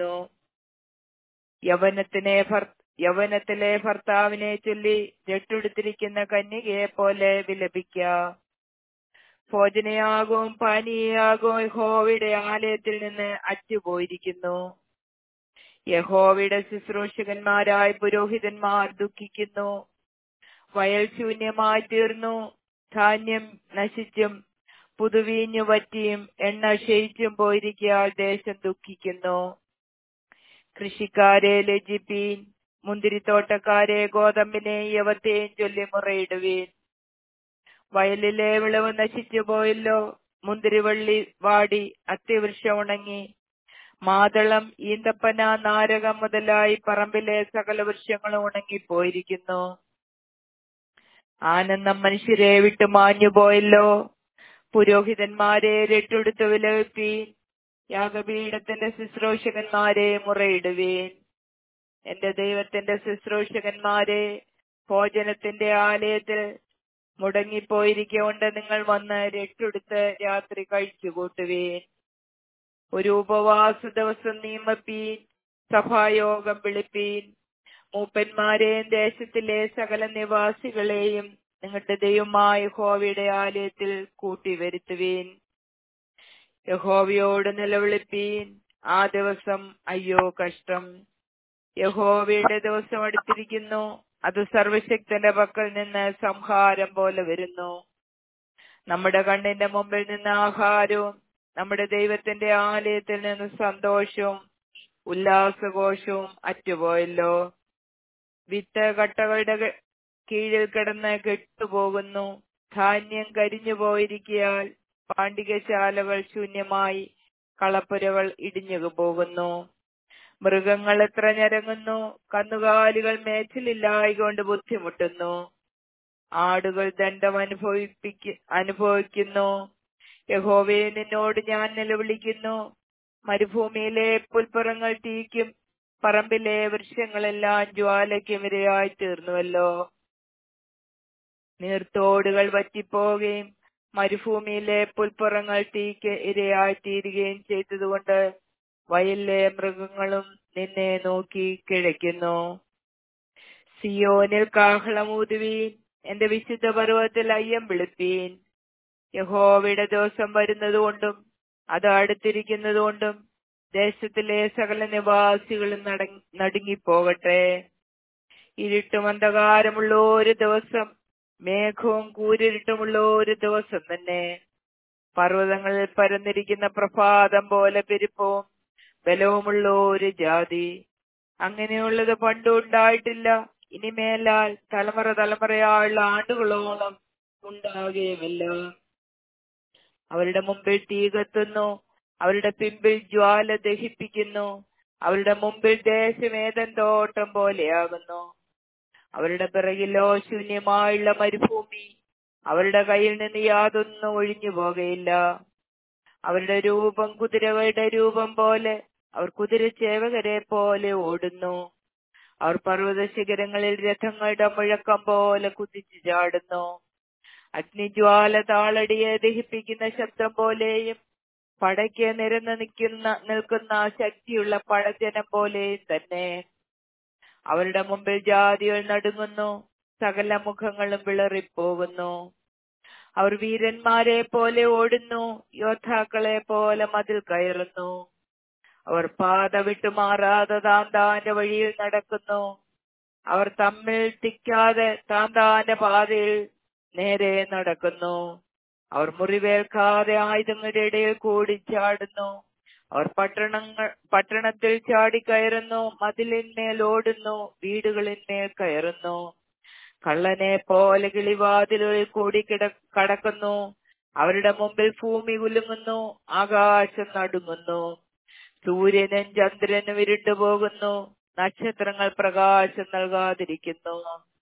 പോകുന്നു യവനത്തിനെ ഭർ യവനത്തിലെ ഭർത്താവിനെ ചൊല്ലി ജെട്ടുടുത്തിരിക്കുന്ന കന്യകയെ പോലെ വിലപിക്ക ഭോജനയാകവും പാനീയാകവും യഹോവയുടെ ആലയത്തിൽ നിന്ന് അറ്റുപോയിരിക്കുന്നു യഹോവയുടെ ശുശ്രൂഷകന്മാരായ പുരോഹിതന്മാർ ദുഃഖിക്കുന്നു വയൽ ശൂന്യമായി തീർന്നു ധാന്യം നശിച്ചും പുതുവീഞ്ഞു വറ്റിയും എണ്ണ ക്ഷയിച്ചും പോയിരിക്കയാൽ ദേശം ദുഃഖിക്കുന്നു കൃഷിക്കാരെ ലജിപ്പീൻ മുന്തിരിത്തോട്ടക്കാരെ ഗോതമ്പിനെ യവത്തെയും ചൊല്ലി മുറയിടുവീൻ വയലിലെ വിളവ് നശിച്ചു പോയല്ലോ മുന്തിരിവള്ളി വാടി അത്തിവൃക്ഷം ഉണങ്ങി മാതളം ഈന്തപ്പന നാരകം മുതലായി പറമ്പിലെ സകല വൃക്ഷങ്ങളും ഉണങ്ങിപ്പോയിരിക്കുന്നു ആനന്ദം മനുഷ്യരെ വിട്ടു മാഞ്ഞു പോയല്ലോ പുരോഹിതന്മാരെ രട്ടെടുത്ത് വിലപിപ്പീൻ യാഗപീഠത്തിന്റെ ശുശ്രൂഷകന്മാരെ മുറയിടുവീൻ എന്റെ ദൈവത്തിന്റെ ശുശ്രൂഷകന്മാരെ ഭോജനത്തിന്റെ ആലയത്തിൽ മുടങ്ങിപ്പോയിരിക്കൊണ്ട് നിങ്ങൾ വന്ന് രട്ടെടുത്ത് രാത്രി കഴിച്ചു കൂട്ടുവീൻ ഒരു ഉപവാസ ദിവസം നിയമപ്പീൻ സഭായോഗം വിളിപ്പീൻ മൂപ്പന്മാരെയും ദേശത്തിലെ സകല നിവാസികളെയും നിങ്ങളുടെ ദൈവമായ യഹോവയുടെ ആലയത്തിൽ കൂട്ടിവരുത്തുവീൻ യഹോവയോട് നിലവിളിപ്പീൻ ആ ദിവസം അയ്യോ കഷ്ടം യഹോവയുടെ ദിവസം അടുത്തിരിക്കുന്നു അത് സർവശക്തന്റെ പക്കൽ നിന്ന് സംഹാരം പോലെ വരുന്നു നമ്മുടെ കണ്ണിന്റെ മുമ്പിൽ നിന്ന് ആഹാരവും നമ്മുടെ ദൈവത്തിന്റെ ആലയത്തിൽ നിന്ന് സന്തോഷവും ഉല്ലാസഘോഷവും അറ്റുപോയല്ലോ വിത്ത് കട്ടകളുടെ കീഴിൽ കിടന്ന് കെട്ടുപോകുന്നു ധാന്യം കരിഞ്ഞു പോയിരിക്കയാൽ പാണ്ഡികശാലകൾ ശൂന്യമായി കളപ്പുരകൾ ഇടിഞ്ഞു പോകുന്നു മൃഗങ്ങൾ എത്ര ഞരങ്ങുന്നു കന്നുകാലികൾ മേച്ചിലില്ലായികൊണ്ട് ബുദ്ധിമുട്ടുന്നു ആടുകൾ ദണ്ഡം അനുഭവിപ്പിക്ക അനുഭവിക്കുന്നു യഹോവയെ നിന്നോട് ഞാൻ നിലവിളിക്കുന്നു മരുഭൂമിയിലെ പുൽപ്പുറങ്ങൾ തീക്കും പറമ്പിലെ വൃക്ഷങ്ങളെല്ലാം ജ്വാലയ്ക്കും ഇരയായി തീർന്നുവല്ലോ നീർത്തോടുകൾ വറ്റിപ്പോവുകയും മരുഭൂമിയിലെ പുൽപ്പുറങ്ങൾ തീക്ക് ഇരയായി തീരുകയും ചെയ്തതുകൊണ്ട് വയലിലെ മൃഗങ്ങളും നിന്നെ നോക്കി കിഴയ്ക്കുന്നു സിയോനിൽ കാഹളമൂതുവീൻ എന്റെ വിശുദ്ധ പർവ്വതത്തിൽ അയ്യം വിളിപ്പീൻ യഹോവയുടെ ദിവസം വരുന്നതുകൊണ്ടും അത് അടുത്തിരിക്കുന്നതുകൊണ്ടും ദേശത്തിലെ സകല നിവാസികളും നടുങ്ങിപ്പോകട്ടെ ഇരുട്ടും അന്ധകാരമുള്ള ഒരു ദിവസം മേഘവും കൂരിരുട്ടുമുള്ള ഒരു ദിവസം തന്നെ പർവ്വതങ്ങളിൽ പരന്നിരിക്കുന്ന പ്രഭാതം പോലെ പെരുപ്പവും ബലവുമുള്ള ഒരു ജാതി അങ്ങനെയുള്ളത് പണ്ടും ഉണ്ടായിട്ടില്ല ഇനിമേലാൽ തലമുറ തലമുറയായുള്ള ആണ്ടുകളോളം ഉണ്ടാകുകയുമില്ല അവരുടെ മുമ്പിൽ തീ കത്തുന്നു അവരുടെ പിമ്പിൽ ജ്വാല ദഹിപ്പിക്കുന്നു അവരുടെ മുമ്പിൽ ദേശം ഏതൻ തോട്ടം പോലെയാകുന്നു അവരുടെ പിറകിലോ ശൂന്യമായുള്ള മരുഭൂമി അവരുടെ കയ്യിൽ നിന്ന് യാതൊന്നും ഒഴിഞ്ഞു പോകയില്ല അവരുടെ രൂപം കുതിരകളുടെ രൂപം പോലെ അവർ കുതിരച്ചേവകരെ പോലെ ഓടുന്നു അവർ പർവ്വത ശിഖരങ്ങളിൽ രഥങ്ങളുടെ മുഴക്കം പോലെ കുതിച്ചു ചാടുന്നു അഗ്നിജ്വാല താളടിയെ ദഹിപ്പിക്കുന്ന ശബ്ദം പോലെയും പടയ്ക്ക് നിരന്ന് നിൽക്കുന്ന നിൽക്കുന്ന ശക്തിയുള്ള പടജനം പോലെയും തന്നെ അവരുടെ മുമ്പിൽ ജാതികൾ നടുങ്ങുന്നു സകല മുഖങ്ങളും വിളറിപ്പോകുന്നു അവർ വീരന്മാരെ പോലെ ഓടുന്നു യോദ്ധാക്കളെ പോലെ മതിൽ കയറുന്നു അവർ പാത വിട്ടുമാറാതെ താൻ താന്റെ വഴിയിൽ നടക്കുന്നു അവർ തമ്മിൽ തിക്കാതെ താൻ താന്റെ പാതയിൽ നേരെ നടക്കുന്നു അവർ മുറിവേൽക്കാതെ ആയുധങ്ങളുടെ ഇടയിൽ കൂടി ചാടുന്നു അവർ പട്ടണങ്ങൾ പട്ടണത്തിൽ ചാടിക്കയറുന്നു മതിലിന്മേൽ ഓടുന്നു വീടുകളിന്മേൽ കയറുന്നു കള്ളനെ പോലെ കിളിവാതിലുകളിൽ കൂടി കിട കടക്കുന്നു അവരുടെ മുമ്പിൽ ഭൂമി കുലുങ്ങുന്നു ആകാശം നടുങ്ങുന്നു സൂര്യനും ചന്ദ്രനും ഇരുണ്ടുപോകുന്നു നക്ഷത്രങ്ങൾ പ്രകാശം നൽകാതിരിക്കുന്നു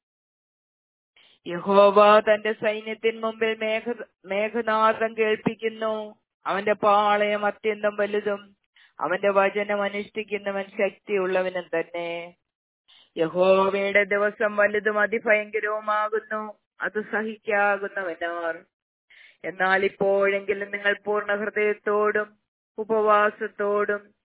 യഹോവ തന്റെ സൈന്യത്തിന് മുമ്പിൽ മേഘ മേഘനാഥം കേൾപ്പിക്കുന്നു അവന്റെ പാളയം അത്യന്തം വലുതും അവന്റെ വചനം അനുഷ്ഠിക്കുന്നവൻ ശക്തിയുള്ളവനും തന്നെ യഹോവയുടെ ദിവസം വലുതും അതിഭയങ്കരവുമാകുന്നു അത് സഹിക്കാകുന്നവനാർ എന്നാൽ ഇപ്പോഴെങ്കിലും നിങ്ങൾ പൂർണ്ണ ഹൃദയത്തോടും ഉപവാസത്തോടും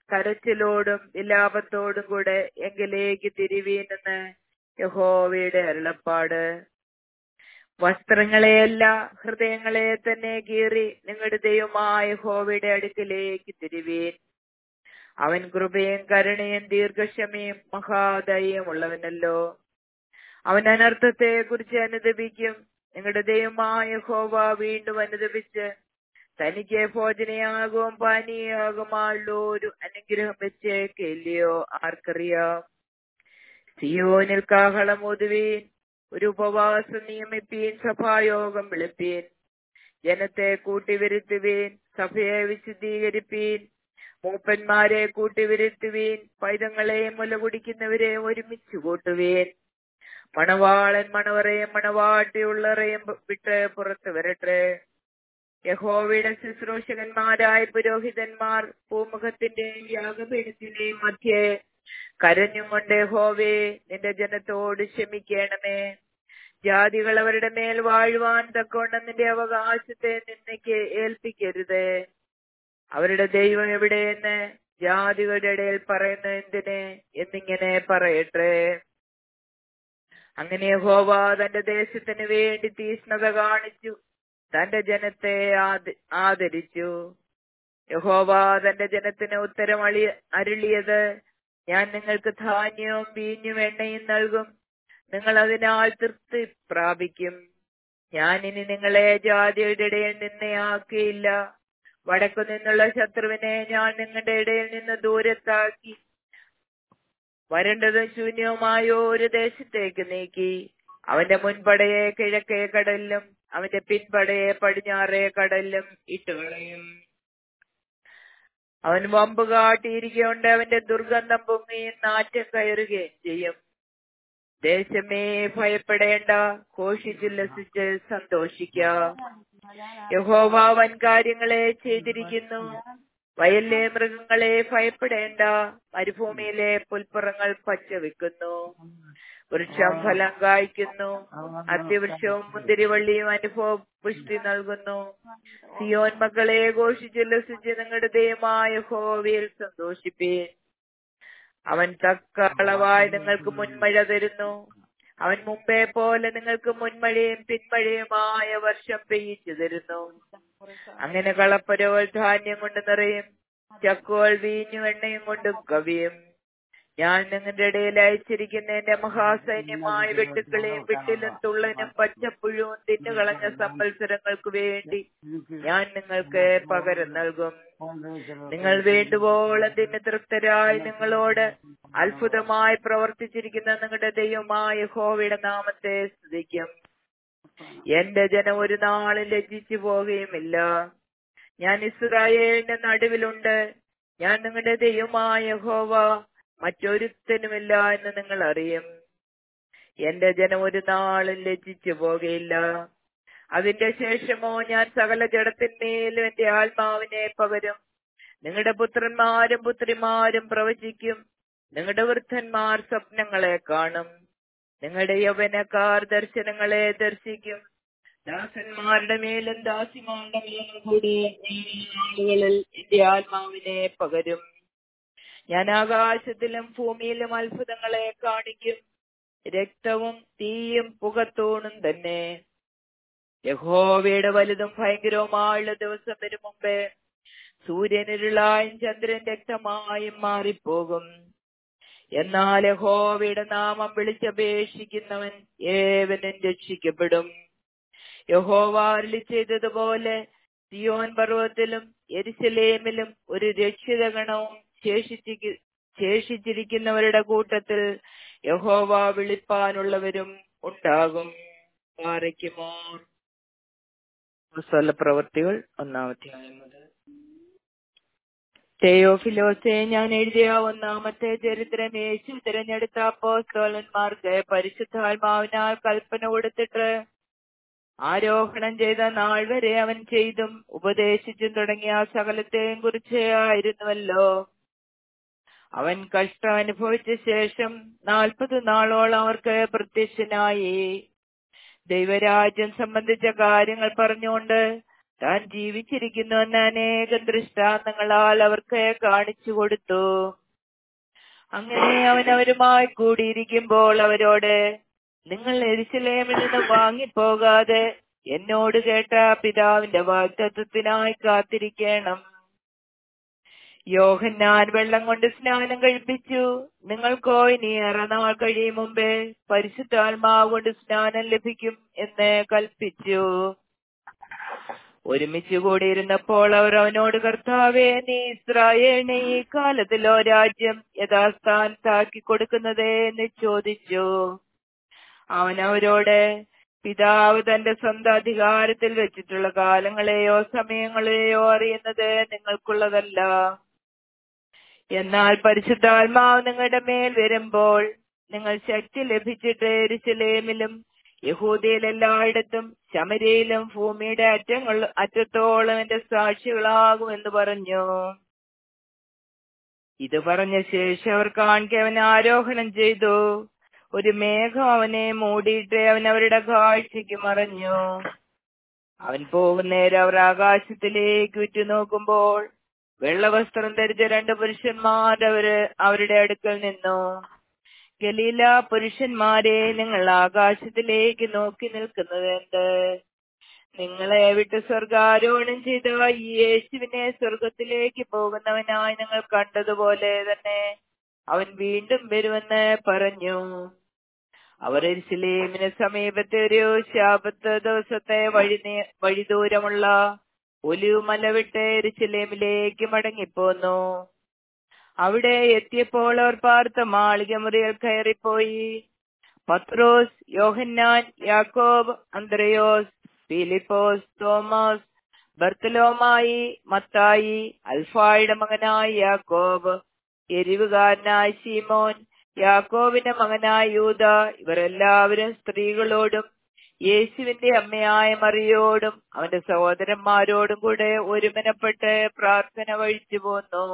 കരച്ചിലോടും വിലാപത്തോടും കൂടെ എങ്കിലേക്ക് തിരിവീനെന്ന് യഹോവയുടെ അരുളപ്പാട് വസ്ത്രങ്ങളെയല്ല ഹൃദയങ്ങളെ തന്നെ കീറി നിങ്ങളുടെ ദൈവമായ യഹോവയുടെ അടുക്കിലേക്ക് തിരിവീൻ അവൻ കൃപയും കരുണയും ദീർഘക്ഷമയും മഹാദയും ഉള്ളവനല്ലോ അവൻ അനർത്ഥത്തെ കുറിച്ച് അനുദപിക്കും നിങ്ങളുടെ ദൈവമായ യഹോവ വീണ്ടും അനുദപിച്ച് തനിക്ക് ഭോജനയാകും പാനീയമാകുമായുള്ള ഒരു അനുഗ്രഹം വെച്ചേക്കില്ലയോ ആർക്കറിയാം സിയോനിൽ കാഹളം ഒതുവീൻ ഒരു ഉപവാസം നിയമിപ്പീൻ സഭായോഗം വിളിപ്പീൻ ജനത്തെ കൂട്ടിവരുത്തുവീൻ സഭയെ വിശുദ്ധീകരിപ്പീൻ മൂപ്പന്മാരെ കൂട്ടിവരുത്തുവീൻ പൈതങ്ങളെയും മുല കുടിക്കുന്നവരെ ഒരുമിച്ച് കൂട്ടുവീൻ മണവാളൻ മണവറയും മണവാട്ടിയുള്ളറയും വിട്ട് പുറത്തു വരട്ടെ യഹോവയുടെ ശുശ്രൂഷകന്മാരായ പുരോഹിതന്മാർ പൂമുഖത്തിന്റെയും യാഗപീഠത്തിന്റെയും മധ്യേ കരഞ്ഞും കൊണ്ട് യഹോവേ നിന്റെ ജനത്തോട് ക്ഷമിക്കണമേ ജാതികൾ അവരുടെ മേൽ വാഴുവാൻ തക്കവണ്ണം നിന്റെ അവകാശത്തെ നിന്നയ്ക്ക് ഏൽപ്പിക്കരുത് അവരുടെ ദൈവം എവിടെയെന്ന് ജാതികളുടെ ഇടയിൽ പറയുന്ന എന്തിന് എന്നിങ്ങനെ പറയട്ടെ അങ്ങനെ യഹോവ തന്റെ ദേശത്തിന് വേണ്ടി തീഷ്ണത കാണിച്ചു തന്റെ ജനത്തെ ആദരിച്ചു യഹോവ തന്റെ ജനത്തിന് ഉത്തരം അളി അരുളിയത് ഞാൻ നിങ്ങൾക്ക് ധാന്യവും വീഞ്ഞും എണ്ണയും നൽകും നിങ്ങൾ അതിനാൽ തൃപ്തി പ്രാപിക്കും ഞാൻ ഇനി നിങ്ങളെ ജാതിയുടെ ഇടയിൽ നിന്നയാക്കിയില്ല വടക്കു നിന്നുള്ള ശത്രുവിനെ ഞാൻ നിങ്ങളുടെ ഇടയിൽ നിന്ന് ദൂരത്താക്കി വരണ്ടതും ശൂന്യവുമായ ഒരു ദേശത്തേക്ക് നീക്കി അവന്റെ മുൻപടയെ കിഴക്കേ കടലിലും അവന്റെ പിൻപടയെ പടിഞ്ഞാറേ കടലിലും ഇട്ടുകളയും അവൻ വമ്പ് കാട്ടിയിരിക്കൊണ്ട് അവന്റെ ദുർഗന്ധം പൊങ്ങുകയും നാറ്റം കയറുകയും ചെയ്യും ദേശമേ ഭയപ്പെടേണ്ട ഘോഷിച്ചുല്ലസിച്ച് സന്തോഷിക്ക യഹോവ വൻ കാര്യങ്ങളെ ചെയ്തിരിക്കുന്നു വയലിലെ മൃഗങ്ങളെ ഭയപ്പെടേണ്ട മരുഭൂമിയിലെ പുൽപ്പുറങ്ങൾ പച്ചവെക്കുന്നു വൃക്ഷം ഫലം കായ്ക്കുന്നു അത്യവൃക്ഷവും മുന്തിരിവള്ളിയും അനുഭവ പുഷ്ടി നൽകുന്നു സിയോൻ മക്കളെ ഘോഷിച്ചുല്ലസിച്ച് നിങ്ങളുടെ ദൈവമായ ഹോവിയിൽ സന്തോഷിപ്പീൻ അവൻ തക്ക അളവായി നിങ്ങൾക്ക് മുൻമഴ തരുന്നു അവൻ മുമ്പേ പോലെ നിങ്ങൾക്ക് മുൻമഴയും പിൻമഴയുമായ വർഷം പെയ്യിച്ചു തരുന്നു അങ്ങനെ കളപ്പരവൾ ധാന്യം കൊണ്ട് നിറയും ചക്കുകൾ വീഞ്ഞു എണ്ണയും കൊണ്ട് കവിയും ഞാൻ നിങ്ങളുടെ ഇടയിൽ അയച്ചിരിക്കുന്ന എന്റെ മഹാസൈന്യമായ വെട്ടുക്കളെയും വെട്ടിലും തുള്ളനും പച്ചപ്പുഴുവും തിന്നുകളഞ്ഞ സംവത്സരങ്ങൾക്ക് വേണ്ടി ഞാൻ നിങ്ങൾക്ക് പകരം നൽകും നിങ്ങൾ വേണ്ടുവോളം തിന്ന് തൃപ്തരായി നിങ്ങളോട് അത്ഭുതമായി പ്രവർത്തിച്ചിരിക്കുന്ന നിങ്ങളുടെ ദൈവമായ ഹോവയുടെ നാമത്തെ സ്തുതിക്കും എന്റെ ജനം ഒരു നാളും ലജ്ജിച്ചു പോകുകയുമില്ല ഞാൻ ഇസ്രായേലിന്റെ നടുവിലുണ്ട് ഞാൻ നിങ്ങളുടെ ദൈവമായ ഹോവ മറ്റൊരുത്തനുമില്ല എന്ന് നിങ്ങൾ അറിയും എന്റെ ജനം ഒരു നാളും ലജ്ജിച്ചു പോകുകയില്ല അതിന്റെ ശേഷമോ ഞാൻ സകല ജഡത്തിന്മേലും എന്റെ ആത്മാവിനെ പകരും നിങ്ങളുടെ പുത്രന്മാരും പുത്രിമാരും പ്രവചിക്കും നിങ്ങളുടെ വൃദ്ധന്മാർ സ്വപ്നങ്ങളെ കാണും നിങ്ങളുടെ യൗവനക്കാർ ദർശനങ്ങളെ ദർശിക്കും ദാസന്മാരുടെ മേലും ദാസിമാരുടെ മേലും കൂടി ആളുകളിൽ എന്റെ ആത്മാവിനെ പകരും ഞാൻ ആകാശത്തിലും ഭൂമിയിലും അത്ഭുതങ്ങളെ കാണിക്കും രക്തവും തീയും പുകത്തൂണും തന്നെ യഹോവയുടെ വലുതും ഭയങ്കരവുമായുള്ള ദിവസം വരും മുമ്പേ സൂര്യനിരുളായും ചന്ദ്രൻ രക്തമായും മാറിപ്പോകും എന്നാൽ യഹോവയുടെ നാമം വിളിച്ചപേക്ഷിക്കുന്നവൻ ഏവനും രക്ഷിക്കപ്പെടും യഹോവ അരുളി ചെയ്തതുപോലെ സിയോൻ പർവ്വത്തിലും എരിശലേമിലും ഒരു രക്ഷിതഗണവും ശേഷിച്ചിരി ശേഷിച്ചിരിക്കുന്നവരുടെ കൂട്ടത്തിൽ യഹോവ വിളിപ്പാനുള്ളവരും ഉണ്ടാകും പാറയ്ക്കുമോർ പ്രവൃത്തികൾ ഒന്നാമധ്യായം മുതൽ തെയോഫിലോസെ ഞാൻ എഴുതിയ ഒന്നാമത്തെ ചരിത്രം യേശു തിരഞ്ഞെടുത്ത അപ്പോസ്തോലന്മാർക്ക് പരിശുദ്ധാത്മാവിനാൽ കൽപ്പന കൊടുത്തിട്ട് ആരോഹണം ചെയ്ത നാൾ വരെ അവൻ ചെയ്തും ഉപദേശിച്ചും തുടങ്ങിയ സകലത്തെയും കുറിച്ച് ആയിരുന്നുവല്ലോ അവൻ കഷ്ടം അനുഭവിച്ച ശേഷം നാൽപ്പത് നാളോളം അവർക്ക് പ്രത്യക്ഷനായി ദൈവരാജ്യം സംബന്ധിച്ച കാര്യങ്ങൾ പറഞ്ഞുകൊണ്ട് താൻ ജീവിച്ചിരിക്കുന്നുവെന്ന് അനേകം ദൃഷ്ടാന്തങ്ങളാൽ അവർക്ക് കാണിച്ചു കൊടുത്തു അങ്ങനെ അവൻ അവരുമായി കൂടിയിരിക്കുമ്പോൾ അവരോട് നിങ്ങൾ എരിശിലേമിൽ നിന്ന് വാങ്ങിപ്പോകാതെ എന്നോട് കേട്ട പിതാവിന്റെ വാഗ്ദത്വത്തിനായി കാത്തിരിക്കണം യോഹന്നാൻ വെള്ളം കൊണ്ട് സ്നാനം കഴിപ്പിച്ചു നിങ്ങൾക്കോ ഇനി ഏറെ നാൾ കഴിയും മുമ്പേ പരിശുദ്ധാത്മാവ് കൊണ്ട് സ്നാനം ലഭിക്കും എന്ന് കൽപ്പിച്ചു ഒരുമിച്ച് കൂടിയിരുന്നപ്പോൾ അവർ അവനോട് കർത്താവേ നീ ഇസ്രായേലിനെ ഈ കാലത്തിലോ രാജ്യം യഥാസ്ഥാനത്താക്കി കൊടുക്കുന്നത് എന്ന് ചോദിച്ചു അവൻ അവരോട് പിതാവ് തന്റെ സ്വന്തം അധികാരത്തിൽ വെച്ചിട്ടുള്ള കാലങ്ങളെയോ സമയങ്ങളെയോ അറിയുന്നത് നിങ്ങൾക്കുള്ളതല്ല എന്നാൽ പരിശുദ്ധാത്മാവ് നിങ്ങളുടെ മേൽ വരുമ്പോൾ നിങ്ങൾ ശക്തി ലഭിച്ചിട്ട് എരിശിലേമിലും യഹൂദിയിൽ എല്ലായിടത്തും ശമരയിലും ഭൂമിയുടെ അറ്റങ്ങൾ അറ്റത്തോളം എന്റെ സാക്ഷികളാകും എന്ന് പറഞ്ഞു ഇത് പറഞ്ഞ ശേഷം അവർ കാണിക്കെ അവൻ ആരോഹണം ചെയ്തു ഒരു മേഘം അവനെ മൂടിയിട്ട് അവൻ അവരുടെ കാഴ്ചയ്ക്ക് മറഞ്ഞു അവൻ പോകുന്നേരം അവർ ആകാശത്തിലേക്ക് ഉറ്റുനോക്കുമ്പോൾ വെള്ളവസ്ത്രം ധരിച്ച രണ്ട് പുരുഷന്മാർ അവര് അവരുടെ അടുക്കൽ നിന്നു ഗലീല പുരുഷന്മാരെ നിങ്ങൾ ആകാശത്തിലേക്ക് നോക്കി നിൽക്കുന്നത് എന്ത് നിങ്ങളെ വിട്ട് സ്വർഗാരോഹണം ചെയ്ത ഈ യേശുവിനെ സ്വർഗത്തിലേക്ക് പോകുന്നവനായി ഞങ്ങൾ കണ്ടതുപോലെ തന്നെ അവൻ വീണ്ടും വരുമെന്ന് പറഞ്ഞു അവർ എരിശിലേമിന് സമീപത്തെ ഒരു ശാപത്ത് ദിവസത്തെ വഴി വഴി ദൂരമുള്ള ഒലിവ് മല വിട്ട് എരിശിലേമിലേക്ക് മടങ്ങിപ്പോന്നു അവിടെ എത്തിയപ്പോൾ അവർ പാർത്ത മാളിക മുറിയിൽ കയറിപ്പോയി പത്രോസ് യോഹന്നാൻ യാക്കോബ് അന്ത്രയോസ് ഫിലിപ്പോസ് തോമസ് ബർത്തലോമായി മത്തായി അൽഫായുടെ മകനായ യാക്കോബ് എരിവുകാരനായ ശീമോൻ യാക്കോബിന്റെ മകനായ യൂത ഇവരെല്ലാവരും സ്ത്രീകളോടും യേശുവിന്റെ അമ്മയായ മറിയോടും അവന്റെ സഹോദരന്മാരോടും കൂടെ ഒരുമനപ്പെട്ട് പ്രാർത്ഥന വഴിച്ചു പോന്നു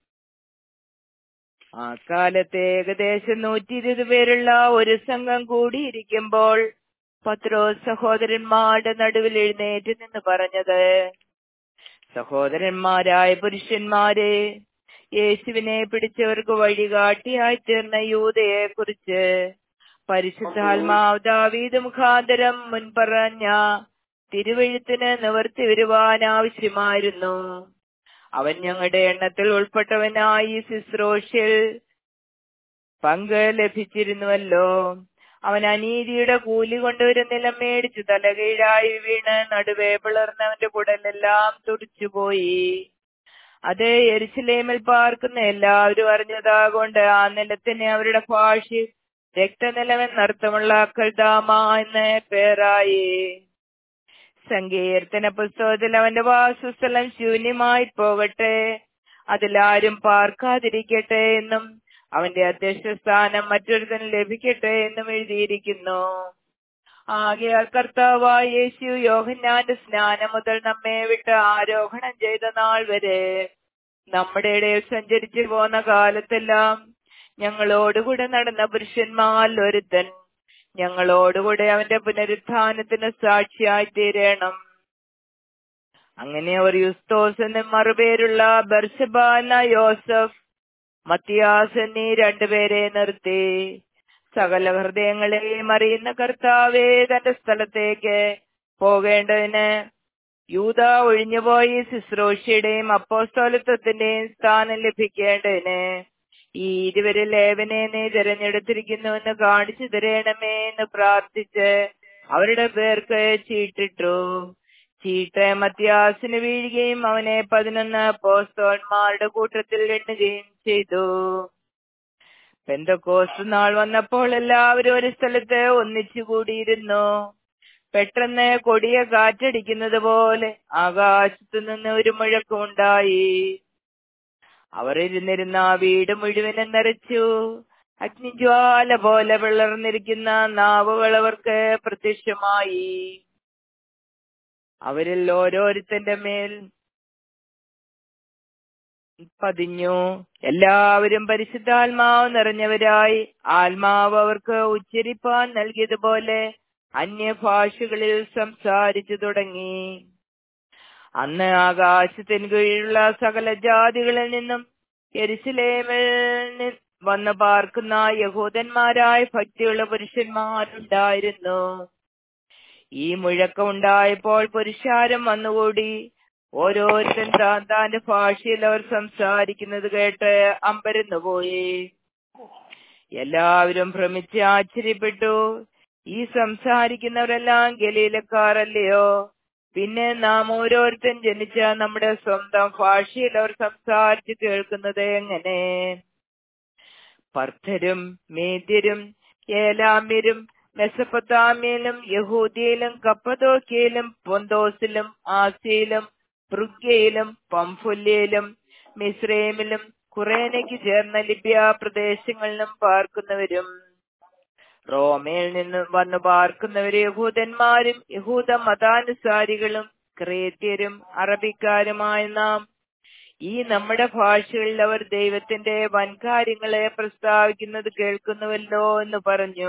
ആ കാലത്ത് ഏകദേശം നൂറ്റി ഇരുപത് പേരുള്ള ഒരു സംഘം കൂടിയിരിക്കുമ്പോൾ പത്രോ സഹോദരന്മാരുടെ നടുവിൽ എഴുന്നേറ്റ് നിന്ന് പറഞ്ഞത് സഹോദരന്മാരായ പുരുഷന്മാരെ യേശുവിനെ പിടിച്ചവർക്ക് വഴികാട്ടിയായി തീർന്ന യൂതയെ കുറിച്ച് പരിശുദ്ധാത്മാവ് ദാവീദ് മുഖാന്തരം മുൻപറഞ്ഞ തിരുവഴുത്തിന് നിവർത്തി വരുവാൻ ആവശ്യമായിരുന്നു അവൻ ഞങ്ങളുടെ എണ്ണത്തിൽ ഉൾപ്പെട്ടവനായി ശുശ്രൂഷയിൽ പങ്ക് ലഭിച്ചിരുന്നുവല്ലോ അവൻ അനീതിയുടെ കൂലി കൊണ്ടൊരു നിലം മേടിച്ചു തലകീഴായി വീണ് നടുവേ പിളർന്നവന്റെ കുടലെല്ലാം തുടിച്ചുപോയി അത് എരിശിലേമിൽ പാർക്കുന്ന എല്ലാവരും അറിഞ്ഞതാകൊണ്ട് ആ നിലത്തിന് അവരുടെ ഭാഷ രക്തനിലമെന്നർത്ഥമുള്ള അക്കൽദാമ എന്ന് പേരായി സങ്കീർത്തന പുസ്തകത്തിൽ അവന്റെ വാസസ്ഥലം ശൂന്യമായി പോകട്ടെ അതിലാരും പാർക്കാതിരിക്കട്ടെ എന്നും അവന്റെ അധ്യക്ഷ സ്ഥാനം മറ്റൊരുത്തന് ലഭിക്കട്ടെ എന്നും എഴുതിയിരിക്കുന്നു ആകയാൽ കർത്താവായ യേശു യോഹന്നാന്റെ സ്നാനം മുതൽ നമ്മെ വിട്ട് ആരോഹണം ചെയ്ത നാൾ വരെ നമ്മുടെ ഇടയിൽ സഞ്ചരിച്ചു പോന്ന കാലത്തെല്ലാം ഞങ്ങളോടുകൂടെ നടന്ന പുരുഷന്മാരിൽ ഒരുത്തൻ ഞങ്ങളോടുകൂടെ അവന്റെ പുനരുത്ഥാനത്തിന് സാക്ഷിയായി തീരണം അങ്ങനെ അവർ യുസ്തോസ് എന്ന് മറുപേരുള്ള ബർഷബ എന്ന യോസഫ് മത്തിയാസ് എന്നീ രണ്ടുപേരെ നിർത്തി സകല ഹൃദയങ്ങളെയും അറിയുന്ന കർത്താവേ തന്റെ സ്ഥലത്തേക്ക് പോകേണ്ടതിന് യൂത ഒഴിഞ്ഞുപോയി ശുശ്രൂഷയുടെയും അപ്പോസ്തോലത്വത്തിന്റെയും സ്ഥാനം ലഭിക്കേണ്ടതിന് ഈ ഇരുവരിൽ ഏവനെ നീ തിരഞ്ഞെടുത്തിരിക്കുന്നുവെന്ന് കാണിച്ചു തരണമേ എന്ന് പ്രാർത്ഥിച്ച് അവരുടെ പേർക്ക് ചീട്ടിട്ടു ചീട്ട് മത്യാസിന് വീഴുകയും അവനെ പതിനൊന്ന് പോസ്തോന്മാരുടെ കൂട്ടത്തിൽ എണ്ണുകയും ചെയ്തു പെന്തക്കോസ് നാൾ വന്നപ്പോൾ എല്ലാവരും ഒരു സ്ഥലത്ത് ഒന്നിച്ചു കൂടിയിരുന്നു പെട്ടെന്ന് കൊടിയ കാറ്റടിക്കുന്നത് പോലെ ആകാശത്തു നിന്ന് ഒരു മുഴക്കമുണ്ടായി അവർ ഇരുന്നിരുന്ന ആ വീട് മുഴുവനും നിറച്ചു അഗ്നിജ്വാല പോലെ വിളർന്നിരിക്കുന്ന നാവുകൾ അവർക്ക് പ്രത്യക്ഷമായി അവരിൽ ഓരോരുത്തന്റെ മേൽ പതിഞ്ഞു എല്ലാവരും പരിശുദ്ധാത്മാവ് നിറഞ്ഞവരായി ആത്മാവ് അവർക്ക് ഉച്ചരിപ്പാൻ നൽകിയതുപോലെ അന്യഭാഷകളിൽ സംസാരിച്ചു തുടങ്ങി അന്ന് ആകാശത്തിന് കീഴിലുള്ള സകല ജാതികളിൽ നിന്നും എരിശിലേമിൽ നി- വന്ന് പാർക്കുന്ന യഹൂദന്മാരായ ഭക്തിയുള്ള പുരുഷന്മാരുണ്ടായിരുന്നു ഈ മുഴക്കം ഉണ്ടായപ്പോൾ പുരുഷാരം വന്നുകൂടി ഓരോരുത്തൻ താൻ താന്റെ ഭാഷയിൽ അവർ സംസാരിക്കുന്നത് കേട്ട് അമ്പരന്നു പോയി എല്ലാവരും ഭ്രമിച്ച് ആശ്ചര്യപ്പെട്ടു ഈ സംസാരിക്കുന്നവരെല്ലാം ഗലീലക്കാരല്ലയോ പിന്നെ നാം ഓരോരുത്തൻ ജനിച്ച നമ്മുടെ സ്വന്തം ഭാഷയിൽ അവർ സംസാരിച്ച് കേൾക്കുന്നത് എങ്ങനെ പർദ്ധരും മേദ്യരും ഏലാമ്യരും മെസപ്പൊത്താമ്യയിലും യഹൂദിയിലും കപ്പതോക്കിയയിലും പൊന്തോസിലും ആസിയയിലും പൃഗ്യയിലും പംഫുല്യയിലും മിസ്രൈമിലും കുറേനയ്ക്ക് ചേർന്ന ലിബ്യ പ്രദേശങ്ങളിലും പാർക്കുന്നവരും റോമയിൽ നിന്ന് വന്നു പാർക്കുന്നവര് യഹൂദന്മാരും യഹൂദ മതാനുസാരികളും ക്രേത്യരും അറബിക്കാരുമായ നാം ഈ നമ്മുടെ ഭാഷകളിൽ അവർ ദൈവത്തിന്റെ വൻകാര്യങ്ങളെ പ്രസ്താവിക്കുന്നത് കേൾക്കുന്നുവല്ലോ എന്ന് പറഞ്ഞു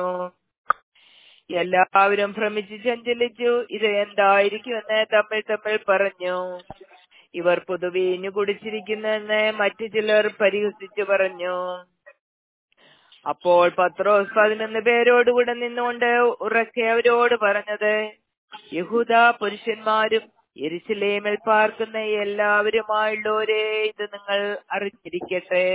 എല്ലാവരും ഭ്രമിച്ച് ചഞ്ചലിച്ചു ഇത് എന്തായിരിക്കുമെന്ന് തമ്മിൽ തമ്മിൽ പറഞ്ഞു ഇവർ പുതുവീഞ്ഞു കുടിച്ചിരിക്കുന്നെന്ന് മറ്റു ചിലർ പരിഹസിച്ചു പറഞ്ഞു അപ്പോൾ പത്രോസ് പതിനൊന്ന് പേരോടുകൂടെ നിന്നുകൊണ്ട് ഉറക്കെ അവരോട് പറഞ്ഞത് യഹൂദ പുരുഷന്മാരും എരിശിലേമിൽ പാർക്കുന്ന എല്ലാവരുമായുള്ളവരെ ഇത് നിങ്ങൾ അറിഞ്ഞിരിക്കട്ടെ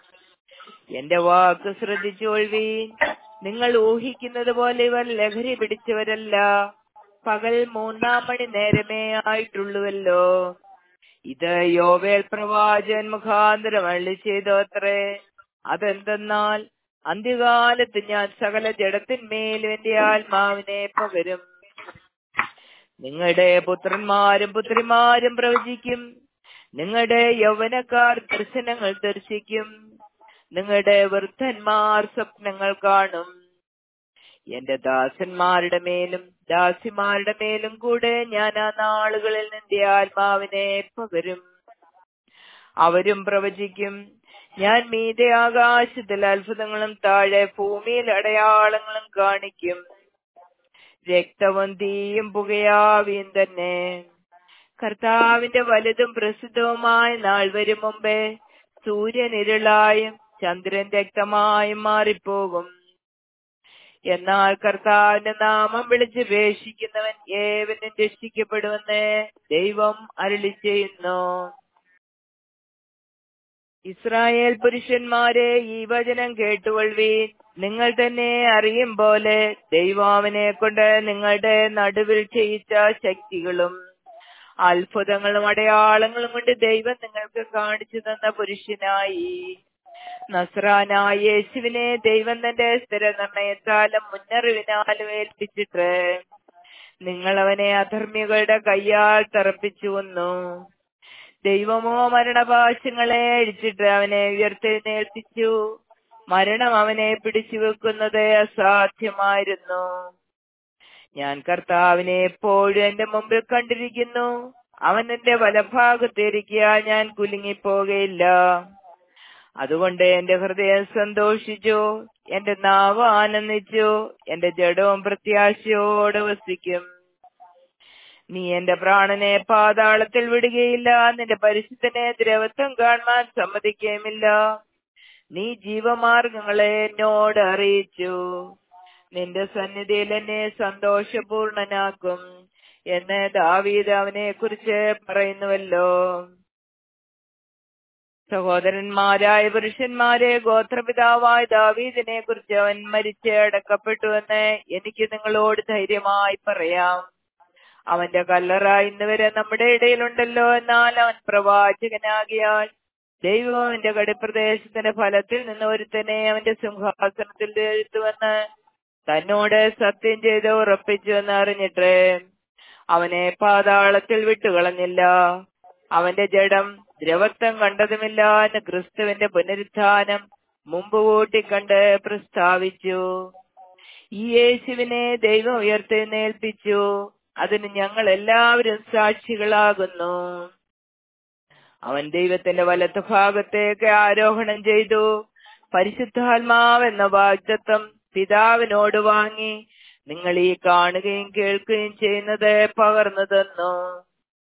എന്റെ വാക്ക് ശ്രദ്ധിച്ചോൾവീൻ നിങ്ങൾ ഊഹിക്കുന്നത് പോലെ ഇവർ ലഹരി പിടിച്ചവരല്ല പകൽ മൂന്നാം മണി നേരമേ ആയിട്ടുള്ളുവല്ലോ ഇത് യോവേൽ പ്രവാചകൻ മുഖാന്തരം അള്ളി ചെയ്തോത്രേ അതെന്തെന്നാൽ അന്ത്യകാലത്ത് ഞാൻ സകല ജഡത്തിന്മേലും എന്റെ ആത്മാവിനെ പകരും നിങ്ങളുടെ പുത്രന്മാരും പുത്രിമാരും പ്രവചിക്കും നിങ്ങളുടെ യൗവനക്കാർ ദർശനങ്ങൾ ദർശിക്കും നിങ്ങളുടെ വൃദ്ധന്മാർ സ്വപ്നങ്ങൾ കാണും എന്റെ ദാസന്മാരുടെ മേലും ദാസിമാരുടെ മേലും കൂടെ ഞാൻ ആ നാളുകളിൽ നിന്റെ ആത്മാവിനെ പകരും അവരും പ്രവചിക്കും ഞാൻ മീതെ ആകാശത്തിൽ അത്ഭുതങ്ങളും താഴെ ഭൂമിയിൽ അടയാളങ്ങളും കാണിക്കും രക്തവും തീയും പുകയാവിയും തന്നെ കർത്താവിന്റെ വലുതും പ്രസിദ്ധവുമായ നാൾ വരും മുമ്പേ സൂര്യൻ ഇരുളായും ചന്ദ്രൻ രക്തമായും മാറിപ്പോകും എന്നാൽ കർത്താവിന്റെ നാമം വിളിച്ചപേക്ഷിക്കുന്നവൻ ഏവനും രക്ഷിക്കപ്പെടുമെന്ന് ദൈവം അരുളി ചെയ്യുന്നു ഇസ്രായേൽ പുരുഷന്മാരെ ഈ വചനം കേട്ടുകൊള്ളുവീൻ നിങ്ങൾ തന്നെ അറിയും പോലെ ദൈവാവിനെ കൊണ്ട് നിങ്ങളുടെ നടുവിൽ ചെയ്യിച്ച ശക്തികളും അത്ഭുതങ്ങളും അടയാളങ്ങളും കൊണ്ട് ദൈവം നിങ്ങൾക്ക് കാണിച്ചു തന്ന പുരുഷനായി നസ്രാനായ യേശുവിനെ ദൈവം തന്റെ സ്ഥിരനിർണയത്താലും മുന്നറിവിനാലും ഏൽപ്പിച്ചിട്ട് നിങ്ങൾ അവനെ അധർമ്മികളുടെ കയ്യാൽ തറപ്പിച്ചു വന്നു ദൈവമോ മരണപാശങ്ങളെ അഴിച്ചിട്ട് അവനെ ഉയർത്തെഴുന്നേൽപ്പിച്ചു മരണം അവനെ പിടിച്ചു വെക്കുന്നത് അസാധ്യമായിരുന്നു ഞാൻ കർത്താവിനെ എപ്പോഴും എന്റെ മുമ്പിൽ കണ്ടിരിക്കുന്നു അവൻ എന്റെ വലഭാഗത്തിരിക്കാൻ ഞാൻ കുലുങ്ങിപ്പോകയില്ല അതുകൊണ്ട് എന്റെ ഹൃദയം സന്തോഷിച്ചു എന്റെ നാവ് ആനന്ദിച്ചു എന്റെ ജഡവും പ്രത്യാശയോടെ വസിക്കും നീ എന്റെ പ്രാണനെ പാതാളത്തിൽ വിടുകയില്ല നിന്റെ പരിശുദ്ധനെ ദ്രവത്വം കാണുവാൻ സമ്മതിക്കുകയുമില്ല നീ ജീവമാർഗങ്ങളെ എന്നോട് അറിയിച്ചു നിന്റെ സന്നിധിയിൽ എന്നെ സന്തോഷപൂർണനാക്കും എന്ന് ദാവീദ് അവനെ കുറിച്ച് പറയുന്നുവല്ലോ സഹോദരന്മാരായ പുരുഷന്മാരെ ഗോത്രപിതാവായ ദാവീദിനെ കുറിച്ച് അവൻ മരിച്ച് അടക്കപ്പെട്ടുവെന്ന് എനിക്ക് നിങ്ങളോട് ധൈര്യമായി പറയാം അവന്റെ കല്ലറ ഇന്ന് വരെ നമ്മുടെ ഇടയിലുണ്ടല്ലോ എന്നാൽ അവൻ പ്രവാചകനാകിയാൽ ദൈവം അവന്റെ കടിപ്രദേശത്തിന്റെ ഫലത്തിൽ നിന്ന് ഒരുത്തനെ അവന്റെ സിംഹാസനത്തിൽ എഴുത്തുവെന്ന് തന്നോട് സത്യം ചെയ്ത് ഉറപ്പിച്ചു എന്ന് അറിഞ്ഞിട്ട് അവനെ പാതാളത്തിൽ വിട്ടുകളഞ്ഞില്ല അവന്റെ ജഡം ദ്രവത്വം കണ്ടതുമില്ല എന്ന് ക്രിസ്തുവിന്റെ പുനരുത്ഥാനം മുമ്പ് കൂട്ടിക്കണ്ട് പ്രസ്താവിച്ചു ഈ യേശുവിനെ ദൈവം ഉയർത്തെഴുന്നേൽപ്പിച്ചു അതിന് ഞങ്ങൾ എല്ലാവരും സാക്ഷികളാകുന്നു അവൻ ദൈവത്തിന്റെ വലത്ത് ഭാഗത്തേക്ക് ആരോഹണം ചെയ്തു പരിശുദ്ധാത്മാവെന്ന വാഗ്ദത്വം പിതാവിനോട് വാങ്ങി നിങ്ങൾ ഈ കാണുകയും കേൾക്കുകയും ചെയ്യുന്നത് പകർന്നു തന്നു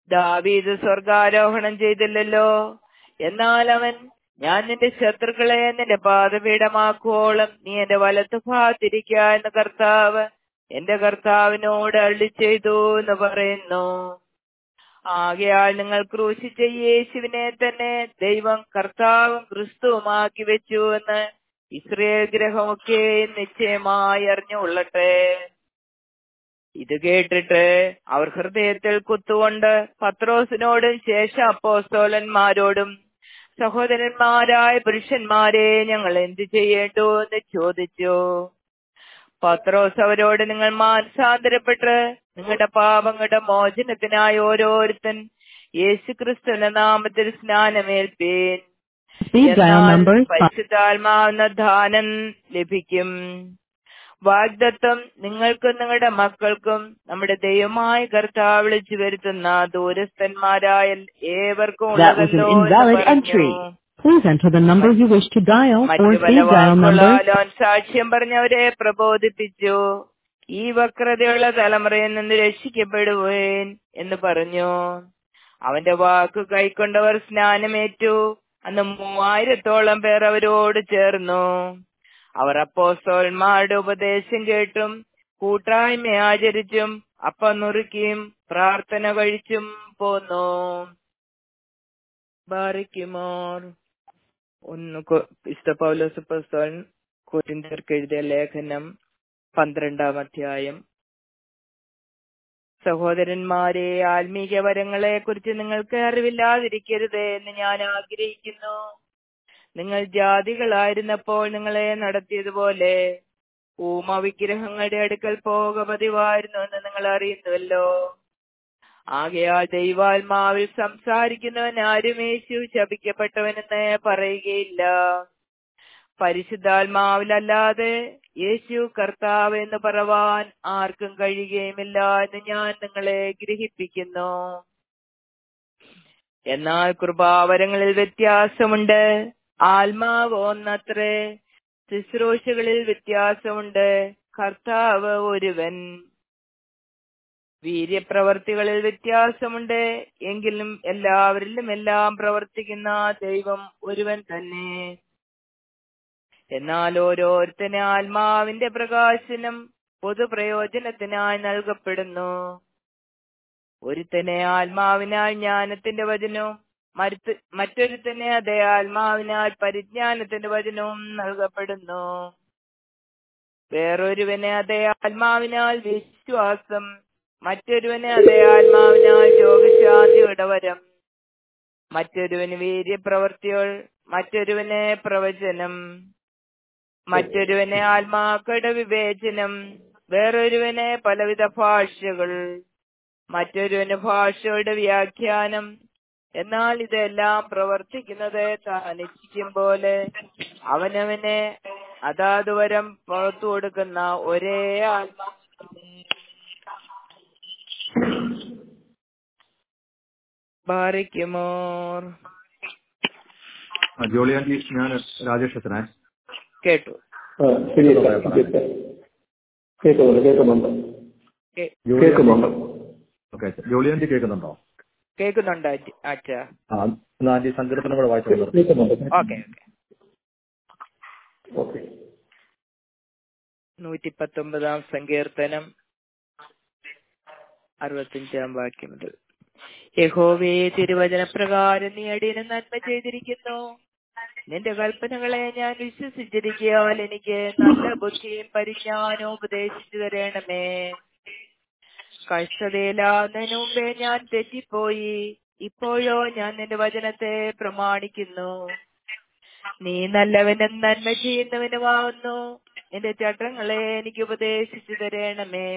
ദാവീദ് സ്വർഗാരോഹണം ചെയ്തില്ലല്ലോ എന്നാൽ അവൻ ഞാൻ നിന്റെ ശത്രുക്കളെ നിന്റെ പാദപീഠമാക്കുവോളം നീ എന്റെ വലത്ത് ഭാഗത്തിരിക്ക എന്ന് കർത്താവ് എന്റെ കർത്താവിനോട് അള്ളി ചെയ്തു എന്ന് പറയുന്നു ആകയാൽ നിങ്ങൾ ക്രൂശിച്ച യേശുവിനെ തന്നെ ദൈവം കർത്താവും ക്രിസ്തുവുമാക്കി വെച്ചു എന്ന് ഇസ്രയേൽ ഗ്രഹമൊക്കെ നിശ്ചയമായി അറിഞ്ഞുകൊള്ളട്ടെ ഇത് കേട്ടിട്ട് അവർ ഹൃദയത്തിൽ കുത്തുകൊണ്ട് പത്രോസിനോടും ശേഷ അപ്പോസ്തോലന്മാരോടും സഹോദരന്മാരായ പുരുഷന്മാരെ ഞങ്ങൾ എന്തു ചെയ്യേണ്ടു എന്ന് ചോദിച്ചു പത്രോസ് അവരോട് നിങ്ങൾ മാനസാന്തരപ്പെട്ട് നിങ്ങളുടെ പാപങ്ങളുടെ മോചനത്തിനായി ഓരോരുത്തൻ യേശു ക്രിസ്തുവിന്റെ നാമത്തിൽ സ്നാനമേൽപ്പീൻ Speed dial number five. പരിശുദ്ധാത്മാവെന്ന ദാനം ലഭിക്കും വാഗ്ദത്വം നിങ്ങൾക്കും നിങ്ങളുടെ മക്കൾക്കും നമ്മുടെ ദൈവമായ കർത്താവ് വിളിച്ചു വരുത്തുന്ന ദൂരസ്ഥന്മാരായ ഏവർക്കും That was an ഉള്ളതല്ലോ എന്ന് invalid പറഞ്ഞു. entry. Please enter the number you wish to dial or മറ്റു പല speed dial number. വാക്കുകളാലോൻ സാക്ഷ്യം പറഞ്ഞവരെ പ്രബോധിപ്പിച്ചു ഈ വക്രതയുള്ള തലമുറയിൽ നിന്ന് രക്ഷിക്കപ്പെടുവേൻ എന്ന് പറഞ്ഞു അവന്റെ വാക്ക് കൈക്കൊണ്ടവർ സ്നാനമേറ്റു അന്ന് മൂവായിരത്തോളം പേർ അവരോട് ചേർന്നു അവർ അപ്പോസ്തോലന്മാരുടെ ഉപദേശം കേട്ടും കൂട്ടായ്മ ആചരിച്ചും അപ്പം നുറുക്കിയും പ്രാർത്ഥന കഴിച്ചും പോന്നു ബാറിക്കുമോർ ഒന്ന് കൊ- വിശുദ്ധ പൗലോസ് പുസ്തകൻ കൊരിന്ത്യർക്ക് എഴുതിയ ലേഖനം പന്ത്രണ്ടാം അധ്യായം സഹോദരന്മാരെ ആത്മീക വരങ്ങളെ കുറിച്ച് നിങ്ങൾക്ക് അറിവില്ലാതിരിക്കരുത് എന്ന് ഞാൻ ആഗ്രഹിക്കുന്നു നിങ്ങൾ ജാതികളായിരുന്നപ്പോൾ നിങ്ങളെ നടത്തിയതുപോലെ ഊമ വിഗ്രഹങ്ങളുടെ അടുക്കൽ പോക പതിവായിരുന്നു എന്ന് നിങ്ങൾ അറിയുന്നുവല്ലോ ആകയാൽ ദൈവാത്മാവിൽ സംസാരിക്കുന്നവൻ ആരും യേശു ശപിക്കപ്പെട്ടവനെന്ന് പറയുകയില്ല പരിശുദ്ധാത്മാവിലല്ലാതെ യേശു കർത്താവ് എന്ന് പറവാൻ ആർക്കും കഴിയുകയുമില്ല എന്ന് ഞാൻ നിങ്ങളെ ഗ്രഹിപ്പിക്കുന്നു എന്നാൽ കൃപാവരങ്ങളിൽ വ്യത്യാസമുണ്ട് ആത്മാവ് ഒന്നത്രേ ശുശ്രൂഷകളിൽ വ്യത്യാസമുണ്ട് കർത്താവ് ഒരുവൻ വീര്യപ്രവർത്തികളിൽ വ്യത്യാസമുണ്ട് എങ്കിലും എല്ലാവരിലും എല്ലാം പ്രവർത്തിക്കുന്ന ദൈവം ഒരുവൻ തന്നെ എന്നാൽ ഓരോരുത്തന് ആത്മാവിന്റെ പ്രകാശനം പൊതുപ്രയോജനത്തിനായി നൽകപ്പെടുന്നു ഒരുത്തനെ ആത്മാവിനാൽ ജ്ഞാനത്തിന്റെ വചനവും മരുത്ത് മറ്റൊരുത്തനെ അതേ ആത്മാവിനാൽ പരിജ്ഞാനത്തിന്റെ വചനവും നൽകപ്പെടുന്നു വേറൊരുവനെ അതേ ആത്മാവിനാൽ വിശ്വാസം മറ്റൊരുവന് അതേ ആത്മാവിനാൽ രോഗശാന്തിയുടെ വരം മറ്റൊരുവന് വീര്യപ്രവർത്തികൾ മറ്റൊരുവന് പ്രവചനം മറ്റൊരുവന് ആത്മാക്കളുടെ വിവേചനം വേറൊരുവന് പലവിധ ഭാഷകൾ മറ്റൊരുവന് ഭാഷയുടെ വ്യാഖ്യാനം എന്നാൽ ഇതെല്ലാം പ്രവർത്തിക്കുന്നത് താൻ ഇച്ഛിക്കും പോലെ അവനവനെ അതാത് വരം പുറത്തു കൊടുക്കുന്ന ഒരേ ആത്മാ ബാറിക്കുമോർ ആ, ജോളി ആന്റി ഞാൻ രാജേഷ് അച്ഛനെ കേട്ടു ആ, ശരി കേൾക്കുന്നുണ്ട് കേൾക്കുന്നുണ്ട് കേ- ജോളി ആന്റി കേൾക്കുന്നുണ്ട് ഓക്കെ ജോളി ആന്റി കേൾക്കുന്നുണ്ടോ കേൾക്കുന്നുണ്ടോ അച്ഛ ആ എന്നാ ആന്റി സങ്കീർത്തനം കൂടെ വായിച്ചു തന്നു കേൾക്കുന്നുണ്ട് ഓക്കെ ഓക്കെ ഓക്കെ നൂറ്റി പത്തൊമ്പതാം സങ്കീർത്തനം അറുപത്തിയഞ്ചാം വാക്യം മുതൽ യഹോവേ തിരുവചന പ്രകാരം നീ അടിയന് നന്മ ചെയ്തിരിക്കുന്നു നിന്റെ കൽപ്പനകളെ ഞാൻ വിശ്വസിച്ചിരിക്കാൻ എനിക്ക് നല്ല ബുദ്ധിയും പരിജ്ഞാനവും ഉപദേശിച്ചു തരണമേ കഷ്ടതയിലാവുന്നതിന് മുമ്പേ ഞാൻ തെറ്റിപ്പോയി ഇപ്പോഴോ ഞാൻ നിന്റെ വചനത്തെ പ്രമാണിക്കുന്നു നീ നല്ലവനും നന്മ ചെയ്യുന്നവനുമാവുന്നു നിന്റെ ചട്ടങ്ങളെ എനിക്ക് ഉപദേശിച്ചു തരണമേ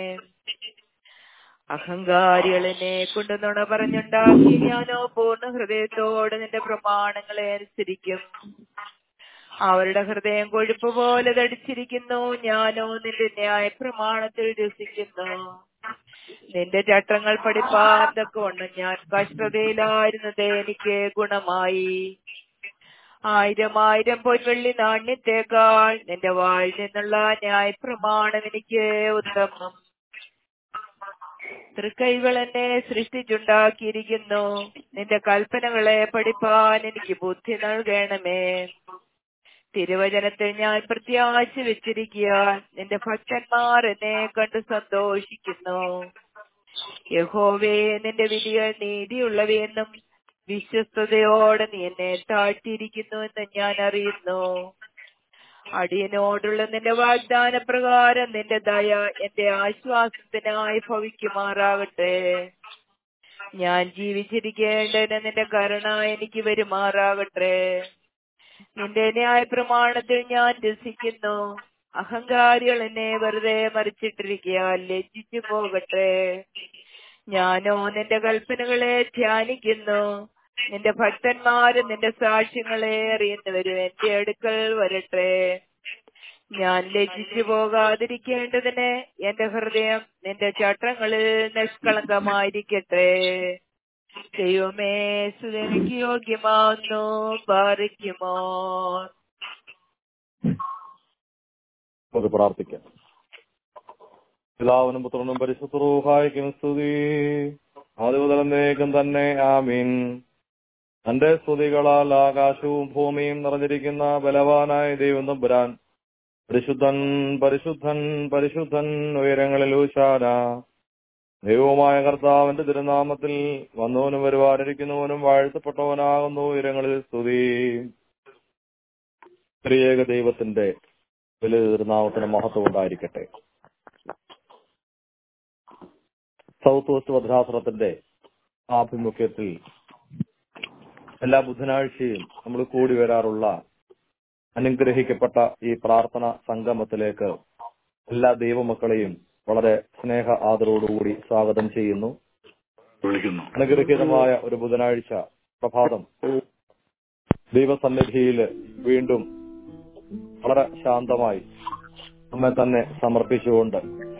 അഹങ്കാരികൾ എന്നെ കൊണ്ട് നുണ പറഞ്ഞുണ്ടാക്കി ഞാനോ പൂർണ്ണ ഹൃദയത്തോടെ നിന്റെ പ്രമാണങ്ങളെ അനുസരിക്കും അവരുടെ ഹൃദയം കൊഴുപ്പ് പോലെ തടിച്ചിരിക്കുന്നു ഞാനോ നിന്റെ ന്യായ പ്രമാണത്തിൽ രസിക്കുന്നു നിന്റെ ചട്ടങ്ങൾ പഠിപ്പാൻ തക്കവണ്ണം ഞാൻ കഷ്ടതയിലായിരുന്നത് എനിക്ക് ഗുണമായി ആയിരം ആയിരം പൊൻവെള്ളി നാണ്യത്തേക്കാൾ നിന്റെ വായിൽ നിന്നുള്ള ന്യായ പ്രമാണം എനിക്ക് ഉത്തമം തൃക്കൈകൾ എന്നെ സൃഷ്ടിച്ചുണ്ടാക്കിയിരിക്കുന്നു നിന്റെ കൽപ്പനകളെ പഠിപ്പാൻ എനിക്ക് ബുദ്ധി നൽകണമേ തിരുവചനത്തിൽ ഞാൻ പ്രത്യാശ വെച്ചിരിക്കുക നിന്റെ ഭക്തന്മാർ എന്നെ കണ്ടു സന്തോഷിക്കുന്നു യഹോവേ നിന്റെ വിധികൾ നീതിയുള്ളവയെന്നും വിശ്വസ്തയോടെ നീ എന്നെ താഴ്ത്തിയിരിക്കുന്നു എന്ന് ഞാൻ അറിയുന്നു അടിയനോടുള്ള നിന്റെ വാഗ്ദാന പ്രകാരം നിന്റെ ദയ എന്റെ ആശ്വാസത്തിനായി ഭവിക്കുമാറാകട്ടെ ഞാൻ ജീവിച്ചിരിക്കേണ്ടതിന് നിന്റെ കരുണ എനിക്ക് വരുമാറാകട്ടെ നിന്റെ ന്യായ പ്രമാണത്തിൽ ഞാൻ രസിക്കുന്നു അഹങ്കാരികൾ എന്നെ വെറുതെ മറിച്ചിട്ടിരിക്കുക ലജ്ജിച്ചു പോകട്ടെ ഞാനോ നിന്റെ കൽപ്പനകളെ ധ്യാനിക്കുന്നു നിന്റെ ഭക്തന്മാരും നിന്റെ സാക്ഷ്യങ്ങളെ അറിയുന്നവരും എന്റെ അടുക്കൽ വരട്ടെ ഞാൻ ലജ്ജിച്ചു പോകാതിരിക്കേണ്ടതിന് എന്റെ ഹൃദയം നിന്റെ ചട്ടങ്ങളിൽ നിഷ്കളങ്കമായിരിക്കട്ടെ ദൈവമേ സുതനിക്ക് യോഗ്യമാവുന്നു പാറിക്കുമോ നമുക്ക് പ്രാർത്ഥിക്കാം പിതാവിനും പുത്രനും പരിശുദ്ധൂഹായിക്കും സ്തുതി ആദ്യമുതലേക്കും തന്നെ ആമീൻ തന്റെ സ്തുതികളാൽ ആകാശവും ഭൂമിയും നിറഞ്ഞിരിക്കുന്ന ബലവാനായ ദൈവം തമ്പുരാൻ പരിശുദ്ധൻ പരിശുദ്ധൻ പരിശുദ്ധൻ ഉയരങ്ങളിൽ ഊശാന ദൈവമായ കർത്താവിന്റെ തിരുനാമത്തിൽ വന്നവനും വരുവാനിരിക്കുന്നവനും വാഴ്ത്തപ്പെട്ടവനാകുന്നു ഉയരങ്ങളിൽ സ്തുതി ത്രിയേക ദൈവത്തിന്റെ വലിയ തിരുനാമത്തിന് മഹത്വം ഉണ്ടായിരിക്കട്ടെ സൗത്ത് വെസ്റ്റ് ഭദ്രാസനത്തിന്റെ ആഭിമുഖ്യത്തിൽ എല്ലാ ബുധനാഴ്ചയും നമ്മൾ കൂടി വരാറുള്ള അനുഗ്രഹിക്കപ്പെട്ട ഈ പ്രാർത്ഥന സംഗമത്തിലേക്ക് എല്ലാ ദൈവമക്കളെയും വളരെ സ്നേഹ ആദരവോടുകൂടി സ്വാഗതം ചെയ്യുന്നു വിളിക്കുന്നു അനുഗ്രഹീതമായ ഒരു ബുധനാഴ്ച പ്രഭാതം ദൈവസന്നിധിയിൽ വീണ്ടും വളരെ ശാന്തമായി നമ്മെ തന്നെ സമർപ്പിച്ചുകൊണ്ട്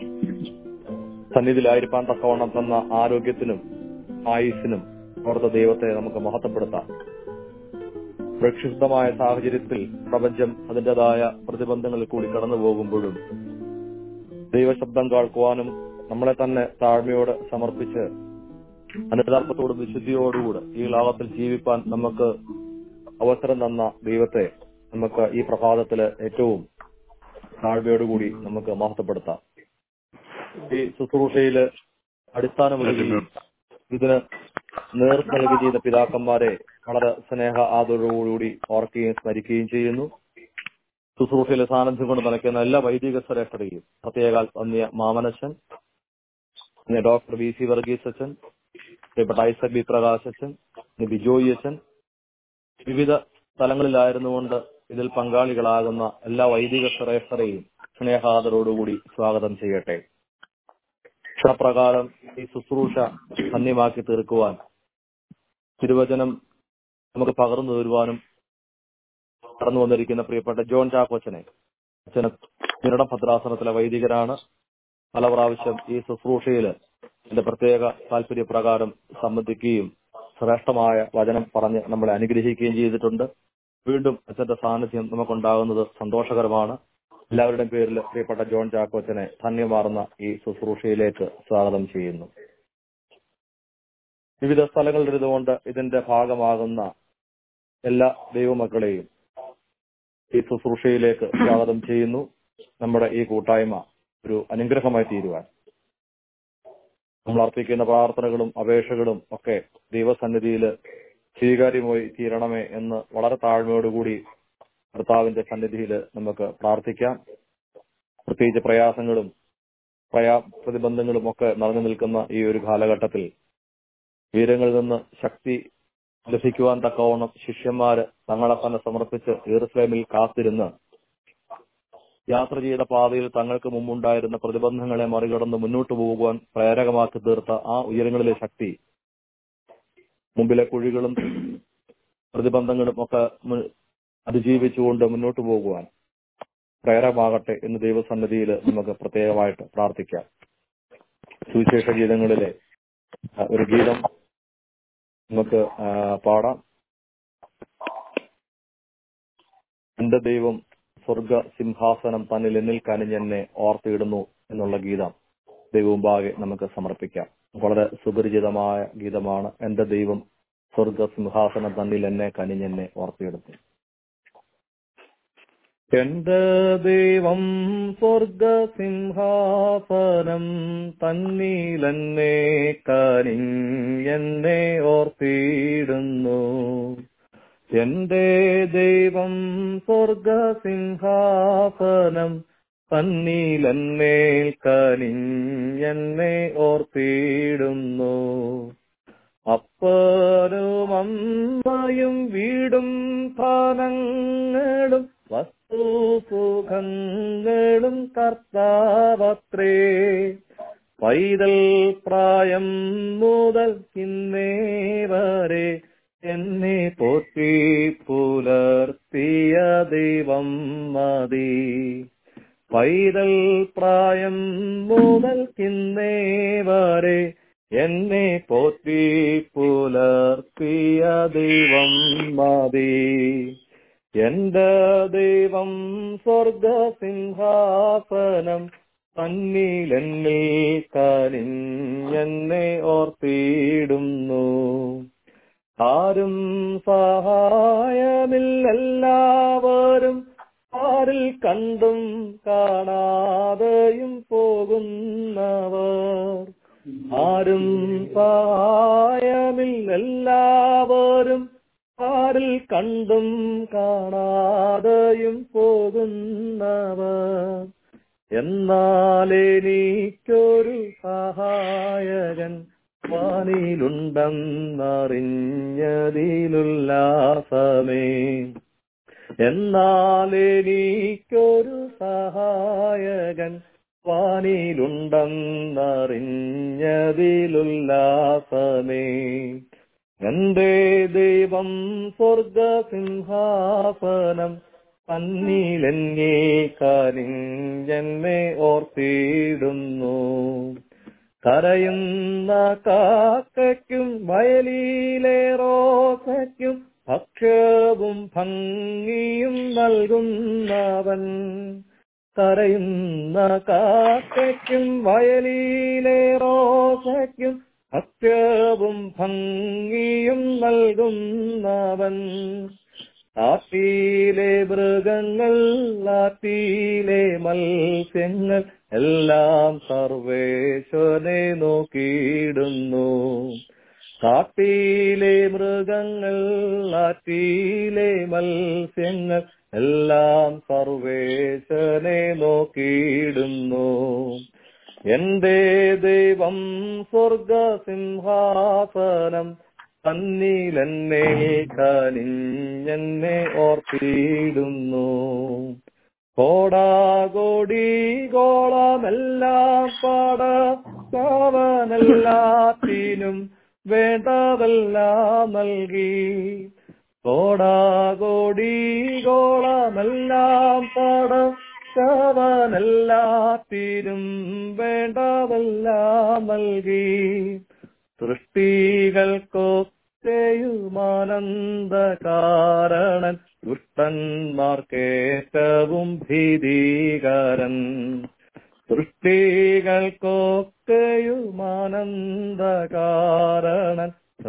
സന്നിധിയിലായിരിക്കാൻ തക്കവണ്ണം തന്ന ആരോഗ്യത്തിനും ആയുസ്സിനും ഓർത്ത ദൈവത്തെ നമുക്ക് മഹത്വപ്പെടുത്താം പ്രക്ഷുബ്ധമായ സാഹചര്യത്തിൽ പ്രപഞ്ചം അതിൻ്റെതായ പ്രതിബന്ധങ്ങളിൽ കൂടി കടന്നു പോകുമ്പോഴും ദൈവശബ്ദം കേൾക്കുവാനും നമ്മളെ തന്നെ താഴ്മയോട് സമർപ്പിച്ച് അനുതാപത്തോടും വിശുദ്ധിയോടുകൂടെ ഈ ലോകത്തിൽ ജീവിപ്പാൻ നമുക്ക് അവസരം തന്ന ദൈവത്തെ നമുക്ക് ഈ പ്രഭാതത്തില് ഏറ്റവും താഴ്മയോടുകൂടി നമുക്ക് മഹത്വപ്പെടുത്താം ഈ ശുശ്രൂഷയില് അടിസ്ഥാനമൊരുക്കുകയും ഇതിന് നേതൃത്വം നൽകി ചെയ്ത പിതാക്കന്മാരെ വളരെ സ്നേഹ ആദരവോടുകൂടി ഓർക്കുകയും സ്മരിക്കുകയും ചെയ്യുന്നു ശുശ്രൂഷയിലെ സാന്നിധ്യം കൊണ്ട് നനയ്ക്കുന്ന എല്ലാ വൈദിക ശ്രേഷ്ഠരെയും പ്രത്യേക അന്യ മാമനച്ചൻ പിന്നെ ഡോക്ടർ വി സി വർഗീസ് അച്ഛൻ പ്രിയപ്പെട്ട ഐസക് ബി പ്രകാശ് അച്ഛൻ പിന്നെ ബിജോയി അച്ഛൻ വിവിധ സ്ഥലങ്ങളിലായിരുന്നുകൊണ്ട് ഇതിൽ പങ്കാളികളാകുന്ന എല്ലാ വൈദിക ശ്രേഷ്ഠരെയും സ്നേഹാദരോടുകൂടി സ്വാഗതം ചെയ്യട്ടെ ക്ഷണപ്രകാരം ഈ ശുശ്രൂഷ ധന്യമാക്കി തീർക്കുവാൻ തിരുവചനം നമുക്ക് പകർന്നു തരുവാനും കടന്നു വന്നിരിക്കുന്ന പ്രിയപ്പെട്ട ജോൺ ചാക്കോച്ചനെ അച്ഛന് നിരണം ഭദ്രാസനത്തിലെ വൈദികരാണ് പല പ്രാവശ്യം ഈ ശുശ്രൂഷയിൽ എന്റെ പ്രത്യേക താല്പര്യപ്രകാരം സംബന്ധിക്കുകയും ശ്രേഷ്ഠമായ വചനം പറഞ്ഞ് നമ്മളെ അനുഗ്രഹിക്കുകയും ചെയ്തിട്ടുണ്ട് വീണ്ടും അച്ഛന്റെ സാന്നിധ്യം നമുക്കുണ്ടാകുന്നത് സന്തോഷകരമാണ് എല്ലാവരുടെയും പേരിൽ പ്രിയപ്പെട്ട ജോൺ ചാക്കോച്ചനെ ധന്യമാർന്ന ഈ ശുശ്രൂഷയിലേക്ക് സ്വാഗതം ചെയ്യുന്നു വിവിധ സ്ഥലങ്ങളിലിരുന്നുകൊണ്ട് ഇതിന്റെ ഭാഗമാകുന്ന എല്ലാ ദൈവമക്കളെയും ഈ ശുശ്രൂഷയിലേക്ക് സ്വാഗതം ചെയ്യുന്നു നമ്മുടെ ഈ കൂട്ടായ്മ ഒരു അനുഗ്രഹമായി തീരുവാൻ നമ്മൾ അർപ്പിക്കുന്ന പ്രാർത്ഥനകളും അപേക്ഷകളും ഒക്കെ ദൈവസന്നിധിയിൽ സ്വീകാര്യമായി തീരണമേ എന്ന് വളരെ താഴ്മയോടുകൂടി കർത്താവിന്റെ സന്നിധിയിൽ നമുക്ക് പ്രാർത്ഥിക്കാം പ്രത്യേകിച്ച് പ്രയാസങ്ങളും പ്രയാ പ്രതിബന്ധങ്ങളും ഒക്കെ നിറഞ്ഞു നിൽക്കുന്ന ഈ ഒരു കാലഘട്ടത്തിൽ വീരങ്ങളിൽ നിന്ന് ശക്തി ലഭിക്കുവാൻ തക്കവണ്ണം ശിഷ്യന്മാര് തങ്ങളെ തന്നെ സമർപ്പിച്ച് ഈറുസ്ലേമിൽ കാത്തിരുന്ന് യാത്ര ചെയ്ത പാതയിൽ തങ്ങൾക്ക് മുമ്പുണ്ടായിരുന്ന പ്രതിബന്ധങ്ങളെ മറികടന്ന് മുന്നോട്ട് പോകുവാൻ പ്രേരകമാക്കി തീർത്ത ആ ഉയരങ്ങളിലെ ശക്തി മുമ്പിലെ കുഴികളും പ്രതിബന്ധങ്ങളും ഒക്കെ മു- അതിജീവിച്ചുകൊണ്ട് മുന്നോട്ട് പോകുവാൻ പ്രേരകമാകട്ടെ എന്ന് ദൈവസന്നിധിയിൽ നമുക്ക് പ്രത്യേകമായിട്ട് പ്രാർത്ഥിക്കാം സുവിശേഷ ഗീതങ്ങളിലെ ആ, ഒരു ഗീതം നമുക്ക് ആ, പാടാം എന്റെ ദൈവം സ്വർഗ സിംഹാസനം തന്നിൽ എന്നിൽ കനിഞ്ഞെന്നെ ഓർത്തിടുന്നു എന്നുള്ള ഗീതം ദൈവമുമ്പാകെ നമുക്ക് സമർപ്പിക്കാം വളരെ സുപരിചിതമായ ഗീതമാണ് എന്റെ ദൈവം സ്വർഗ സിംഹാസനം തന്നിൽ എന്നെ കനിഞ്ഞെന്നെ ഓർത്തിയെടുത്തു എന്റെ ദൈവം സ്വർഗ സിംഹാസനം തന്നിലെന്നെ കനിഞ്ഞെന്നെ ഓർത്തിയിടുന്നു എന്റെ ദൈവം സ്വർഗ സിംഹാസനം തന്നിലെന്നെ കനിഞ്ഞെന്നെ ഓർത്തിയിടുന്നു അപ്പനും അമ്മയും വീടും സ്ഥാനങ്ങളും വസ്തുസുഖങ്ങളും കർത്താവത്രേ പൈതൽ പ്രായം മുതൽ ഇന്നേ വരെ എന്നെ പോറ്റി പുലർത്തിയ ദൈവം മതി പൈതൽ പ്രായം മുതൽ ഇന്നേ വരെ എന്നെ പോറ്റി പുലർത്തിയ ദൈവം മതി എന്റെ ദൈവം സ്വർഗസിംഹാസനം തന്നിലെന്നിൽ കനിഞ്ഞെന്നെ ഓർത്തിയിടുന്നു ആരും സഹായമില്ലെല്ലാവരും ആരിൽ കണ്ടും കാണാതെയും പോകുന്നവർ ആരും സഹായമില്ലെല്ലാവരും ആരിൽ കണ്ടും കാണാതെയും പോകുന്നവർ എന്നാൽ എനിക്കൊരു സഹായകൻ വാനിലുണ്ടെന്നറിഞ്ഞതിലുല്ലാസമേ എന്നാൽ എനിക്കൊരു സഹായകൻ വാനിലുണ്ടെന്നറിഞ്ഞതിലുല്ലാസമേ എന്റെ ദൈവം സ്വർഗസിംഹാസനം തന്നിലെന്നെ കരിഞ്ഞെന്നെ ഓർത്തിയിടുന്നു കരയുന്ന കാക്കയ്ക്കും വയലിലെ റോസയ്ക്കും ഭക്ഷ്യവും ഭംഗിയും നൽകുന്നവൻ കരയുന്ന കാക്കയ്ക്കും വയലിലെ റോസയ്ക്കും ഭക്ഷ്യവും ഭംഗിയും നൽകുന്നവൻ ആറ്റിയിലെ മൃഗങ്ങൾ ആറ്റിയിലെ മത്സ്യങ്ങൾ എല്ലാം സർവേശ്വനെ നോക്കിയിടുന്നു കാട്ടിയിലെ മൃഗങ്ങൾ ആറ്റിയിലെ മത്സ്യങ്ങൾ എല്ലാം സർവേശ്വനെ നോക്കിയിടുന്നു എന്റെ ദൈവം സ്വർഗസിംഹാസനം തന്നിലെന്നെ കനിഞ്ഞെന്നെ ഓർത്തിയിടുന്നു കോടാകോടി ഗോളമെല്ലാം പാടവനെല്ലാത്തിനും വേണ്ടതെല്ലാം നൽകി കോടാകോടി ഗോളമെല്ലാം പാടവനെല്ലാത്തിനും വേണ്ടതെല്ലാം നൽകി സൃഷ്ടികൾക്കൊക്കെയുമാനന്ദ കാരണൻ ദുഷ്ടന്മാർക്കേറ്റവും ഭീതികാരൻ സൃഷ്ടികൾക്കൊക്കെയുമാനന്ദ കാരണൻ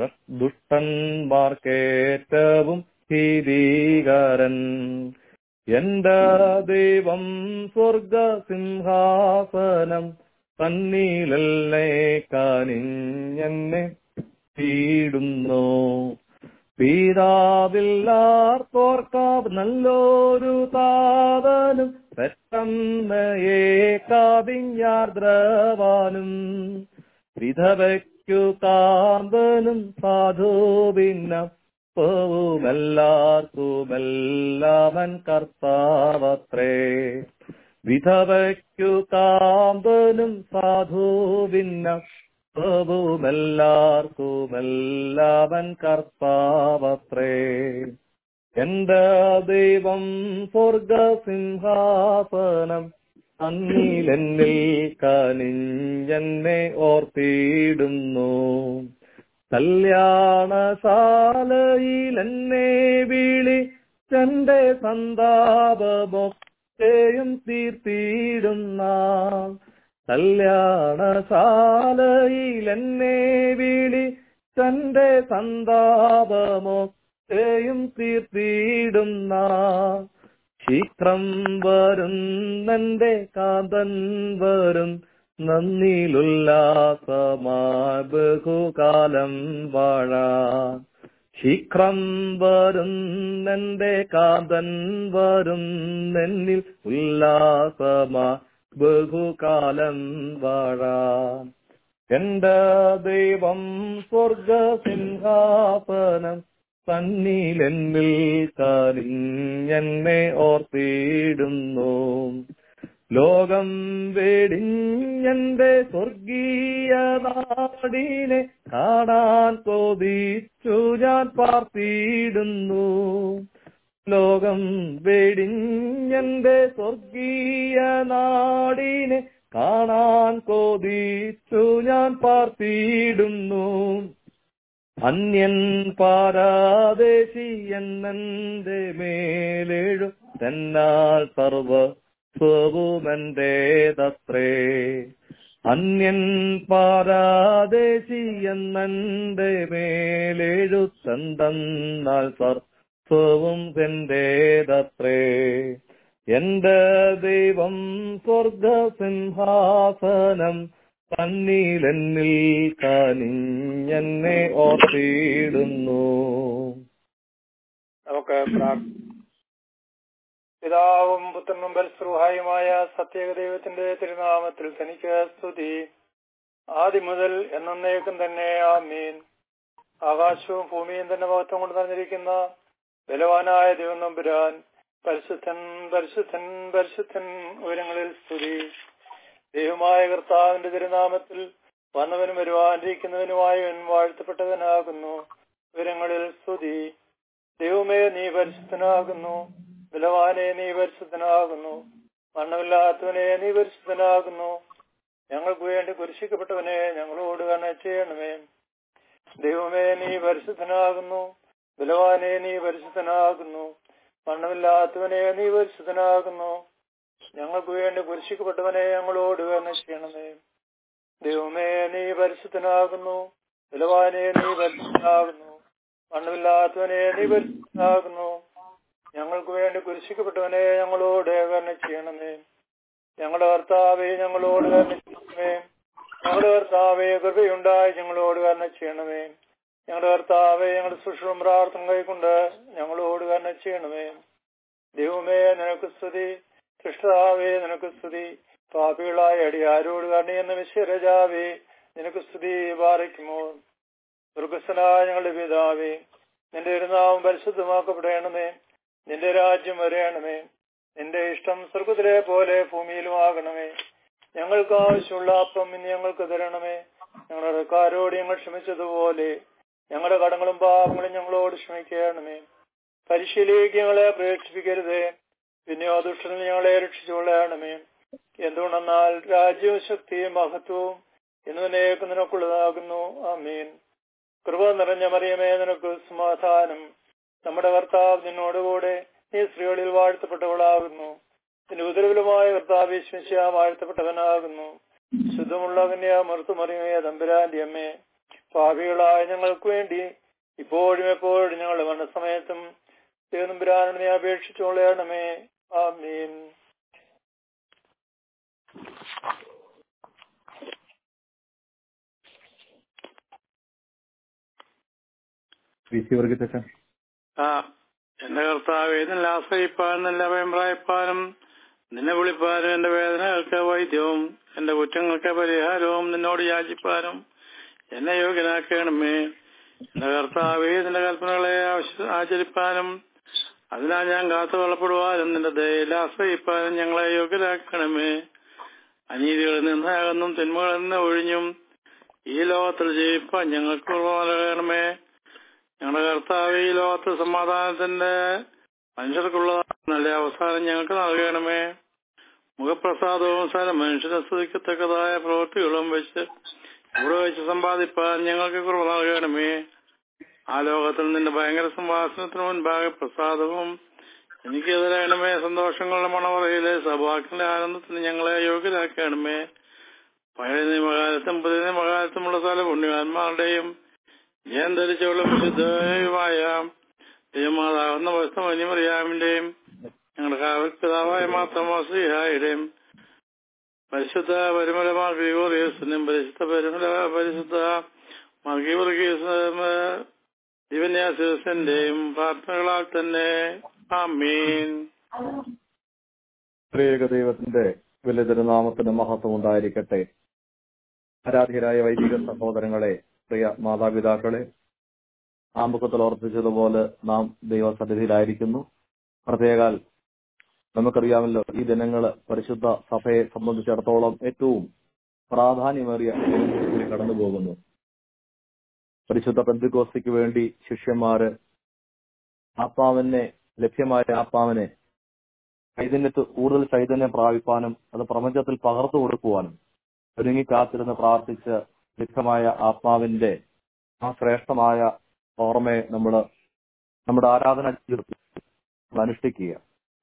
ദുഷ്ടന്മാർക്കേറ്റവും ഭീതികാരൻ എന്റെ ദൈവം സ്വർഗസിംഹാസനം തന്നീലല്ലേ കാനിഞ്ഞെന്നെ പീടുന്നു പീതാവില്ലാർത്തോർക്കാവ് നല്ലൊരു താതനും പെട്ടെന്നയെ കാവിഞ്ഞാർദ്രവാനും വിധവയ്ക്കു കാന്തനും സാധുവിന്ന ുമെല്ലാർക്കുമെല്ലാമൻ കർത്താവത്രേ വിധവയ്ക്കു കാന്തനും സാധുവിന്ന പ്രഭുമെല്ലാർക്കുമെല്ലാവൻ കർത്താവത്രേ എന്റെ ദൈവം സ്വർഗസിംഹാസനം അന്നിലെന്നിൽ കനിഞ്ഞെന്നെ ഓർത്തിയിടുന്നു കല്യാണശാലയിൽ എന്നെ വിളി തന്റെ സന്താപമൊക്കെയും തീർത്തിയിടുന്ന കല്യാണശാലയിൽ എന്നെ വിളി തന്റെ സന്താപമൊക്കെയും തീർത്തിടുന്ന ശീഘ്രം വരുന്നെന്റെ കാതൻ വരും നന്ദിയിലുല്ലാസമാ ബഹുകാലം വാഴാൻ ശീഘ്രം വരുന്നെന്റെ കാതൻ വരും എന്നിൽ ഉല്ലാസമാ ബഹുകാലം വാഴാൻ എന്റെ ദൈവം സ്വർഗസിംഹാസനം തന്നിലെന്നിൽ കനിഞ്ഞെന്നെ ഓർത്തിടുന്നു ലോകം വെടിഞ്ഞെന്റെ സ്വർഗീയ നാടിനെ കാണാൻ കൊതിച്ചു ഞാൻ പാർത്തിടുന്നു ലോകം വെടിഞ്ഞെന്റെ സ്വർഗീയ നാടിനെ കാണാൻ കൊതിച്ചു ഞാൻ പാർത്തിടുന്നു അന്യൻ പാരാദേശി എന്നെ മേലെഴു തെന്നാൽ സർവ സ്വവുമെന്റേതത്രേ അന്യൻ പാരാദേശി എന്നെ മേലെഴുത്തെന്തെന്നാൽ സർവവും എന്റേതത്രേ എന്റെ ദൈവം സ്വർഗസിംഹാസനം തന്നിലെന്നിൽ കനിഞ്ഞെന്നെ ഓർത്തിടുന്നു നമുക്ക് പ്രാർത്ഥിക്കാം പിതാവും പുത്രനും ബൽസ്രുഹായുമായ സത്യേക ദൈവത്തിന്റെ തിരുനാമത്തിൽ തനിക്ക് സ്തുതി ആദ്യം മുതൽ എന്നേക്കും തന്നെ ആമീൻ ആകാശവും ഭൂമിയും തന്നെ മഹത്വം കൊണ്ട് നിറഞ്ഞിരിക്കുന്ന ബലവാനായ ദൈവം നമ്പുരാൻ പരിശുദ്ധൻ പരിശുദ്ധൻ പരിശുദ്ധൻ ഉയരങ്ങളിൽ സ്തുതി ദൈവമായ കർത്താവിന്റെ തിരുനാമത്തിൽ വന്നവനും വരുവാനിരിക്കുന്നവനുമായവൻ വാഴ്ത്തപ്പെട്ടവനാകുന്നു ഉയരങ്ങളിൽ സ്തുതി ദൈവമേ നീ പരിശുദ്ധനാകുന്നു ബലവാനെ നീ പരിശുദ്ധനാകുന്നു മണ്ണമില്ലാത്തവനെ നീ പരിശുദ്ധനാകുന്നു ഞങ്ങൾക്ക് വേണ്ടി കുരിശിക്കപ്പെട്ടവനെ ഞങ്ങളോട് കണ ചെയ്യണമേ ദൈവമേ നീ പരിശുദ്ധനാകുന്നു ബലവാനെ നീ പരിശുദ്ധനാകുന്നു മണ്ണമില്ലാത്തവനെ നീ പരിശുദ്ധനാകുന്നു ഞങ്ങൾക്ക് വേണ്ടി കുരിശിക്കപ്പെട്ടവനെ ഞങ്ങളോട് കണ ചെയ്യണമേ ദൈവമേ നീ പരിശുദ്ധനാകുന്നു ബലവാനെ നീ പരിശുദ്ധനാകുന്നു മണ്ണമില്ലാത്തവനെ നീ പരിശുദ്ധനാകുന്നു ഞങ്ങൾക്ക് വേണ്ടി കുരിശിക്കപ്പെട്ടവനെ ഞങ്ങളോട് കരുണ ചെയ്യണമേ ഞങ്ങളുടെ കർത്താവെ ഞങ്ങളോട് കരുണ ചെയ്യണമേ ഞങ്ങളുടെ കർത്താവെ കൃപയുണ്ടായി ഞങ്ങളോട് കരുണ ചെയ്യണമേ ഞങ്ങളുടെ കർത്താവെ ഞങ്ങളുടെ സുഷും പ്രാർത്ഥന കൈക്കൊണ്ട് ഞങ്ങളോട് കരുണ ചെയ്യണമേ ദൈവമേ നിനക്ക് സ്തുതി കൃഷ്ണാവേ നിനക്ക് സ്തുതി പാപികളായ അടിയാരോട് കരുണയെന്ന വിശ്വരജാവേ നിനക്ക് സ്തുതി പാറിക്കുമോ ദുർഗസ്ഥനായ ഞങ്ങളുടെ പിതാവേ നിന്റെ ഇരുനാമം പരിശുദ്ധമാക്കപ്പെടണമേ നിന്റെ രാജ്യം വരയണമേ നിന്റെ ഇഷ്ടം സ്വർഗത്തിലെ പോലെ ഭൂമിയിലും ആകണമേ ഞങ്ങൾക്ക് ആവശ്യമുള്ള അപ്പം ഇന്ന് ഞങ്ങൾക്ക് തരണമേ ഞങ്ങളുടെ കാരോട് ഞങ്ങൾ ക്ഷമിച്ചതുപോലെ ഞങ്ങളുടെ കടങ്ങളും പാപങ്ങളും ഞങ്ങളോട് ക്ഷമിക്കണമേ പരിശീലിക്ക് ഞങ്ങളെ പ്രേക്ഷിപ്പിക്കരുതേ പിന്നെയോ ദുഷ്ടനിൽ ഞങ്ങളെ രക്ഷിച്ചുകൊള്ളണമേ എന്തുകൊണ്ടെന്നാൽ രാജ്യവും ശക്തിയും മഹത്വവും എന്നതിനേക്ക് നിനക്കുള്ളതാകുന്നു ആമീൻ കൃപ നിറഞ്ഞ മറിയമേ നിനക്ക് സമാധാനം നമ്മുടെ കർത്താവ് നിന്നോടുകൂടെ നീ സ്ത്രീകളിൽ വാഴ്ത്തപ്പെട്ടവളാകുന്നു നിന്റെ ഉദരവിലുമായ കർത്താവ് വിശ്വസിച്ച വാഴ്ത്തപ്പെട്ടവനാകുന്നു ശുദ്ധമുള്ള കന്യാ മറുത്തുമറിയമേ തമ്പുരാന്റെ അമ്മേ പാപികളായ ഞങ്ങൾക്ക് വേണ്ടി ഇപ്പോഴും എപ്പോഴും ഞങ്ങളുടെ മരണസമയത്തും തമ്പുരാനോട് നീ അപേക്ഷിച്ചോളണമേ ആമീൻ പി സി വർഗീസച്ചൻ ആ എന്റെ കർത്താവ് നിന്നെ ആശ്രയിപ്പാനും നിന്നെ അഭിപ്രായപ്പാനും നിന്നെ വിളിപ്പാനും എന്റെ വേദനകൾക്ക് വൈദ്യവും എന്റെ കുറ്റങ്ങൾക്ക് പരിഹാരവും നിന്നോട് യാചിപ്പാനും എന്നെ യോഗ്യനാക്കണമേ എന്റെ കർത്താവേ നിന്റെ കൽപ്പനകളെ ആവശ്യ- ആചരിപ്പാനും അതിനാൽ ഞാൻ കാത്തു കൊള്ളപ്പെടുവാനും നിന്റെ ദയയിൽ ആശ്രയിപ്പാനും ഞങ്ങളെ യോഗ്യരാക്കണമേ അനീതികളിൽ നിന്ന് അകന്നും തിന്മകളിൽ നിന്ന് ഒഴിഞ്ഞും ഈ ലോകത്തിൽ ജയിപ്പാൻ ഞങ്ങൾക്ക് കൃപ നൽകണമേ ഞങ്ങളുടെ കർത്താവ് ഈ ലോകത്ത് സമാധാനത്തിന്റെ മനുഷ്യർക്കുള്ള നല്ല അവസാനം ഞങ്ങൾക്ക് നൽകണമേ മുഖപ്രസാദവും സ്ഥല മനുഷ്യനെ സ്തുതിക്കത്തക്കതായ പ്രവൃത്തികളും വെച്ച് ഇവിടെ വെച്ച് സമ്പാദിപ്പാൻ ഞങ്ങൾക്ക് കുറവ് നൽകണമേ ആ ലോകത്തിൽ നിന്റെ ഭയങ്കര സംഭാഷണത്തിന് മുൻപാകെ പ്രസാദവും എനിക്ക് എതിരാകണമേ സന്തോഷങ്ങളുടെ മണവറയിലെ സഭാക്കിന്റെ ആനന്ദത്തിന് ഞങ്ങളെ യോഗ്യരാക്കണമേ പഴയ നിയമകാലത്തും പുതിയ നിയമകാലത്തുമുള്ള സകല പുണ്യവാന്മാരുടെയും ഞാൻ ധരിച്ചുള്ള വിശുദ്ധയുമായ ദൈവമാതാവുന്ന വസ്തുമനിമറിയാമിന്റെയും ഞങ്ങളുടെ കാവൽ പിതാവായ മാത്തമോസിഹായുടെയും പരിശുദ്ധ പരിമല മാർഗീറിയസിന്റെയും പരിശുദ്ധ പരിമല പരിശുദ്ധ മാർഗീവർഗീസ് ദിവന്യാസിന്റെയും പ്രാർത്ഥനകളാൽ തന്നെ ആമീൻ ത്രിയേക ദൈവത്തിന്റെ വലിയ തിരുനാമത്തിന് മഹത്വം ഉണ്ടായിരിക്കട്ടെ ആരാധ്യരായ വൈദിക സഹോദരങ്ങളെ പ്രിയ മാതാപിതാക്കളെ ആമുഖത്തിൽ ഓർപ്പിച്ചതുപോലെ നാം ദൈവസന്നിധിയിലായിരിക്കുന്നു പ്രത്യേകാൽ നമുക്കറിയാമല്ലോ ഈ ദിനങ്ങൾ പരിശുദ്ധ സഭയെ സംബന്ധിച്ചിടത്തോളം ഏറ്റവും പ്രാധാന്യമേറിയ ദിനങ്ങളിലൂടെ കടന്നു പോകുന്നു പരിശുദ്ധ പെന്തിക്കോസ്തിക്ക് വേണ്ടി ശിഷ്യന്മാര് ആത്മാവിനെ ലഭ്യമായ ആത്മാവിനെ ചൈതന്യത്ത് കൂടുതൽ ചൈതന്യം പ്രാപിപ്പാനും അത് പ്രപഞ്ചത്തിൽ പകർന്നു കൊടുക്കുവാനും ഒരുങ്ങി കാത്തിരുന്ന് പ്രാർത്ഥിച്ച് ലഭ്യമായ ആത്മാവിന്റെ ആ ശ്രേഷ്ഠമായ ഓർമ്മയെ നമ്മൾ നമ്മുടെ ആരാധന ജീവിതത്തിൽ നമ്മൾ അനുഷ്ഠിക്കുക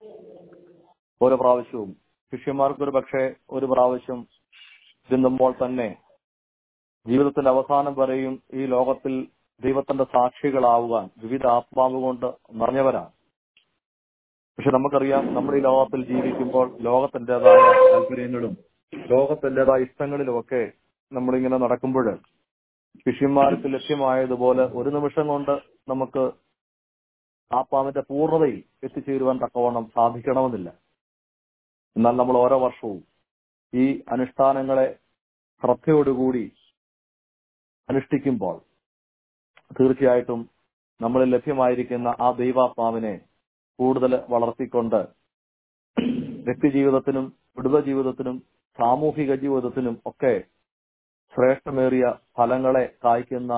ഓരോ പ്രാവശ്യവും ശിഷ്യന്മാർക്ക് ഒരു പക്ഷേ ഒരു പ്രാവശ്യം ചിന്തുമ്പോൾ തന്നെ ജീവിതത്തിന്റെ അവസാനം വരെയും ഈ ലോകത്തിൽ ദൈവത്തിന്റെ സാക്ഷികളാവുവാൻ വിവിധ ആത്മാവ് കൊണ്ട് നിറഞ്ഞവരാണ് പക്ഷെ നമുക്കറിയാം നമ്മൾ ഈ ലോകത്തിൽ ജീവിക്കുമ്പോൾ ലോകത്തിൻ്റെതായ താല്പര്യങ്ങളും ലോകത്തിൻ്റെതായ ഇഷ്ടങ്ങളിലുമൊക്കെ നമ്മളിങ്ങനെ നടക്കുമ്പോൾ ശിഷ്യന്മാർക്ക് ലഭ്യമായതുപോലെ ഒരു നിമിഷം കൊണ്ട് നമുക്ക് ആത്മാവിന്റെ പൂർണ്ണതയിൽ എത്തിച്ചേരുവാൻ തക്കവണ്ണം സാധിക്കണമെന്നില്ല എന്നാൽ നമ്മൾ ഓരോ വർഷവും ഈ അനുഷ്ഠാനങ്ങളെ ശ്രദ്ധയോടുകൂടി അനുഷ്ഠിക്കുമ്പോൾ തീർച്ചയായിട്ടും നമ്മളിൽ ലഭ്യമായിരിക്കുന്ന ആ ദൈവാത്മാവിനെ കൂടുതൽ വളർത്തിക്കൊണ്ട് വ്യക്തിജീവിതത്തിനും കുടുംബ ജീവിതത്തിനും സാമൂഹിക ജീവിതത്തിനും ഒക്കെ ശ്രേഷ്ഠമേറിയ ഫലങ്ങളെ കായ്ക്കുന്ന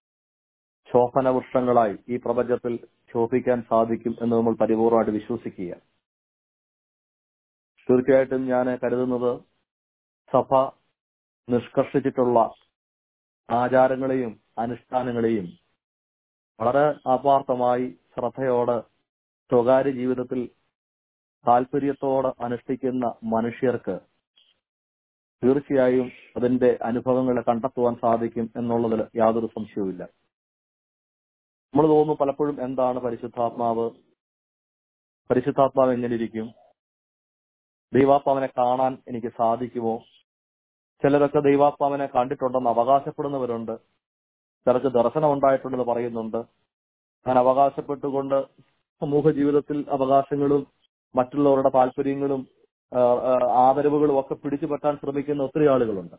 ശോഭന വൃക്ഷങ്ങളായി ഈ പ്രപഞ്ചത്തിൽ ശോഭിക്കാൻ സാധിക്കും എന്ന് നമ്മൾ പരിപൂർണമായിട്ട് വിശ്വസിക്കുക തീർച്ചയായിട്ടും ഞാൻ കരുതുന്നത് സഭ നിഷ്കർഷിച്ചിട്ടുള്ള ആചാരങ്ങളെയും അനുഷ്ഠാനങ്ങളെയും വളരെ ആത്മാർത്ഥമായി ശ്രദ്ധയോടെ സ്വകാര്യ ജീവിതത്തിൽ താല്പര്യത്തോടെ അനുഷ്ഠിക്കുന്ന മനുഷ്യർക്ക് തീർച്ചയായും അതിന്റെ അനുഭവങ്ങളെ കണ്ടെത്തുവാൻ സാധിക്കും എന്നുള്ളതിൽ യാതൊരു സംശയവുമില്ല നമ്മൾ തോന്നുന്നു പലപ്പോഴും എന്താണ് പരിശുദ്ധാത്മാവ് പരിശുദ്ധാത്മാവ് എങ്ങനെ ഇരിക്കും ദൈവാത്മാവിനെ കാണാൻ എനിക്ക് സാധിക്കുമോ ചിലരൊക്കെ ദൈവാത്മാവിനെ കണ്ടിട്ടുണ്ടെന്ന് അവകാശപ്പെടുന്നവരുണ്ട് ചിലർക്ക് ദർശനം ഉണ്ടായിട്ടുണ്ടെന്ന് പറയുന്നുണ്ട് ഞാൻ അവകാശപ്പെട്ടുകൊണ്ട് സമൂഹ ജീവിതത്തിൽ അവകാശങ്ങളും മറ്റുള്ളവരുടെ താല്പര്യങ്ങളും ആദരവുകളും ഒക്കെ പിടിച്ചു പറ്റാൻ ശ്രമിക്കുന്ന ഒത്തിരി ആളുകളുണ്ട്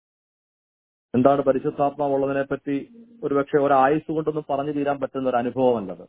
എന്താണ് പരിശുദ്ധാത്മാവുള്ളതിനെ പറ്റി ഒരുപക്ഷെ ഒരായുസ് കൊണ്ടൊന്നും പറഞ്ഞു തീരാൻ പറ്റുന്ന ഒരു അനുഭവമല്ലത്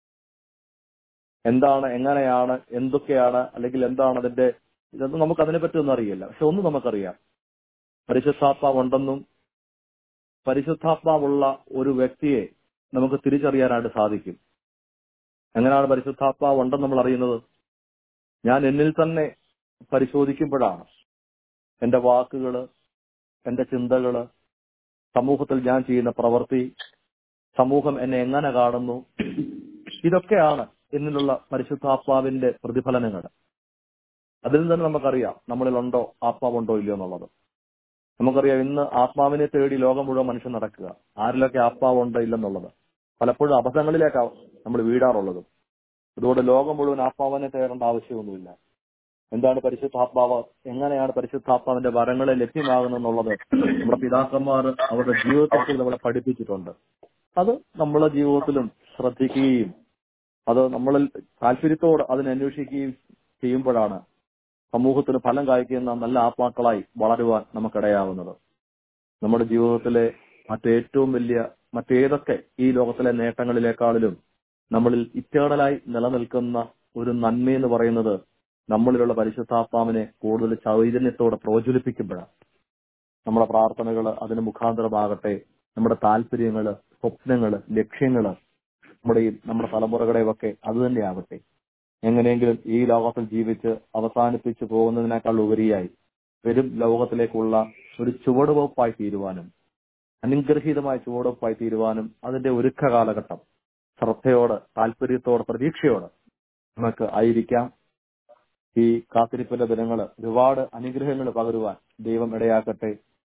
എന്താണ് എങ്ങനെയാണ് എന്തൊക്കെയാണ് അല്ലെങ്കിൽ എന്താണ് അതിന്റെ ഇതൊന്നും നമുക്ക് അതിനെപ്പറ്റി ഒന്നും അറിയില്ല പക്ഷെ ഒന്ന് നമുക്കറിയാം പരിശുദ്ധാത്മാവ് ഉണ്ടെന്നും പരിശുദ്ധാത്മാവുള്ള ഒരു വ്യക്തിയെ നമുക്ക് തിരിച്ചറിയാനായിട്ട് സാധിക്കും എങ്ങനെയാണ് പരിശുദ്ധാത്മാവ് ഉണ്ടെന്ന് നമ്മൾ അറിയുന്നത് ഞാൻ എന്നിൽ തന്നെ പരിശോധിക്കുമ്പോഴാണ് എന്റെ വാക്കുകള് എന്റെ ചിന്തകള് സമൂഹത്തിൽ ഞാൻ ചെയ്യുന്ന പ്രവൃത്തി സമൂഹം എന്നെ എങ്ങനെ കാണുന്നു ഇതൊക്കെയാണ് എന്നിലുള്ള പരിശുദ്ധാത്മാവിന്റെ പ്രതിഫലനങ്ങൾ അതിൽ തന്നെ നമുക്കറിയാം നമ്മളിലുണ്ടോ ആത്മാവുണ്ടോ ഇല്ലയോ എന്നുള്ളത് നമുക്കറിയാം ഇന്ന് ആത്മാവിനെ തേടി ലോകം മുഴുവൻ മനുഷ്യൻ നടക്കുക ആരിലൊക്കെ ആത്മാവുണ്ടോ ഇല്ലെന്നുള്ളത് പലപ്പോഴും അബദ്ധങ്ങളിലേക്കാണ് നമ്മൾ വീടാറുള്ളത് അതുകൊണ്ട് ലോകം മുഴുവൻ ആത്മാവിനെ തേടേണ്ട ആവശ്യമൊന്നുമില്ല എന്താണ് പരിശുദ്ധാത്മാവ് എങ്ങനെയാണ് പരിശുദ്ധാത്മാവിന്റെ വരങ്ങളെ ലഭ്യമാകുന്നെന്നുള്ളത് നമ്മുടെ പിതാക്കന്മാർ അവരുടെ ജീവിതത്തിൽ നമ്മളെ പഠിപ്പിച്ചിട്ടുണ്ട് അത് നമ്മളെ ജീവിതത്തിലും ശ്രദ്ധിക്കുകയും അത് നമ്മളിൽ താല്പര്യത്തോട് അതിനെ അന്വേഷിക്കുകയും ചെയ്യുമ്പോഴാണ് സമൂഹത്തിന് ഫലം കായ്ക്കുന്ന നല്ല ആത്മാക്കളായി വളരുവാൻ നമുക്കിടയാവുന്നത് നമ്മുടെ ജീവിതത്തിലെ മറ്റേറ്റവും വലിയ മറ്റേതൊക്കെ ഈ ലോകത്തിലെ നേട്ടങ്ങളിലേക്കാളിലും നമ്മളിൽ ഇറ്റേണലായി നിലനിൽക്കുന്ന ഒരു നന്മയെന്ന് പറയുന്നത് നമ്മളിലുള്ള പരിശുദ്ധാത്മാവിനെ കൂടുതൽ ചൈതന്യത്തോടെ പ്രോജ്വലിപ്പിക്കുമ്പോഴാണ് നമ്മുടെ പ്രാർത്ഥനകൾ അതിന് മുഖാന്തരമാകട്ടെ നമ്മുടെ താല്പര്യങ്ങള് സ്വപ്നങ്ങള് ലക്ഷ്യങ്ങള് നമ്മുടെയും നമ്മുടെ തലമുറകളുടെയും ഒക്കെ അത് തന്നെയാകട്ടെ എങ്ങനെയെങ്കിലും ഈ ലോകത്തിൽ ജീവിച്ച് അവസാനിപ്പിച്ചു പോകുന്നതിനേക്കാൾ ഉപരിയായി വരും ലോകത്തിലേക്കുള്ള ഒരു ചുവടുവെപ്പായി തീരുവാനും അനുഗ്രഹീതമായ ചുവടുവെപ്പായി തീരുവാനും അതിന്റെ ഒരുക്ക കാലഘട്ടം ശ്രദ്ധയോടെ താല്പര്യത്തോടെ പ്രതീക്ഷയോടെ നമുക്ക് ആയിരിക്കാം ഈ കാത്തിരിപ്പിന്റെ ദിനങ്ങൾ ഒരുപാട് അനുഗ്രഹങ്ങൾ പകരുവാൻ ദൈവം ഇടയാക്കട്ടെ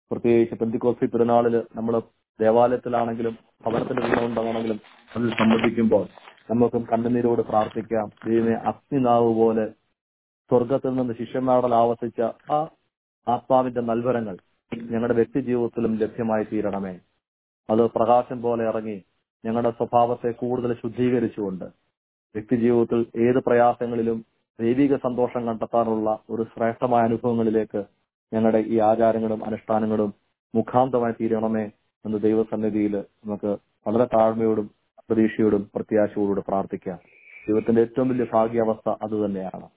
പ്രത്യേകിച്ച് പെന്തിക്കോസ്തി പെരുന്നാളില് നമ്മൾ ദേവാലയത്തിലാണെങ്കിലും ഭവനത്തിന്റെ വീടുണ്ടാണെങ്കിലും അതിൽ സംബന്ധിക്കുമ്പോൾ നമുക്കും കണ്ണുനീരോട് പ്രാർത്ഥിക്കാം ദൈവമേ അഗ്നിനാവ് പോലെ സ്വർഗത്തിൽ നിന്ന് ശിഷ്യന്മാരിൽ ആവർത്തിച്ച ആ ആത്മാവിന്റെ നൽവരങ്ങൾ ഞങ്ങളുടെ വ്യക്തി ജീവിതത്തിലും ലഭ്യമായി തീരണമേ അത് പ്രകാശം പോലെ ഇറങ്ങി ഞങ്ങളുടെ സ്വഭാവത്തെ കൂടുതൽ ശുദ്ധീകരിച്ചുകൊണ്ട് വ്യക്തി ജീവിതത്തിൽ ഏത് പ്രയാസങ്ങളിലും ദൈവിക സന്തോഷം കണ്ടെത്താനുള്ള ഒരു ശ്രേഷ്ഠമായ അനുഭവങ്ങളിലേക്ക് ഞങ്ങളുടെ ഈ ആചാരങ്ങളും അനുഷ്ഠാനങ്ങളും മുഖാന്തമായി തീരണമേ എന്ന് ദൈവസന്നിധിയിൽ നമുക്ക് വളരെ താഴ്മയോടും പ്രതീക്ഷയോടും പ്രത്യാശയോടും പ്രാർത്ഥിക്കാം ദൈവത്തിന്റെ ഏറ്റവും വലിയ ഭാഗ്യാവസ്ഥ അത് തന്നെയാണ്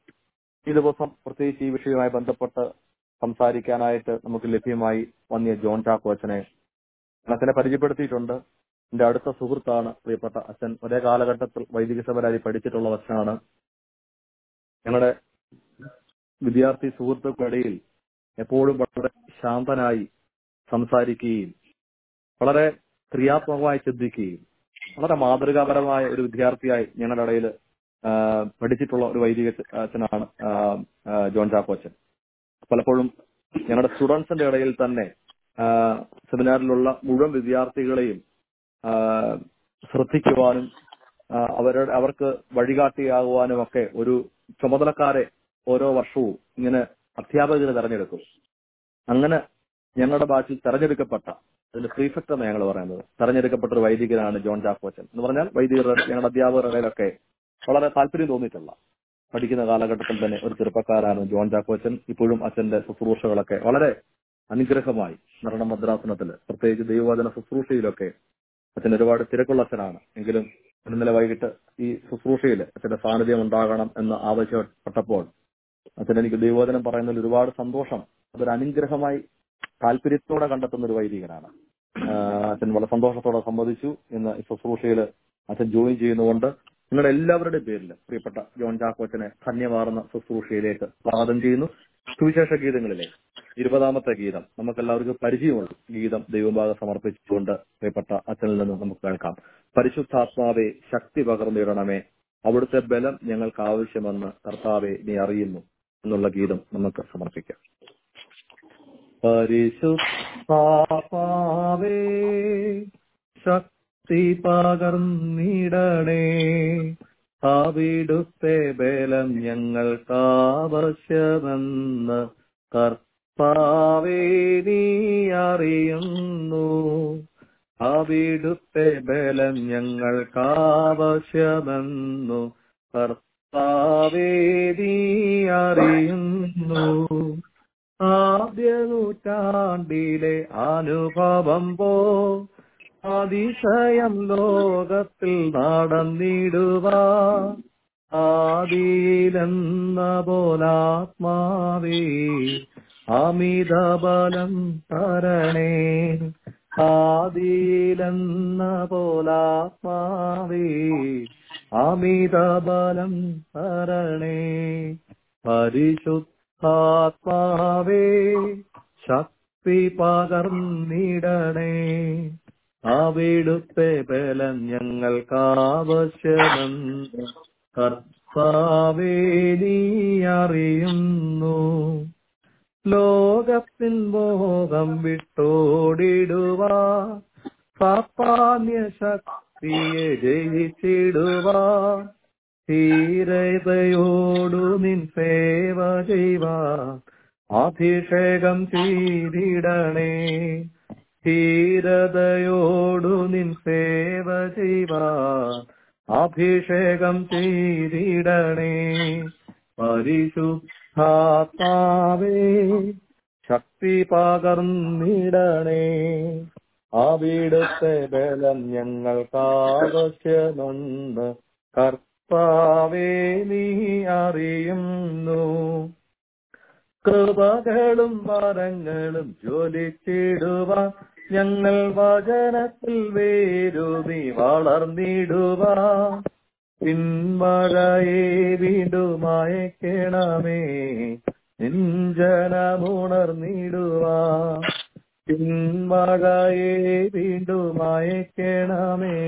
ഈ ദിവസം പ്രത്യേകിച്ച് ഈ വിഷയവുമായി ബന്ധപ്പെട്ട് സംസാരിക്കാനായിട്ട് നമുക്ക് ലഭ്യമായി വന്നിയ ജോൺ ചാക്കോച്ചനെ ഞാൻ അച്ഛനെ പരിചയപ്പെടുത്തിയിട്ടുണ്ട് എന്റെ അടുത്ത സുഹൃത്താണ് പ്രിയപ്പെട്ട അച്ഛൻ ഒരേ കാലഘട്ടത്തിൽ വൈദിക സഭരായി പഠിച്ചിട്ടുള്ള അച്ഛനാണ് ഞങ്ങളുടെ വിദ്യാർത്ഥി സുഹൃത്തുക്കളിടയിൽ എപ്പോഴും വളരെ ശാന്തനായി സംസാരിക്കുകയും വളരെ ക്രിയാത്മകമായി ചിന്തിക്കുകയും വളരെ മാതൃകാപരമായ ഒരു വിദ്യാർത്ഥിയായി ഞങ്ങളുടെ ഇടയിൽ പഠിച്ചിട്ടുള്ള ഒരു വൈദിക അച്ഛനാണ് ആ, ആ, ജോൺ ചാക്കോച്ചൻ പലപ്പോഴും ഞങ്ങളുടെ സ്റ്റുഡൻസിന്റെ ഇടയിൽ തന്നെ ആ, സെമിനാറിലുള്ള മുഴുവൻ വിദ്യാർത്ഥികളെയും ആ, ശ്രദ്ധിക്കുവാനും ആ, അവരുടെ അവർക്ക് വഴികാട്ടിയാകുവാനും ഒക്കെ ഒരു ചുമതലക്കാരെ ഓരോ വർഷവും ഇങ്ങനെ അധ്യാപകരെ തെരഞ്ഞെടുക്കും അങ്ങനെ ഞങ്ങളുടെ ബാച്ചിൽ തെരഞ്ഞെടുക്കപ്പെട്ട അതിന്റെ പ്രീഫെക്ട് എന്ന് ഞങ്ങൾ പറയുന്നത് തെരഞ്ഞെടുക്കപ്പെട്ട ഒരു വൈദികനാണ് ജോൺ ജാക്കോച്ചൻ എന്ന് പറഞ്ഞാൽ വൈദികരുടെ ഞങ്ങളുടെ അധ്യാപകരുടെ ഇടയിലൊക്കെ വളരെ താല്പര്യം തോന്നിയിട്ടുള്ള പഠിക്കുന്ന കാലഘട്ടത്തിൽ തന്നെ ഒരു ചെറുപ്പക്കാരാണ് ജോൺ ജാക്കോച്ചൻ ഇപ്പോഴും അച്ഛന്റെ ശുശ്രൂഷകളൊക്കെ വളരെ അനുഗ്രഹമായി മരണ മദ്രാസനത്തിൽ പ്രത്യേകിച്ച് ദൈവവചന ശുശ്രൂഷയിലൊക്കെ അച്ഛൻ ഒരുപാട് തിരക്കുള്ള അച്ഛനാണ് എങ്കിലും ഇന്നലെ വൈകിട്ട് ഈ ശുശ്രൂഷയിൽ അച്ഛന്റെ സാന്നിധ്യം ഉണ്ടാകണം എന്ന് ആവശ്യപ്പെട്ടപ്പോൾ അച്ഛൻ എനിക്ക് ദൈവവചനം പറയുന്നതിൽ ഒരുപാട് സന്തോഷം അതൊരു അനുഗ്രഹമായി താല്പര്യത്തോടെ കണ്ടെത്തുന്ന ഒരു വൈദികനാണ് ആഹ് അച്ഛൻ വളരെ സന്തോഷത്തോടെ സംബന്ധിച്ചു ഇന്ന് ഈ ശുശ്രൂഷയിൽ അച്ഛൻ ജോയിൻ ചെയ്യുന്നതുകൊണ്ട് നിങ്ങളുടെ എല്ലാവരുടെയും പേരിൽ പ്രിയപ്പെട്ട ജോൺ ചാക്കോച്ചനെ ധന്യമാർന്ന ശുശ്രൂഷയിലേക്ക് സ്വാഗതം ചെയ്യുന്നു സുവിശേഷ ഗീതങ്ങളിലെ ഇരുപതാമത്തെ ഗീതം നമുക്ക് എല്ലാവർക്കും പരിചയമുള്ള ഗീതം ദൈവഭാഗം സമർപ്പിച്ചുകൊണ്ട് പ്രിയപ്പെട്ട അച്ഛനിൽ നിന്ന് നമുക്ക് കേൾക്കാം പരിശുദ്ധാത്മാവെ ശക്തി പകർന്നിടണമേ അവിടുത്തെ ബലം ഞങ്ങൾക്ക് ആവശ്യമെന്ന് കർത്താവെ നീ അറിയുന്നു എന്നുള്ള ഗീതം നമുക്ക് സമർപ്പിക്കാം പരിശുദ്ധാത്മാവേ ശക്തി പകർന്നിടണേ അവിടുത്തെ ബലം ഞങ്ങൾക്കാവശ്യമെന്ന് കർത്താവേ നീ അറിയുന്നു അവിടുത്തെ ബലം ഞങ്ങൾക്കാവശ്യമെന്നു കർത്താവേ നീ അറിയുന്നു ആദ്യ നൂറ്റാണ്ടിലെ അനുഭവം പോ അതിശയം ലോകത്തിൽ നടന്നിടുവാ ആദിയിലെന്ന പോലാത്മാവേ അമിതബലം തരണേ ആദിയിലെന്ന പോലാത്മാവേ അമിതബലം തരണേ പരിശുദ്ധാത്മാവേ ശക്തി പകർന്നിടണേ അവിടുത്തെ ബലം ഞങ്ങൾക്കാവശ്യമെന്ന് കർത്താവേ നീ അറിയുന്നു ലോകത്തിൻ മോഹം വിട്ടോടിടുവാ സാപ്പാന്യ ശക്തിയെ ജയിച്ചിടുവാ ധീരതയോടു നിൻ സേവ ചെയ്യുവാ അഭിഷേകം ചെയ്തിടണേ ധീരതയോടു നിൻ സേവ ചെയ്യുവാ അഭിഷേകം ചെയ്തിടണേ പരിശുദ്ധാത്മാവേ ശക്തി പകർന്നിടണേ അവിടുത്തെ ബലം ഞങ്ങൾക്കാവശ്യമെന്ന് കർത്താവേ നീ അറിയുന്നു കൃപകളും വരങ്ങളും ജ്വലിച്ചിടുവാൻ ഞങ്ങൾ വചനത്തിൽ വേരുതി വളർന്നിടുവാൻ പിന്മഴയെ വീണ്ടും അയക്കണമേ നെഞ്ചനമുണർന്നിടുവാ പിന്മഴയെ വീണ്ടും അയക്കണമേ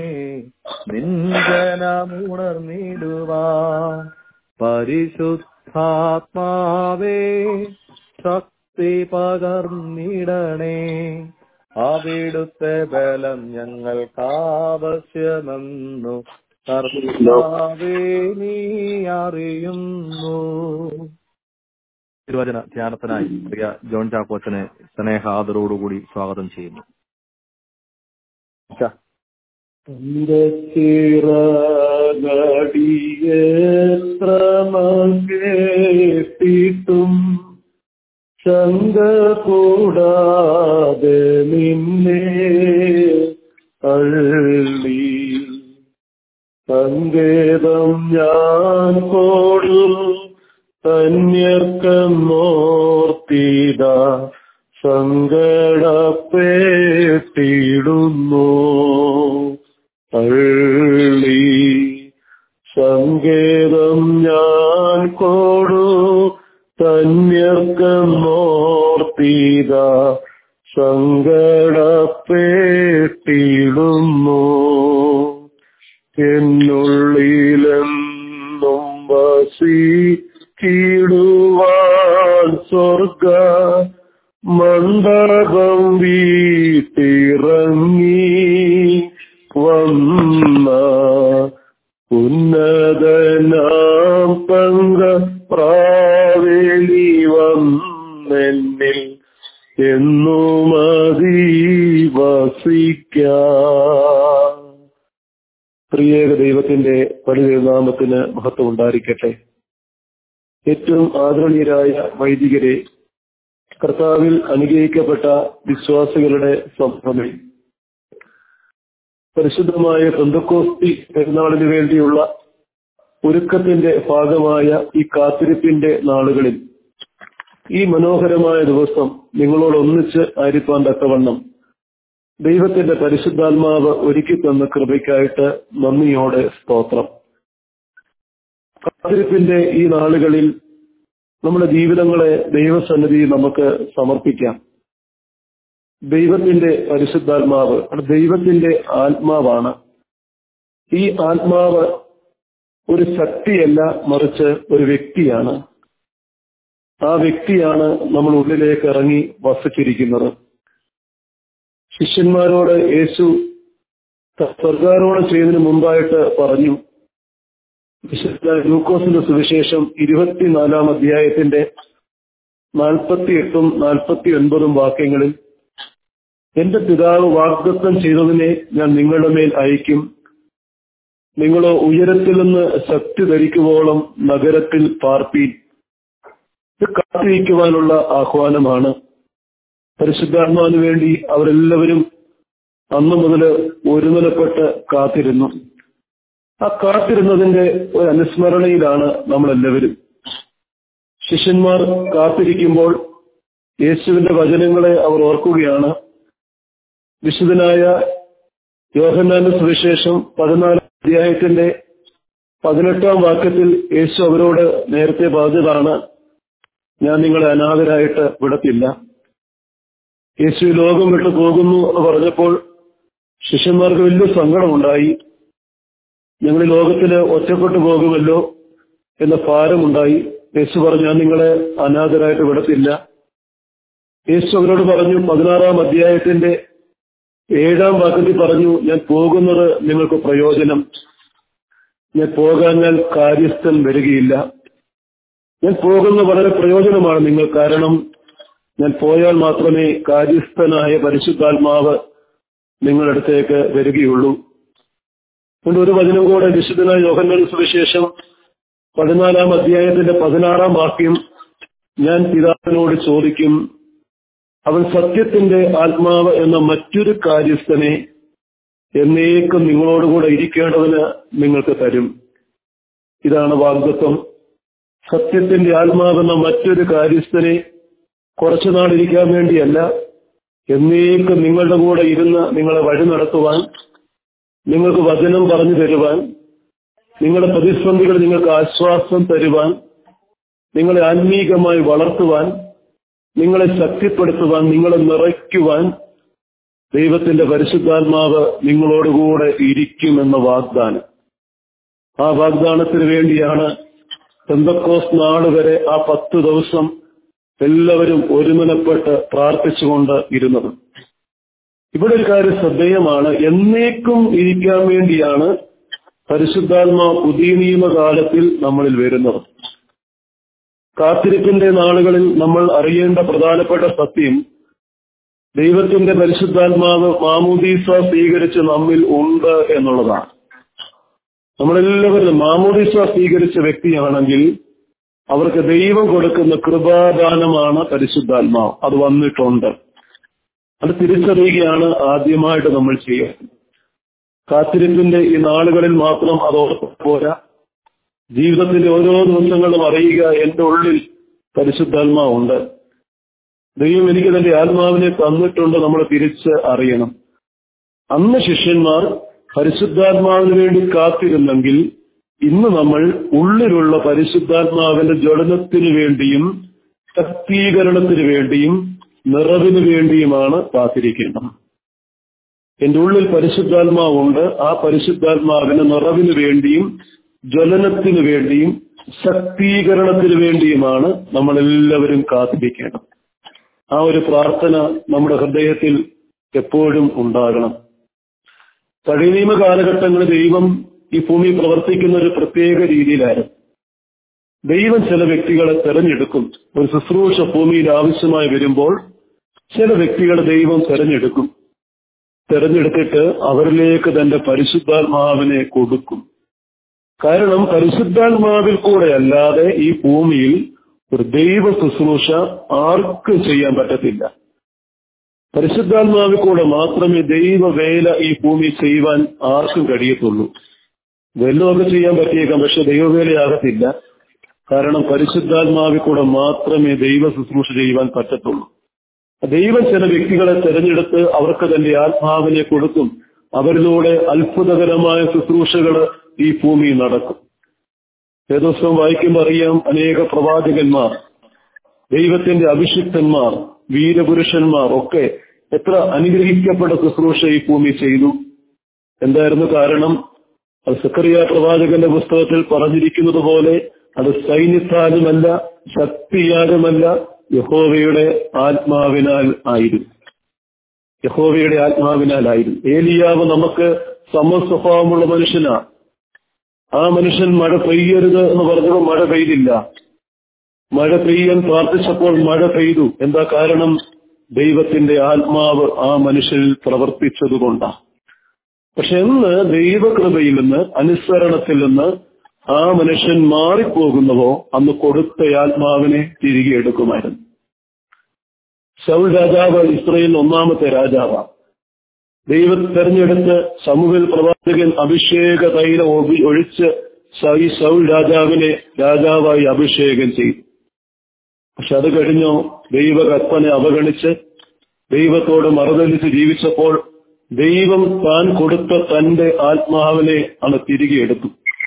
നെഞ്ചനമുണർന്നിടുവാ പരിശുദ്ധാത്മാവേ ശക്തി ശക്തി പകർന്നിടണേ അവിടുത്തെ ബലം ഞങ്ങൾക്ക് ആവശ്യമെന്നു കർത്താവേ നീ അറിയുന്നു തിരുവചന ധ്യാനത്തിനായി പ്രിയ ജോൺ ചാക്കോച്ചനെ സ്നേഹാദരോടുകൂടി സ്വാഗതം ചെയ്യുന്നു തന്റെ ചിറകടിയേത്രമേട്ടിട്ടും ശങ്ക കൂടാതെ നിന്നെ അള്ളി സങ്കേതം ഞാൻ കൊടും തന്യർക്കമോർത്തിത സങ്കടപ്പെട്ടിടുന്നു അള്ളി സങ്കേതം ഞാൻ കൊടു തന്യർക്കമോർത്തിത സങ്കടപ്പെട്ടിടുന്നു എന്നുള്ളിലെന്നും വസിച്ചിടുവാൻ സ്വർഗ മണ്ഡപം വീട്ടിറങ്ങി വന്ന ഉന്നതനാം പങ്ക പ്രാവേലി വന്നെന്നിൽ എന്നും വസിക്കാം പ്രിയേക ദൈവത്തിന്റെ പരിനാമത്തിന് മഹത്വം ഉണ്ടായിരിക്കട്ടെ ഏറ്റവും ആദരണീയരായ വൈദികരെ കർത്താവിൽ അനുഗ്രഹിക്കപ്പെട്ട വിശ്വാസികളുടെ സമൂഹമേ പരിശുദ്ധമായ പെന്തക്കോസ്തി പെരുന്നാളിന് വേണ്ടിയുള്ള ഒരുക്കത്തിന്റെ ഭാഗമായ ഈ കാത്തിരിപ്പിന്റെ നാളുകളിൽ ഈ മനോഹരമായ ദിവസം നിങ്ങളോട് ഒന്നിച്ച് ആയിരിക്കാൻ തക്കവണ്ണം ദൈവത്തിന്റെ പരിശുദ്ധാത്മാവ് ഒരുക്കി തന്ന കൃപയ്ക്കായിട്ട് നന്ദിയോടെ സ്തോത്രം കാത്തിരിപ്പിന്റെ ഈ നാളുകളിൽ നമ്മുടെ ജീവിതങ്ങളെ ദൈവസന്നിധി നമുക്ക് സമർപ്പിക്കാം ദൈവത്തിന്റെ പരിശുദ്ധാത്മാവ് അത് ദൈവത്തിന്റെ ആത്മാവാണ് ഈ ആത്മാവ് ഒരു ശക്തിയല്ല മറിച്ച് ഒരു വ്യക്തിയാണ് ആ വ്യക്തിയാണ് നമ്മൾ ഉള്ളിലേക്ക് ഇറങ്ങി വസിച്ചിരിക്കുന്നത് ശിഷ്യന്മാരോട് യേശു സ്വർഗാരോഹണം ചെയ്യുന്നതിന് മുമ്പായിട്ട് പറഞ്ഞു വിശുദ്ധ ലൂക്കോസിന്റെ സുവിശേഷം ഇരുപത്തിനാലാം അധ്യായത്തിന്റെ നാൽപ്പത്തി എട്ടും നാൽപ്പത്തി ഒൻപതും വാക്യങ്ങളിൽ എന്റെ പിതാവ് വാഗ്ദത്തം ചെയ്തതിനെ ഞാൻ നിങ്ങളുടെ മേൽ അയക്കും നിങ്ങളോ ഉയരത്തിൽ നിന്ന് ശക്തി ധരിക്കുവോളം നഗരത്തിൽ പാർപ്പീൻ ഇത് കാത്തിരിക്കുവാനുള്ള ആഹ്വാനമാണ് പരിശുദ്ധാത്മാവിന് വേണ്ടി അവരെല്ലാവരും അന്നു മുതൽ ഒരുനിലപ്പെട്ട് കാത്തിരുന്നു ആ കാത്തിരുന്നതിന്റെ ഒരു അനുസ്മരണയിലാണ് നമ്മളെല്ലാവരും ശിഷ്യന്മാർ കാത്തിരിക്കുമ്പോൾ യേശുവിന്റെ വചനങ്ങളെ അവർ ഓർക്കുകയാണ് വിശുദ്ധനായ യോഹന്നാന്റെ സുവിശേഷം പതിനാലാം അധ്യായത്തിന്റെ പതിനെട്ടാം വാക്യത്തിൽ യേശു അവരോട് നേരത്തെ പറഞ്ഞതാണ് ഞാൻ നിങ്ങളെ അനാഥരായിട്ട് വിടത്തില്ല യേശു ഈ ലോകം വിട്ടു പോകുന്നു എന്ന് പറഞ്ഞപ്പോൾ ശിഷ്യന്മാർക്ക് വലിയ സങ്കടമുണ്ടായി ഞങ്ങൾ ഈ ലോകത്തിന് ഒറ്റപ്പെട്ടു പോകുമല്ലോ എന്ന ഭാരമുണ്ടായി യേശു പറഞ്ഞു ഞാൻ നിങ്ങളെ അനാഥരായിട്ട് വിടത്തില്ല യേശു അവരോട് പറഞ്ഞു പതിനാറാം അധ്യായത്തിന്റെ ഏഴാം വാക്യത്തിൽ പറഞ്ഞു ഞാൻ പോകുന്നത് നിങ്ങൾക്ക് പ്രയോജനം ഞാൻ പോകാൻ ഞാൻ കാര്യസ്ഥൻ വരികയില്ല ഞാൻ പോകുന്നത് വളരെ പ്രയോജനമാണ് നിങ്ങൾ കാരണം ഞാൻ പോയാൽ മാത്രമേ കാര്യസ്ഥനായ പരിശുദ്ധാത്മാവ് നിങ്ങളടുത്തേക്ക് വരികയുള്ളൂ അതുകൊണ്ട് ഒരു വചനം കൂടെ വിശുദ്ധനായ യോഹന്നൽ സുവിശേഷം പതിനാലാം അധ്യായത്തിന്റെ പതിനാറാം വാക്യം ഞാൻ പിതാവിനോട് ചോദിക്കും അവൻ സത്യത്തിന്റെ ആത്മാവ് എന്ന മറ്റൊരു കാര്യസ്ഥനെ എന്നേക്കും നിങ്ങളോടുകൂടെ ഇരിക്കേണ്ടതിന് നിങ്ങൾക്ക് തരും ഇതാണ് വാഗ്ദത്വം സത്യത്തിന്റെ ആത്മാവെന്ന മറ്റൊരു കാര്യസ്ഥനെ കുറച്ചുനാൾ ഇരിക്കാൻ വേണ്ടിയല്ല എന്നേക്കും നിങ്ങളുടെ കൂടെ ഇരുന്ന് നിങ്ങളെ വഴി നടത്തുവാൻ നിങ്ങൾക്ക് വചനം പറഞ്ഞു തരുവാൻ നിങ്ങളുടെ പ്രതിസന്ധികൾ നിങ്ങൾക്ക് ആശ്വാസം തരുവാൻ നിങ്ങളെ ആത്മീകമായി വളർത്തുവാൻ നിങ്ങളെ ശക്തിപ്പെടുത്തുവാൻ നിങ്ങളെ നിറയ്ക്കുവാൻ ദൈവത്തിന്റെ പരിശുദ്ധാത്മാവ് നിങ്ങളോടുകൂടെ ഇരിക്കുമെന്ന വാഗ്ദാനം ആ വാഗ്ദാനത്തിന് വേണ്ടിയാണ് പെന്തക്കോസ് നാൾ വരെ ആ പത്ത് ദിവസം എല്ലാവരും ഒരുമനപ്പെട്ട് പ്രാർത്ഥിച്ചുകൊണ്ട് ഇരുന്നത് ഇവിടെ ഒരു കാര്യം ശ്രദ്ധേയമാണ് എന്നേക്കും ഇരിക്കാൻ വേണ്ടിയാണ് പരിശുദ്ധാത്മ പുതിയ നിയമകാലത്തിൽ നമ്മളിൽ വരുന്നത് കാത്തിരിപ്പിന്റെ നാളുകളിൽ നമ്മൾ അറിയേണ്ട പ്രധാനപ്പെട്ട സത്യം ദൈവത്തിന്റെ പരിശുദ്ധാത്മാവ് മാമൂദീസ സ്വീകരിച്ച് നമ്മിൽ ഉണ്ട് എന്നുള്ളതാണ് നമ്മളെല്ലാവരും മാമൂദീസ സ്വീകരിച്ച വ്യക്തിയാണെങ്കിൽ അവർക്ക് ദൈവം കൊടുക്കുന്ന കൃപാദാനമാണ് പരിശുദ്ധാത്മാവ് അത് വന്നിട്ടുണ്ട് അത് തിരിച്ചറിയുകയാണ് ആദ്യമായിട്ട് നമ്മൾ ചെയ്യുക കാത്തിരിപ്പിന്റെ ഈ നാളുകളിൽ മാത്രം അത് ഓർത്ത് പോരാ ജീവിതത്തിന്റെ ഓരോ ദിവസങ്ങളും അറിയുക എന്റെ ഉള്ളിൽ പരിശുദ്ധാത്മാവുണ്ട് ദൈവം എനിക്ക് തന്റെ ആത്മാവിനെ തന്നിട്ടുണ്ട് നമ്മൾ തിരിച്ച് അറിയണം അന്ന് ശിഷ്യന്മാർ പരിശുദ്ധാത്മാവിന് വേണ്ടി കാത്തിരുന്നെങ്കിൽ ഇന്ന് നമ്മൾ ഉള്ളിലുള്ള പരിശുദ്ധാത്മാവിന്റെ ജ്വലനത്തിന് വേണ്ടിയും ശക്തീകരണത്തിന് വേണ്ടിയും നിറവിന് വേണ്ടിയുമാണ് കാത്തിരിക്കേണ്ടത് എന്റെ ഉള്ളിൽ പരിശുദ്ധാത്മാവുണ്ട് ആ പരിശുദ്ധാത്മാവിന് നിറവിന് വേണ്ടിയും ജ്വലനത്തിന് വേണ്ടിയും ശക്തീകരണത്തിന് വേണ്ടിയുമാണ് നമ്മൾ എല്ലാവരും കാത്തിരിക്കേണ്ടത് ആ ഒരു പ്രാർത്ഥന നമ്മുടെ ഹൃദയത്തിൽ എപ്പോഴും ഉണ്ടാകണം പഴയ നിയമ കാലഘട്ടങ്ങളിൽ ദൈവം ഈ ഭൂമി പ്രവർത്തിക്കുന്ന ഒരു പ്രത്യേക രീതിയിലായിരുന്നു ദൈവം ചില വ്യക്തികളെ തെരഞ്ഞെടുക്കും ഒരു ശുശ്രൂഷ ഭൂമിയിൽ ആവശ്യമായി വരുമ്പോൾ ചില വ്യക്തികളെ ദൈവം തെരഞ്ഞെടുക്കും തെരഞ്ഞെടുത്തിട്ട് അവരിലേക്ക് തന്റെ പരിശുദ്ധാത്മാവിനെ കൊടുക്കും കാരണം പരിശുദ്ധാത്മാവിൽ കൂടെ അല്ലാതെ ഈ ഭൂമിയിൽ ഒരു ദൈവ ശുശ്രൂഷ ആർക്കും ചെയ്യാൻ പറ്റത്തില്ല പരിശുദ്ധാത്മാവിൽ കൂടെ മാത്രമേ ദൈവവേല ഈ ഭൂമി ചെയ്യുവാൻ ആർക്കും കഴിയത്തുള്ളൂ വല്ലതൊക്കെ ചെയ്യാൻ പറ്റിയേക്കാം പക്ഷെ ദൈവവേലയാകത്തില്ല കാരണം പരിശുദ്ധാത്മാവിൽ കൂടെ മാത്രമേ ദൈവ ശുശ്രൂഷ ചെയ്യുവാൻ പറ്റത്തുള്ളൂ ദൈവം ചില വ്യക്തികളെ തെരഞ്ഞെടുത്ത് അവർക്ക് തന്റെ ആത്മാവിനെ കൊടുക്കും അവരിലൂടെ അത്ഭുതകരമായ ശുശ്രൂഷകൾ ഈ ഭൂമിയിൽ നടക്കും ഏതോസ്വം വായിക്കുമ്പോൾ അറിയാം അനേക പ്രവാചകന്മാർ ദൈവത്തിന്റെ അഭിഷിക്തന്മാർ വീരപുരുഷന്മാർ ഒക്കെ എത്ര അനുഗ്രഹിക്കപ്പെട്ട ശുശ്രൂഷ ഈ ഭൂമി ചെയ്തു എന്തായിരുന്നു കാരണം അത് സക്കറിയ പ്രവാചകന്റെ പുസ്തകത്തിൽ പറഞ്ഞിരിക്കുന്നത് പോലെ അത് സൈന്യത്താലുമല്ല ശക്തിയാലുമല്ല യഹോവയുടെ ആത്മാവിനാൽ ആയിരുന്നു യഹോവയുടെ ആത്മാവിനാലായിരുന്നു ഏലിയാവ് നമുക്ക് സമസ്വഭാവമുള്ള മനുഷ്യനാണ് ആ മനുഷ്യൻ മഴ പെയ്യരുത് എന്ന് പറഞ്ഞപ്പോൾ മഴ പെയ്തില്ല മഴ പെയ്യാൻ പ്രാർത്ഥിച്ചപ്പോൾ മഴ പെയ്തു എന്താ കാരണം ദൈവത്തിന്റെ ആത്മാവ് ആ മനുഷ്യനിൽ പ്രവർത്തിച്ചതുകൊണ്ടാണ് പക്ഷെ എന്ന് ദൈവകൃപയിൽ നിന്ന് അനുസരണത്തിൽ നിന്ന് ആ മനുഷ്യൻ മാറിപ്പോകുന്നവോ അന്ന് കൊടുത്ത ആത്മാവിനെ തിരികെ എടുക്കുമായിരുന്നു ശൗൽ രാജാവ് ഇസ്രയേൽ ഒന്നാമത്തെ രാജാവാണ് ദൈവം തെരഞ്ഞെടുത്ത് സമൂഹൽ പ്രവാചകൻ അഭിഷേക തൈലം ഒഴി- ഒഴിച്ച് ഈ ശൗൽ രാജാവിനെ രാജാവായി അഭിഷേകം ചെയ്തു പക്ഷെ അത് കഴിഞ്ഞോ ദൈവകൽപ്പന അവഗണിച്ച് ദൈവത്തോട് മറുതലിച്ച് ജീവിച്ചപ്പോൾ ദൈവം താൻ കൊടുത്ത തന്റെ ആത്മാവിനെ അന്ന് തിരികെ എടുത്തു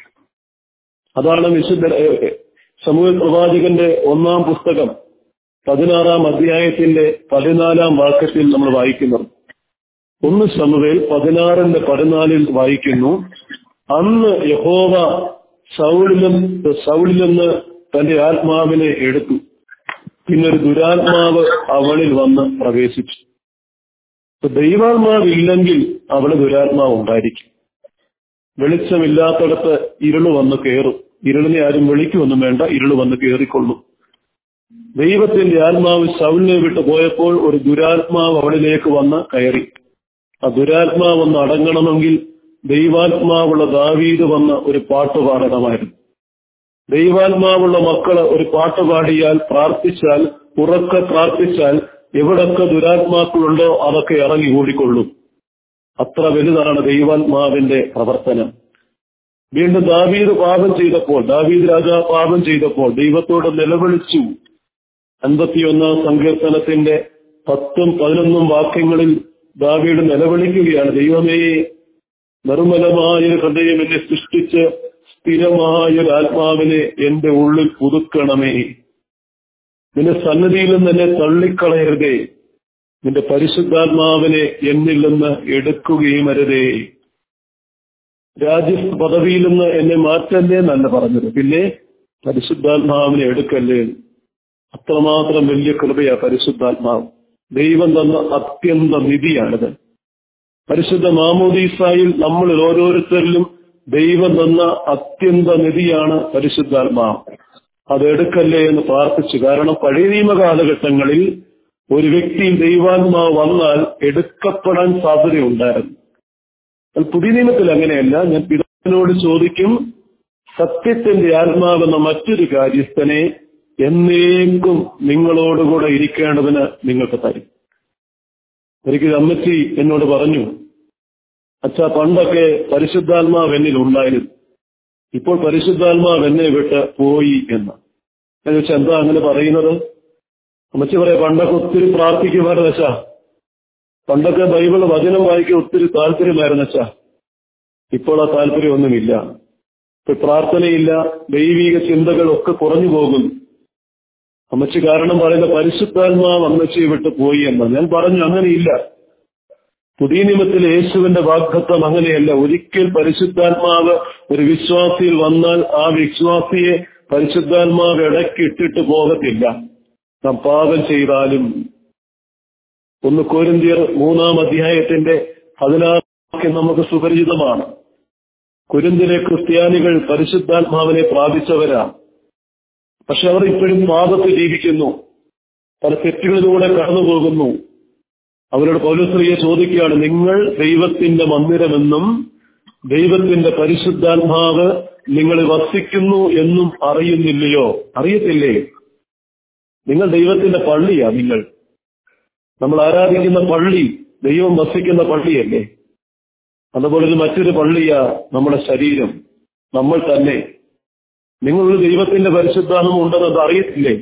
അതാണ് വിശുദ്ധ സമൂഹ പ്രവാചകന്റെ ഒന്നാം പുസ്തകം പതിനാറാം അധ്യായത്തിന്റെ പതിനാലാം വാക്യത്തിൽ നമ്മൾ വായിക്കുന്നത് ഒന്ന് സമവേൽ പതിനാറിന്റെ പതിനാലിൽ വായിക്കുന്നു അന്ന് യഹോവ സൗളിലും സൗളിൽ നിന്ന് തന്റെ ആത്മാവിനെ എടുത്തു പിന്നൊരു ദുരാത്മാവ് അവളിൽ വന്ന് പ്രവേശിച്ചു ഇപ്പൊ ദൈവാത്മാവില്ലെങ്കിൽ അവള് ദുരാത്മാവ് ഉണ്ടായിരിക്കും വെളിച്ചമില്ലാത്തടത്ത് ഇരുള് വന്ന് കയറും ഇരുളിനെ ആരും വിളിക്കുമൊന്നും വേണ്ട ഇരുള് വന്ന് കയറിക്കൊള്ളും ദൈവത്തിന്റെ ആത്മാവ് ശൗലിനെ വിട്ടു പോയപ്പോൾ ഒരു ദുരാത്മാവ് അവളിലേക്ക് വന്ന് കയറി ആ ദുരാത്മാവ് ഒന്ന് അടങ്ങണമെങ്കിൽ ദൈവാത്മാവുള്ള ദാവീദ് വന്ന് ഒരു പാട്ട് പാടണമായിരുന്നു ദൈവാത്മാവുള്ള മക്കള് ഒരു പാട്ട് പാടിയാൽ പ്രാർത്ഥിച്ചാൽ ഉറക്കെ പ്രാർത്ഥിച്ചാൽ എവിടൊക്കെ ദുരാത്മാക്കളുണ്ടോ അതൊക്കെ ഇറങ്ങി ഓടിക്കൊള്ളും അത്ര വലുതാണ് ദൈവാത്മാവിന്റെ പ്രവർത്തനം വീണ്ടും ദാവീദ് പാപം ചെയ്തപ്പോൾ ദാവീദ് രാജാ പാപം ചെയ്തപ്പോൾ ദൈവത്തോട് നിലവിളിച്ചു അൻപത്തിയൊന്നാം സങ്കീർത്തനത്തിന്റെ പത്തും പതിനൊന്നും വാക്യങ്ങളിൽ ദാവീദ് നിലവിളിക്കുകയാണ് ദൈവമേ നിർമ്മലമായൊരു ഹൃദയം എന്നെ സൃഷ്ടിച്ച് സ്ഥിരമായൊരു ആത്മാവിനെ എന്റെ ഉള്ളിൽ പുതുക്കണമേ നിന്റെ സന്നിധിയിൽ നിന്ന് എന്നെ തള്ളിക്കളയരുതേ നിന്റെ പരിശുദ്ധാത്മാവിനെ എന്നിൽ നിന്ന് എടുക്കുകയും അരുതേ രാജ്യ പദവിയിൽ നിന്ന് എന്നെ മാറ്റല്ലേ എന്നല്ല പറഞ്ഞത് പിന്നെ പരിശുദ്ധാത്മാവിനെ എടുക്കല്ലേ അത്രമാത്രം വലിയ കൃപയാ പരിശുദ്ധാത്മാവ് ദൈവം തന്ന അത്യന്ത നിധിയാണിത് പരിശുദ്ധ മാമോദീസായിൽ നമ്മളിൽ ഓരോരുത്തരിലും ദൈവം തന്ന അത്യന്ത നിധിയാണ് പരിശുദ്ധാത്മാവ് അതെടുക്കല്ലേ എന്ന് പ്രാർത്ഥിച്ചു കാരണം പഴയ നിയമ കാലഘട്ടങ്ങളിൽ ഒരു വ്യക്തി ദൈവാത്മാവ് വന്നാൽ എടുക്കപ്പെടാൻ സാധ്യതയുണ്ടായിരുന്നു എന്നാൽ പുതിയ നിയമത്തിൽ അങ്ങനെയല്ല ഞാൻ പിതാവിനോട് ചോദിക്കും സത്യത്തിന്റെ ആത്മാവെന്ന മറ്റൊരു കാര്യസ്ഥനെ എന്നേക്കും നിങ്ങളോടുകൂടെ ഇരിക്കേണ്ടതിന് നിങ്ങൾക്ക് തരും ഒരിക്കലും അമ്മച്ചി എന്നോട് പറഞ്ഞു അച്ഛാ പണ്ടൊക്കെ പരിശുദ്ധാത്മാവ് എന്നിൽ ഉണ്ടായിരുന്നു ഇപ്പോൾ പരിശുദ്ധാത്മാവ് എന്നെ വിട്ട് പോയി എന്ന് ഞാൻ ചോദിച്ചാൽ എന്താ അങ്ങനെ പറയുന്നത് അമ്മച്ചി പറയാം പണ്ടൊക്കെ ഒത്തിരി പ്രാർത്ഥിക്കുമായിരുന്നു അച്ഛാ പണ്ടൊക്കെ ബൈബിൾ വചനം വായിക്കാൻ ഒത്തിരി താല്പര്യമായിരുന്നു അച്ഛാ ഇപ്പോൾ ആ താല്പര്യമൊന്നുമില്ല ഇപ്പൊ പ്രാർത്ഥനയില്ല ദൈവിക ചിന്തകളൊക്കെ കുറഞ്ഞു പോകുന്നു അമ്മച്ചി കാരണം പറയുന്ന പരിശുദ്ധാത്മാവ് അമ്മച്ചിയെ വിട്ട് പോയി എന്ന് ഞാൻ പറഞ്ഞു അങ്ങനെയില്ല പുതിയ നിയമത്തിൽ യേശുവിന്റെ വാഗ്ദത്വം അങ്ങനെയല്ല ഒരിക്കൽ പരിശുദ്ധാത്മാവ് ഒരു വിശ്വാസിയിൽ വന്നാൽ ആ വിശ്വാസിയെ പരിശുദ്ധാത്മാവ് ഇടയ്ക്ക് ഇട്ടിട്ട് പോകത്തില്ല നാം പാപം ചെയ്താലും ഒന്ന് കോരിന്തിയർ മൂന്നാം അധ്യായത്തിന്റെ പതിനാറ് നമുക്ക് സുപരിചിതമാണ് കുരുന്തിലെ ക്രിസ്ത്യാനികൾ പരിശുദ്ധാത്മാവിനെ പ്രാപിച്ചവരാണ് പക്ഷെ അവർ ഇപ്പോഴും പാപത്തിൽ ജീവിക്കുന്നു പല തെറ്റുകളിലൂടെ കടന്നു പോകുന്നു അവരോട് പൗലശ്രീയെ ചോദിക്കുകയാണ് നിങ്ങൾ ദൈവത്തിന്റെ മന്ദിരമെന്നും ദൈവത്തിന്റെ പരിശുദ്ധാത്മാവ് നിങ്ങൾ വസിക്കുന്നു എന്നും അറിയുന്നില്ലയോ അറിയത്തില്ലേ നിങ്ങൾ ദൈവത്തിന്റെ പള്ളിയാ നിങ്ങൾ നമ്മൾ ആരാധിക്കുന്ന പള്ളി ദൈവം വസിക്കുന്ന പള്ളിയല്ലേ അതുപോലെ ഒരു മറ്റൊരു പള്ളിയാ നമ്മുടെ ശരീരം നമ്മൾ തന്നെ നിങ്ങളൊരു ദൈവത്തിന്റെ പരിശുദ്ധാത്മം ഉണ്ടെന്നത് അറിയത്തില്ലേ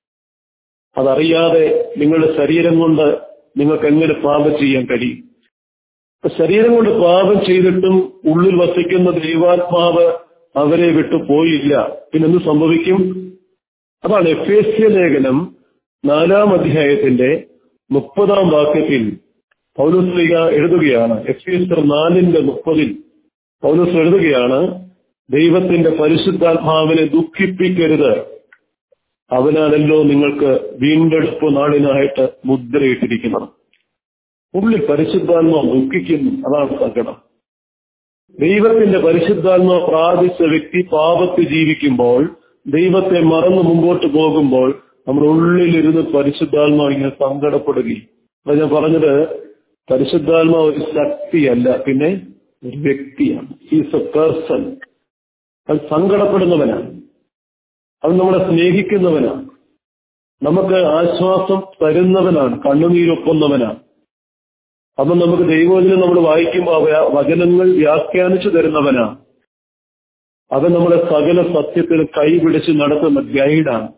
അതറിയാതെ നിങ്ങളുടെ ശരീരം കൊണ്ട് നിങ്ങൾക്ക് എങ്ങനെ പാപം ചെയ്യാൻ കഴിയും ഇപ്പൊ ശരീരം കൊണ്ട് പാപം ചെയ്തിട്ടും ഉള്ളിൽ വസിക്കുന്ന ദൈവാത്മാവ് അവരെ വിട്ടു പോയില്ല പിന്നെന്ത് സംഭവിക്കും അതാണ് എഫ് ലേഖനം നാലാം അധ്യായത്തിന്റെ മുപ്പതാം വാക്യത്തിൽ പൗലോസ്ലിക എഴുതുകയാണ് എഫ് എസ് നാലിന്റെ മുപ്പതിൽ പൗലോസ് എഴുതുകയാണ് ദൈവത്തിന്റെ പരിശുദ്ധാത്മാവിനെ ദുഃഖിപ്പിക്കരുത് അവനാണല്ലോ നിങ്ങൾക്ക് വീണ്ടെടുപ്പ് നാളിനായിട്ട് മുദ്രയിട്ടിരിക്കുന്നത് ഉള്ളിൽ പരിശുദ്ധാത്മാവ് ദുഃഖിക്കുന്നു അതാണ് സങ്കടം ദൈവത്തിന്റെ പരിശുദ്ധാത്മാവ് പ്രാപിച്ച വ്യക്തി പാപത്തിൽ ജീവിക്കുമ്പോൾ ദൈവത്തെ മറന്നു മുമ്പോട്ട് പോകുമ്പോൾ നമ്മുടെ ഉള്ളിലിരുന്ന് പരിശുദ്ധാത്മാവ് ഇങ്ങനെ സങ്കടപ്പെടുകയും അപ്പൊ ഞാൻ പറഞ്ഞത് പരിശുദ്ധാത്മാവ് ഒരു ശക്തിയല്ല പിന്നെ ഒരു വ്യക്തിയാണ് ഹീസ് എ പേഴ്സൺ അത് സങ്കടപ്പെടുന്നവനാണ് അത് നമ്മളെ സ്നേഹിക്കുന്നവനാണ് നമുക്ക് ആശ്വാസം തരുന്നവനാണ് കണ്ണുനീരൊപ്പുന്നവനാണ് അപ്പൊ നമുക്ക് ദൈവവചനം നമ്മൾ വായിക്കുമ്പോൾ അവ വചനങ്ങൾ വ്യാഖ്യാനിച്ചു തരുന്നവനാണ് അവൻ നമ്മളെ സകല സത്യത്തിന് കൈപിടിച്ച് നടത്തുന്ന ഗൈഡാണ്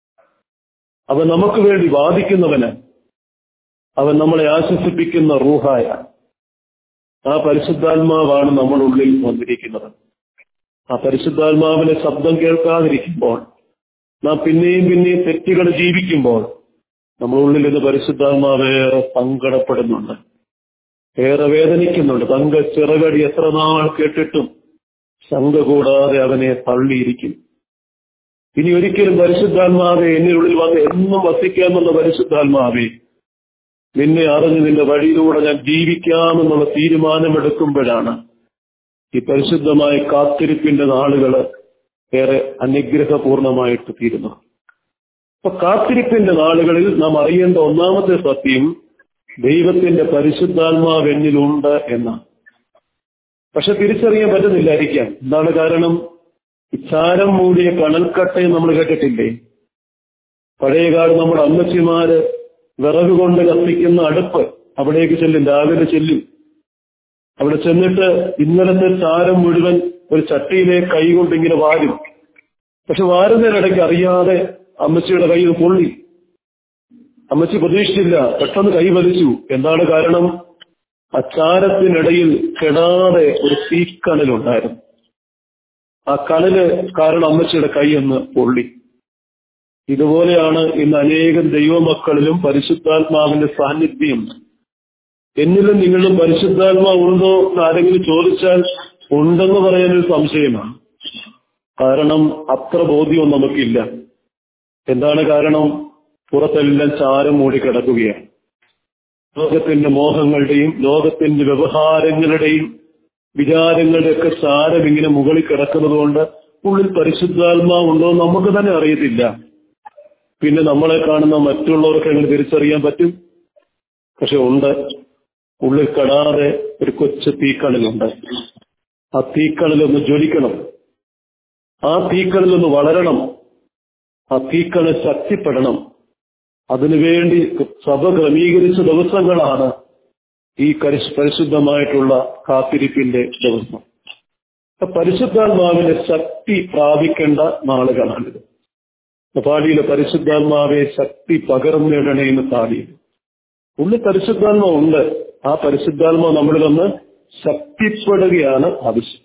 അവൻ നമുക്ക് വേണ്ടി വാദിക്കുന്നവനാണ് അവൻ നമ്മളെ ആശ്വസിപ്പിക്കുന്ന റൂഹായ ആ പരിശുദ്ധാത്മാവാണ് നമ്മുടെ ഉള്ളിൽ വന്നിരിക്കുന്നത് ആ പരിശുദ്ധാത്മാവിന്റെ ശബ്ദം കേൾക്കാതിരിക്കുമ്പോൾ നാം പിന്നെയും പിന്നെയും തെറ്റുകൾ ജീവിക്കുമ്പോൾ നമ്മുടെ ഉള്ളിൽ നിന്ന് പരിശുദ്ധാത്മാവ് ഏറെ സങ്കടപ്പെടുന്നുണ്ട് ഏറെ വേദനിക്കുന്നുണ്ട് തങ്ക ചിറകടി എത്ര നാൾ കേട്ടിട്ടും ശങ്ക കൂടാതെ അവനെ തള്ളിയിരിക്കും ഇനി ഒരിക്കലും പരിശുദ്ധാത്മാവെ എന്നിനുള്ളിൽ വന്ന് എന്നും വസിക്കാമെന്ന പരിശുദ്ധാത്മാവെ നിന്നെ അറിഞ്ഞ് നിന്റെ വഴിയിലൂടെ ഞാൻ ജീവിക്കാമെന്നുള്ള തീരുമാനമെടുക്കുമ്പോഴാണ് ഈ പരിശുദ്ധമായ കാത്തിരിപ്പിന്റെ നാളുകൾ ഏറെ അനുഗ്രഹപൂർണമായിട്ട് തീരുന്നു അപ്പൊ കാത്തിരിപ്പിന്റെ നാളുകളിൽ നാം അറിയേണ്ട ഒന്നാമത്തെ സത്യം ദൈവത്തിന്റെ പരിശുദ്ധാത്മാവ് എന്നിലുണ്ട് എന്നാണ് പക്ഷെ തിരിച്ചറിയാൻ പറ്റുന്നില്ലായിരിക്കാം എന്താണ് കാരണം ചാരം മൂടിയ കണൽക്കട്ടയും നമ്മൾ കേട്ടിട്ടില്ലേ പഴയകാലം നമ്മുടെ അമ്മച്ചിമാര് വിറക് കൊണ്ട് കത്തിക്കുന്ന അടുപ്പ് അവിടേക്ക് ചെല്ലും രാവിലെ ചെല്ലും അവിടെ ചെന്നിട്ട് ഇന്നലത്തെ ചാരം മുഴുവൻ ഒരു ചട്ടിയിലേക്ക് കൈ കൊണ്ട് ഇങ്ങനെ വാരും പക്ഷെ വാരുന്നതിനിടയ്ക്ക് അറിയാതെ അമ്മച്ചിയുടെ കയ്യിൽ പൊള്ളി അമ്മച്ചി പ്രതീക്ഷിച്ചില്ല പെട്ടെന്ന് കൈ വലിച്ചു എന്താണ് കാരണം അച്ചാരത്തിനിടയിൽ കെടാതെ ഒരു തീക്കണലുണ്ടായിരുന്നു ആ കണല് കാരണം അമ്മച്ചിയുടെ കൈ ഒന്ന് പൊള്ളി ഇതുപോലെയാണ് ഇന്ന് അനേകം ദൈവമക്കളിലും പരിശുദ്ധാത്മാവിന്റെ സാന്നിധ്യം എന്നിലും നിങ്ങളും പരിശുദ്ധാത്മാവ് ഉണ്ടോ എന്ന് ആരെങ്കിലും ചോദിച്ചാൽ ഉണ്ടെന്ന് പറയാനൊരു സംശയമാണ് കാരണം അത്ര ബോധ്യവും നമുക്കില്ല എന്താണ് കാരണം പുറത്തെല്ലാം ചാരം മൂടി കിടക്കുകയാണ് ലോകത്തിന്റെ മോഹങ്ങളുടെയും ലോകത്തിന്റെ വ്യവഹാരങ്ങളുടെയും വിചാരങ്ങളുടെയൊക്കെ ചാരം ഇങ്ങനെ മുകളിൽ കിടക്കുന്നത് കൊണ്ട് ഉള്ളിൽ പരിശുദ്ധാത്മാവുണ്ടോ എന്ന് നമുക്ക് തന്നെ അറിയത്തില്ല പിന്നെ നമ്മളെ കാണുന്ന മറ്റുള്ളവർക്ക് എങ്ങനെ തിരിച്ചറിയാൻ പറ്റും പക്ഷെ ഉണ്ട് ഉള്ളിൽ കടാതെ ഒരു കൊച്ചു തീക്കണലുണ്ട് ആ തീക്കണലൊന്ന് ജ്വലിക്കണം ആ തീക്കണലൊന്ന് വളരണം ആ തീക്കണൽ ശക്തിപ്പെടണം അതിനുവേണ്ടി സഭ ക്രമീകരിച്ച ദിവസങ്ങളാണ് ഈ കരി- പരിശുദ്ധമായിട്ടുള്ള കാത്തിരിപ്പിന്റെ ദിവസം പരിശുദ്ധാത്മാവിന്റെ ശക്തി പ്രാപിക്കേണ്ട നാളുകളാണിത് പാടിയിലെ പരിശുദ്ധാത്മാവെ ശക്തി പകർന്നിടണേ എന്ന് പാടിയത് ഉള്ളിൽ പരിശുദ്ധാത്മാവ് ഉണ്ട് ആ പരിശുദ്ധാത്മാവ് നമ്മളിൽ ഒന്ന് ശക്തിപ്പെടുകയാണ് ആവശ്യം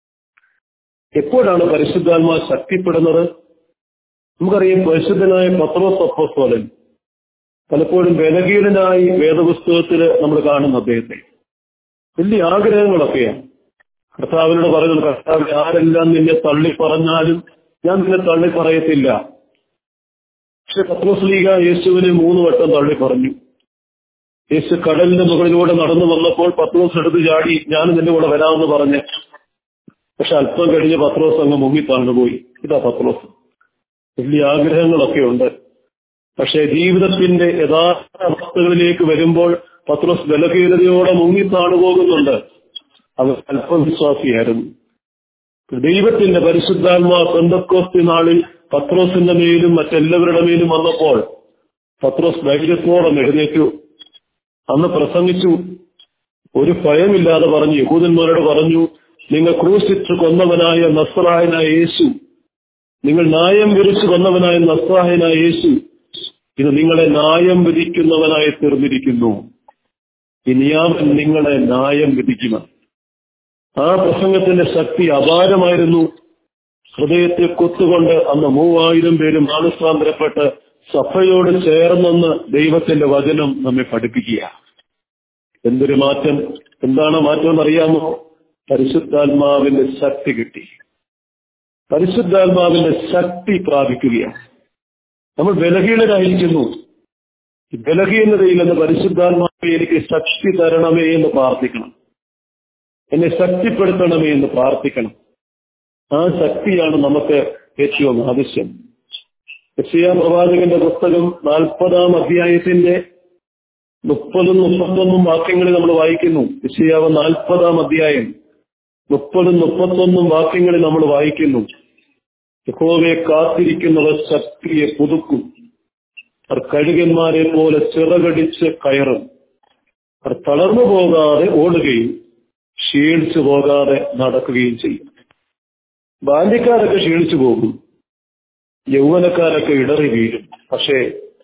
എപ്പോഴാണ് പരിശുദ്ധാത്മാവ് ശക്തിപ്പെടുന്നത് നമുക്കറിയാം പരിശുദ്ധനായ പത്രോസ് അപ്പോസ്തോലൻ പലപ്പോഴും ബലഹീനനായി വേദപുസ്തകത്തിൽ നമ്മൾ കാണുന്ന അദ്ദേഹത്തെ വലിയ ആഗ്രഹങ്ങളൊക്കെയാണ് കർത്താവിനോട് പറയുന്നത് കർത്താവ് ആരെല്ലാം നിന്നെ തള്ളി പറഞ്ഞാലും ഞാൻ നിന്നെ തള്ളി പറയത്തില്ല പക്ഷെ പത്രോസ് ലീഗ യേശുവിനെ മൂന്ന് വട്ടം തള്ളി പറഞ്ഞു യേശു കടലിന്റെ മുകളിലൂടെ നടന്നു വന്നപ്പോൾ പത്രോസ് എടുത്ത് ചാടി ഞാൻ നിന്റെ കൂടെ വരാമെന്ന് പറഞ്ഞ് പക്ഷെ അല്പം കഴിഞ്ഞ് പത്രോസ് അങ്ങ് മുങ്ങി താണുപോയി ഇതാ പത്രോസ് വലിയ ആഗ്രഹങ്ങളൊക്കെ ഉണ്ട് പക്ഷെ ജീവിതത്തിന്റെ യഥാർത്ഥ അവസ്ഥകളിലേക്ക് വരുമ്പോൾ പത്രോസ് ബലഹീനതയോടെ മുങ്ങി താണുപോകുന്നുണ്ട് അവർ അല്പവിശ്വാസിയായിരുന്നു ദൈവത്തിന്റെ പരിശുദ്ധാത്മാ പെന്തക്കോസ്തി നാളിൽ പത്രോസിന്റെ മേലും മറ്റെല്ലാവരുടെ മേലും വന്നപ്പോൾ പത്രോസ് ധൈര്യത്തോടെ എഴുന്നേറ്റു അന്ന് പ്രസംഗിച്ചു ഒരു ഭയമില്ലാതെ പറഞ്ഞു യഹൂദന്മാരോട് പറഞ്ഞു നിങ്ങൾ ക്രൂശിച്ച് കൊന്നവനായ നസ്രായനായ യേശു നിങ്ങൾ ന്യായം വിരിച്ചു കൊന്നവനായ നസ്രായനായ യേശു ഇത് നിങ്ങളെ ന്യായം വിധിക്കുന്നവനായി തീർന്നിരിക്കുന്നു ഇനി അവൻ നിങ്ങളെ ന്യായം വിധിക്കുമെന്ന് ആ പ്രസംഗത്തിന്റെ ശക്തി അപാരമായിരുന്നു ഹൃദയത്തെ കുത്തുകൊണ്ട് അന്ന് മൂവായിരം പേര് മാനസാന്തരപ്പെട്ട് സഭയോട് ചേർന്നെന്ന് ദൈവത്തിന്റെ വചനം നമ്മെ പഠിപ്പിക്കുക എന്തൊരു മാറ്റം എന്താണ് മാറ്റം എന്നറിയാമോ പരിശുദ്ധാത്മാവിന്റെ ശക്തി കിട്ടി പരിശുദ്ധാത്മാവിന്റെ ശക്തി പ്രാപിക്കുകയാണ് നമ്മൾ ബലഹീനരായിരിക്കുന്നു ഈ ബലഹീനതയിൽ നിന്ന് പരിശുദ്ധാത്മാവെ എനിക്ക് ശക്തി തരണമേ എന്ന് പ്രാർത്ഥിക്കണം എന്നെ ശക്തിപ്പെടുത്തണമേ എന്ന് പ്രാർത്ഥിക്കണം ആ ശക്തിയാണ് നമുക്ക് ഏറ്റവും ആവശ്യം യശയാ പ്രവാചകന്റെ പുസ്തകം നാൽപ്പതാം അധ്യായത്തിന്റെ മുപ്പതും മുപ്പത്തൊന്നും വാക്യങ്ങളിൽ നമ്മൾ വായിക്കുന്നു യശയാവ് നാൽപ്പതാം അധ്യായം മുപ്പതും മുപ്പത്തൊന്നും വാക്യങ്ങളിൽ നമ്മൾ വായിക്കുന്നു യഹോവയെ കാത്തിരിക്കുന്നവർ ശക്തിയെ പുതുക്കും അവർ കഴുകന്മാരെ പോലെ ചിറകടിച്ച് കയറും അവർ തളർന്നു പോകാതെ ഓടുകയും ക്ഷീണിച്ചു പോകാതെ നടക്കുകയും ചെയ്യും ബാല്യക്കാരൊക്കെ ക്ഷീണിച്ചു പോകും യൗവനക്കാരൊക്കെ ഇടറി വീഴും പക്ഷേ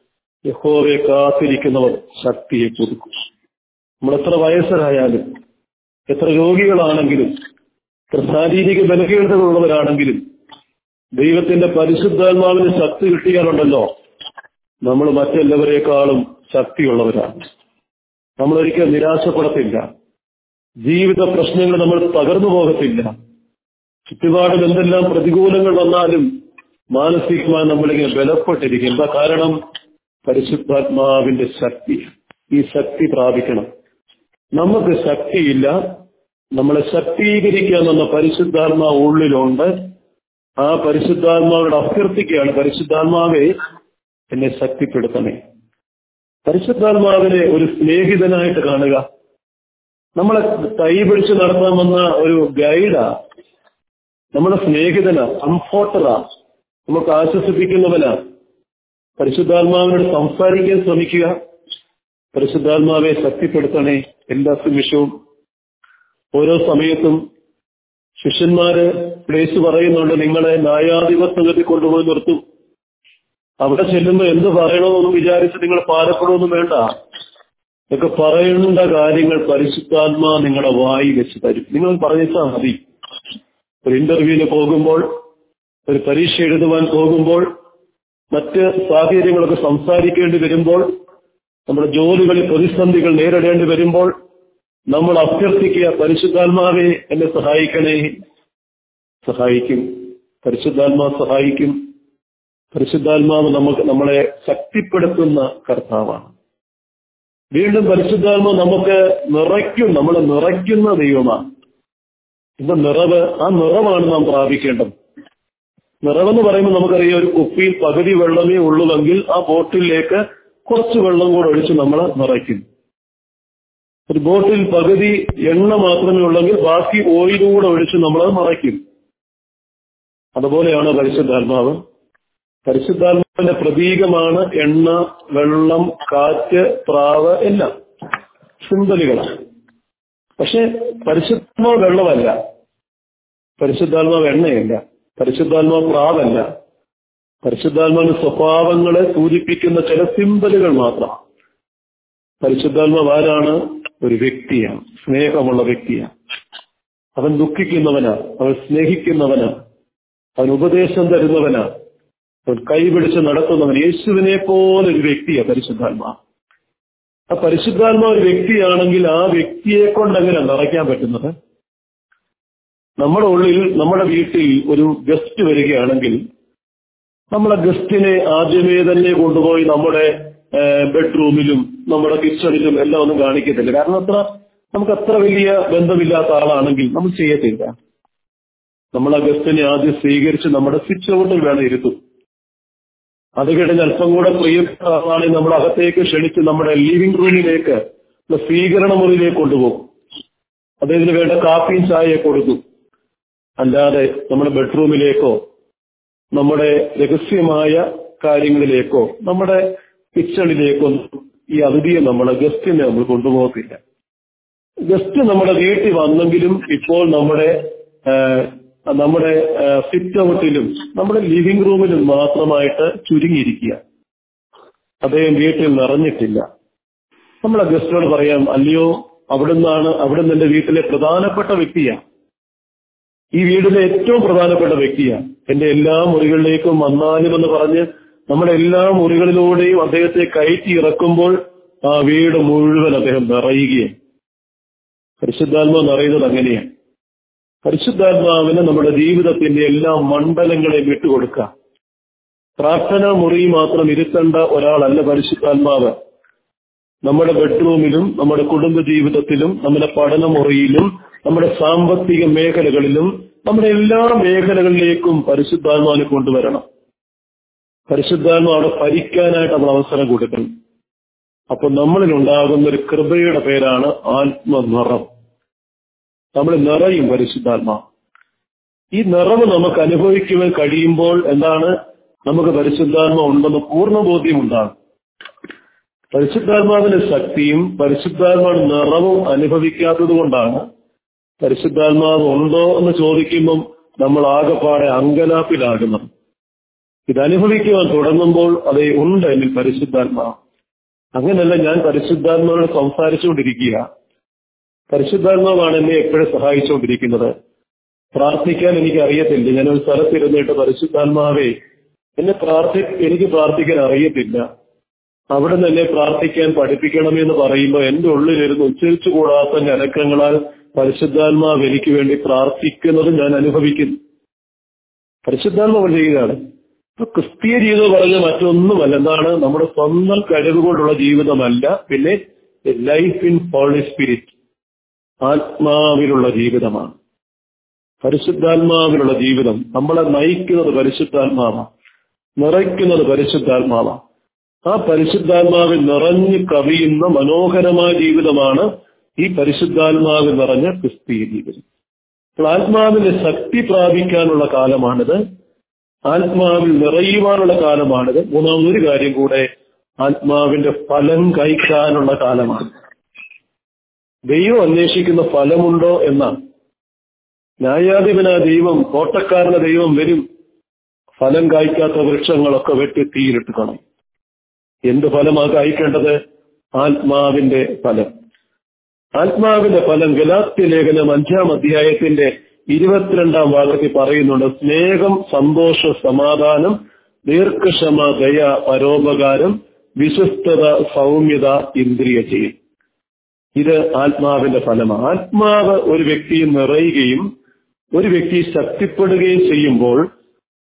യഹോവയെ കാത്തിരിക്കുന്നവർ ശക്തിയെ പുതുക്കും നമ്മൾ എത്ര വയസ്സരായാലും എത്ര രോഗികളാണെങ്കിലും എത്ര ശാരീരിക ബലഹീനതകളുള്ളവരാണെങ്കിലും ദൈവത്തിന്റെ പരിശുദ്ധാത്മാവിന് ശക്തി കിട്ടിയാലുണ്ടല്ലോ നമ്മൾ മറ്റെല്ലാവരെക്കാളും ശക്തിയുള്ളവരാണ് നമ്മൾ ഒരിക്കലും നിരാശപ്പെടത്തില്ല ജീവിത പ്രശ്നങ്ങൾ നമ്മൾ തകർന്നു പോകത്തില്ല ചുറ്റുപാടിൽ എന്തെല്ലാം പ്രതികൂലങ്ങൾ വന്നാലും മാനസികമായി നമ്മളിങ്ങനെ ബലപ്പെട്ടിരിക്കും എന്താ കാരണം പരിശുദ്ധാത്മാവിന്റെ ശക്തി ഈ ശക്തി പ്രാപിക്കണം നമുക്ക് ശക്തിയില്ല നമ്മളെ ശക്തീകരിക്കാമെന്ന പരിശുദ്ധാത്മാവ് ഉള്ളിലുണ്ട് ആ പരിശുദ്ധാത്മാവോട് അഭ്യർത്ഥിക്കുകയാണ് പരിശുദ്ധാത്മാവെ എന്നെ ശക്തിപ്പെടുത്തണേ പരിശുദ്ധാത്മാവിനെ ഒരു സ്നേഹിതനായിട്ട് കാണുക നമ്മളെ കൈ പിടിച്ച് നടത്താമെന്ന ഒരു ഗൈഡാ നമ്മുടെ സ്നേഹിതനാ കംഫോർട്ടറാ നമുക്ക് ആശ്വസിപ്പിക്കുന്നവനാ പരിശുദ്ധാത്മാവിനോട് സംസാരിക്കാൻ ശ്രമിക്കുക പരിശുദ്ധാത്മാവെ ശക്തിപ്പെടുത്തണേ എല്ലാ നിമിഷവും ഓരോ സമയത്തും ശിഷ്യന്മാര് പ്ലേസ് പറയുന്നുണ്ട് നിങ്ങളെ ന്യായാധിപത്യത്തിൽ കൊണ്ടുപോയി നിർത്തും അവിടെ ചെല്ലുമ്പോൾ എന്ത് പറയണമെന്നൊന്നും വിചാരിച്ച് നിങ്ങൾ പാരപ്പെടുമൊന്നും വേണ്ട ഇതൊക്കെ പറയേണ്ട കാര്യങ്ങൾ പരിശുദ്ധാത്മാ നിങ്ങളുടെ വായി വെച്ച് തരും നിങ്ങൾ പറഞ്ഞാൽ മതി ഒരു ഇന്റർവ്യൂവിന് പോകുമ്പോൾ ഒരു പരീക്ഷ എഴുതുവാൻ പോകുമ്പോൾ മറ്റ് സാഹചര്യങ്ങളൊക്കെ സംസാരിക്കേണ്ടി വരുമ്പോൾ നമ്മുടെ ജോലികളിൽ പ്രതിസന്ധികൾ നേരിടേണ്ടി വരുമ്പോൾ നമ്മൾ അഭ്യർത്ഥിക്കുക പരിശുദ്ധാത്മാവെ എന്നെ സഹായിക്കണേ സഹായിക്കും പരിശുദ്ധാത്മാ സഹായിക്കും പരിശുദ്ധാത്മാവ് നമുക്ക് നമ്മളെ ശക്തിപ്പെടുത്തുന്ന കർത്താവാണ് വീണ്ടും പരിശുദ്ധാത്മാവ് നമുക്ക് നിറയ്ക്കും നമ്മളെ നിറയ്ക്കുന്ന ദൈവമാണ് ഇന്ന് നിറവ് ആ നിറവാണ് നാം പ്രാപിക്കേണ്ടത് നിറവെന്ന് പറയുമ്പോൾ നമുക്കറിയാം ഒരു കുപ്പിയിൽ പകുതി വെള്ളമേ ഉള്ളുവെങ്കിൽ ആ ബോട്ടിലേക്ക് കുറച്ച് വെള്ളം കൂടെ ഒഴിച്ച് നമ്മൾ നിറയ്ക്കും ഒരു ബോട്ടിൽ പകുതി എണ്ണ മാത്രമേ ഉള്ളെങ്കിൽ ബാക്കി ഓയിലൂടെ ഒഴിച്ച് നമ്മൾ നിറയ്ക്കും അതുപോലെയാണ് പരിശുദ്ധാത്മാവ് പരിശുദ്ധാത്മാവിന്റെ പ്രതീകമാണ് എണ്ണ വെള്ളം കാറ്റ് പ്രാവ് എല്ലാം സിമ്പലുകളാണ് പക്ഷെ പരിശുദ്ധാത്മാവ് വെള്ളമല്ല പരിശുദ്ധാത്മാവ് എണ്ണയല്ല പരിശുദ്ധാത്മാവ് പ്രാവല്ല പരിശുദ്ധാത്മാവിന്റെ സ്വഭാവങ്ങളെ സൂചിപ്പിക്കുന്ന ചില സിമ്പലുകൾ മാത്രമാണ് പരിശുദ്ധാത്മാവ് ആരാണ് ഒരു വ്യക്തിയാണ് സ്നേഹമുള്ള വ്യക്തിയാണ് അവൻ ദുഃഖിക്കുന്നവനാ അവൻ സ്നേഹിക്കുന്നവനാ അവൻ ഉപദേശം തരുന്നവനാ അവൻ കൈപിടിച്ച് നടത്തുന്നവൻ യേശുവിനെ പോലെ ഒരു വ്യക്തിയാണ് പരിശുദ്ധാത്മാ ആ പരിശുദ്ധാത്മാ ഒരു വ്യക്തിയാണെങ്കിൽ ആ വ്യക്തിയെ കൊണ്ട് എങ്ങനെ നിറയ്ക്കാൻ പറ്റുന്നത് നമ്മുടെ ഉള്ളിൽ നമ്മുടെ വീട്ടിൽ ഒരു ഗസ്റ്റ് വരികയാണെങ്കിൽ നമ്മളെ ഗസ്റ്റിനെ ആദ്യമേ തന്നെ കൊണ്ടുപോയി നമ്മുടെ ബെഡ്റൂമിലും നമ്മുടെ കിച്ചണിലും എല്ലാം ഒന്നും കാണിക്കത്തില്ല കാരണം അത്ര നമുക്ക് അത്ര വലിയ ബന്ധമില്ലാത്ത ആളാണെങ്കിൽ നമ്മൾ ചെയ്യത്തില്ല നമ്മൾ ആ ഗസ്റ്റിനെ ആദ്യം സ്വീകരിച്ച് നമ്മുടെ സ്വിച്ച് ഔട്ടിൽ വേണം ഇരുത്തും അത് കഴിഞ്ഞ് അല്പം കൂടെ പ്രിയപ്പെട്ട ആളാണെങ്കിൽ നമ്മൾ അകത്തേക്ക് ക്ഷണിച്ച് നമ്മുടെ ലിവിംഗ് റൂമിലേക്ക് സ്വീകരണ മുറിയിലേക്ക് കൊണ്ടുപോകും അദ്ദേഹത്തിന് വേണ്ട കാപ്പിയും ചായയെ കൊടുക്കും അല്ലാതെ നമ്മുടെ ബെഡ്റൂമിലേക്കോ നമ്മുടെ രഹസ്യമായ കാര്യങ്ങളിലേക്കോ നമ്മുടെ കിച്ചണിലേക്കോ ഈ അതിഥിയെ നമ്മളെ ഗസ്റ്റിനെ നമ്മൾ കൊണ്ടുപോകത്തില്ല ഗസ്റ്റ് നമ്മുടെ വീട്ടിൽ വന്നെങ്കിലും ഇപ്പോൾ നമ്മുടെ നമ്മുടെ സിറ്റ് ഔട്ടിലും നമ്മുടെ ലിവിംഗ് റൂമിലും മാത്രമായിട്ട് ചുരുങ്ങിയിരിക്കുക അദ്ദേഹം വീട്ടിൽ നിറഞ്ഞിട്ടില്ല നമ്മളെ ഗസ്റ്റിനോട് പറയാം അല്ലയോ അവിടുന്നാണ് അവിടുന്ന് എന്റെ വീട്ടിലെ പ്രധാനപ്പെട്ട വ്യക്തിയാണ് ഈ വീടിലെ ഏറ്റവും പ്രധാനപ്പെട്ട വ്യക്തിയാണ് എന്റെ എല്ലാ മുറികളിലേക്കും വന്നാലുമെന്ന് പറഞ്ഞ് നമ്മുടെ എല്ലാ മുറികളിലൂടെയും അദ്ദേഹത്തെ കയറ്റി ഇറക്കുമ്പോൾ ആ വീട് മുഴുവൻ അദ്ദേഹം നിറയുകയാണ് പരിശുദ്ധാത്മാവ് നിറയുന്നത് അങ്ങനെയാണ് പരിശുദ്ധാത്മാവിന് നമ്മുടെ ജീവിതത്തിന്റെ എല്ലാ മണ്ഡലങ്ങളെയും വിട്ടുകൊടുക്കുക പ്രാർത്ഥനാ മുറി മാത്രം ഇരുത്തേണ്ട ഒരാളല്ല പരിശുദ്ധാത്മാവ് നമ്മുടെ ബെഡ്റൂമിലും നമ്മുടെ കുടുംബ ജീവിതത്തിലും നമ്മുടെ പഠനമുറിയിലും നമ്മുടെ സാമ്പത്തിക മേഖലകളിലും നമ്മുടെ എല്ലാ മേഖലകളിലേക്കും പരിശുദ്ധാത്മാവിനെ കൊണ്ടുവരണം പരിശുദ്ധാത്മാവ് അവിടെ ഭരിക്കാനായിട്ട് നമ്മൾ അവസരം കൊടുക്കണം അപ്പൊ നമ്മളിൽ ഉണ്ടാകുന്ന ഒരു കൃപയുടെ പേരാണ് ആത്മനിറം നമ്മൾ നിറയും പരിശുദ്ധാത്മാവ് ഈ നിറവ് നമുക്ക് അനുഭവിക്കുവാൻ കഴിയുമ്പോൾ എന്താണ് നമുക്ക് പരിശുദ്ധാത്മ ഉണ്ടെന്ന് പൂർണ്ണബോധ്യം ഉണ്ടാകും പരിശുദ്ധാത്മാവിന്റെ ശക്തിയും പരിശുദ്ധാത്മാവിന്റെ നിറവും അനുഭവിക്കാത്തത് കൊണ്ടാണ് പരിശുദ്ധാത്മാവ് ഉണ്ടോ എന്ന് ചോദിക്കുമ്പം നമ്മൾ ആകെപ്പാടെ അങ്കലാപ്പിലാകുന്നത് ഇത് അനുഭവിക്കുവാൻ തുടങ്ങുമ്പോൾ അതേ ഉണ്ട് എന്നിൽ പരിശുദ്ധാത്മാവ് അങ്ങനെയല്ല ഞാൻ പരിശുദ്ധാത്മാവിനോട് സംസാരിച്ചുകൊണ്ടിരിക്കുക പരിശുദ്ധാത്മാവാണ് എന്നെ എപ്പോഴും സഹായിച്ചുകൊണ്ടിരിക്കുന്നത് പ്രാർത്ഥിക്കാൻ എനിക്ക് അറിയത്തില്ല ഞാൻ ഒരു സ്ഥലത്തിരുന്നിട്ട് പരിശുദ്ധാത്മാവേ എന്നെ പ്രാർത്ഥി എനിക്ക് പ്രാർത്ഥിക്കാൻ അറിയത്തില്ല അവിടെ നിന്ന് എന്നെ പ്രാർത്ഥിക്കാൻ പഠിപ്പിക്കണമെന്ന് പറയുമ്പോൾ എന്റെ ഉള്ളിലിരുന്ന് ഉച്ചരിച്ചു കൂടാത്ത ഞരക്കങ്ങളാൽ പരിശുദ്ധാത്മാവ് എനിക്ക് വേണ്ടി പ്രാർത്ഥിക്കുന്നത് ഞാൻ അനുഭവിക്കുന്നു പരിശുദ്ധാത്മാവ് ചെയ്യുകയാണ് ഇപ്പൊ ക്രിസ്തീയ ജീവിതം പറഞ്ഞ മറ്റൊന്നുമല്ല എന്താണ് നമ്മുടെ സ്വന്തം കഴിവുകൊണ്ടുള്ള ജീവിതമല്ല പിന്നെ ലൈഫ് ഇൻ ഹോളി സ്പിരിറ്റ് ആത്മാവിലുള്ള ജീവിതമാണ് പരിശുദ്ധാത്മാവിലുള്ള ജീവിതം നമ്മളെ നയിക്കുന്നത് പരിശുദ്ധാത്മാവാണ് നിറയ്ക്കുന്നത് പരിശുദ്ധാത്മാവാണ് ആ പരിശുദ്ധാത്മാവിൽ നിറഞ്ഞു കവിയുന്ന മനോഹരമായ ജീവിതമാണ് ഈ പരിശുദ്ധാത്മാവിൽ നിറഞ്ഞ ക്രിസ്തീയ ജീവിതം അപ്പോൾ ആത്മാവിന്റെ ശക്തി പ്രാപിക്കാനുള്ള കാലമാണിത് ആത്മാവിൽ നിറയുവാനുള്ള കാലമാണിത് മൂന്നാമതൊരു കാര്യം കൂടെ ആത്മാവിന്റെ ഫലം കഴിക്കാനുള്ള കാലമാണ് ദൈവം അന്വേഷിക്കുന്ന ഫലമുണ്ടോ എന്നാണ് ന്യായാധിപന ദൈവം കോട്ടക്കാരന ദൈവം വരും ഫലം കായ്ക്കാത്ത വൃക്ഷങ്ങളൊക്കെ വെട്ടി തീയിലിട്ട് കളയും എന്ത് ഫലമാ കായ്ക്കേണ്ടത് ആത്മാവിന്റെ ഫലം ആത്മാവിന്റെ ഫലം ഗലാത്യ ലേഖനം അഞ്ചാം അധ്യായത്തിന്റെ ഇരുപത്തിരണ്ടാം ഭാഗത്തിൽ പറയുന്നുണ്ട് സ്നേഹം സന്തോഷ സമാധാനം ദീർഘക്ഷമ ദയ പരോപകാരം വിശ്വസ്തത സൗമ്യത ഇന്ദ്രിയ ചെയ്യും ഇത് ആത്മാവിന്റെ ഫലമാണ് ആത്മാവ് ഒരു വ്യക്തിയെ നിറയുകയും ഒരു വ്യക്തി ശക്തിപ്പെടുകയും ചെയ്യുമ്പോൾ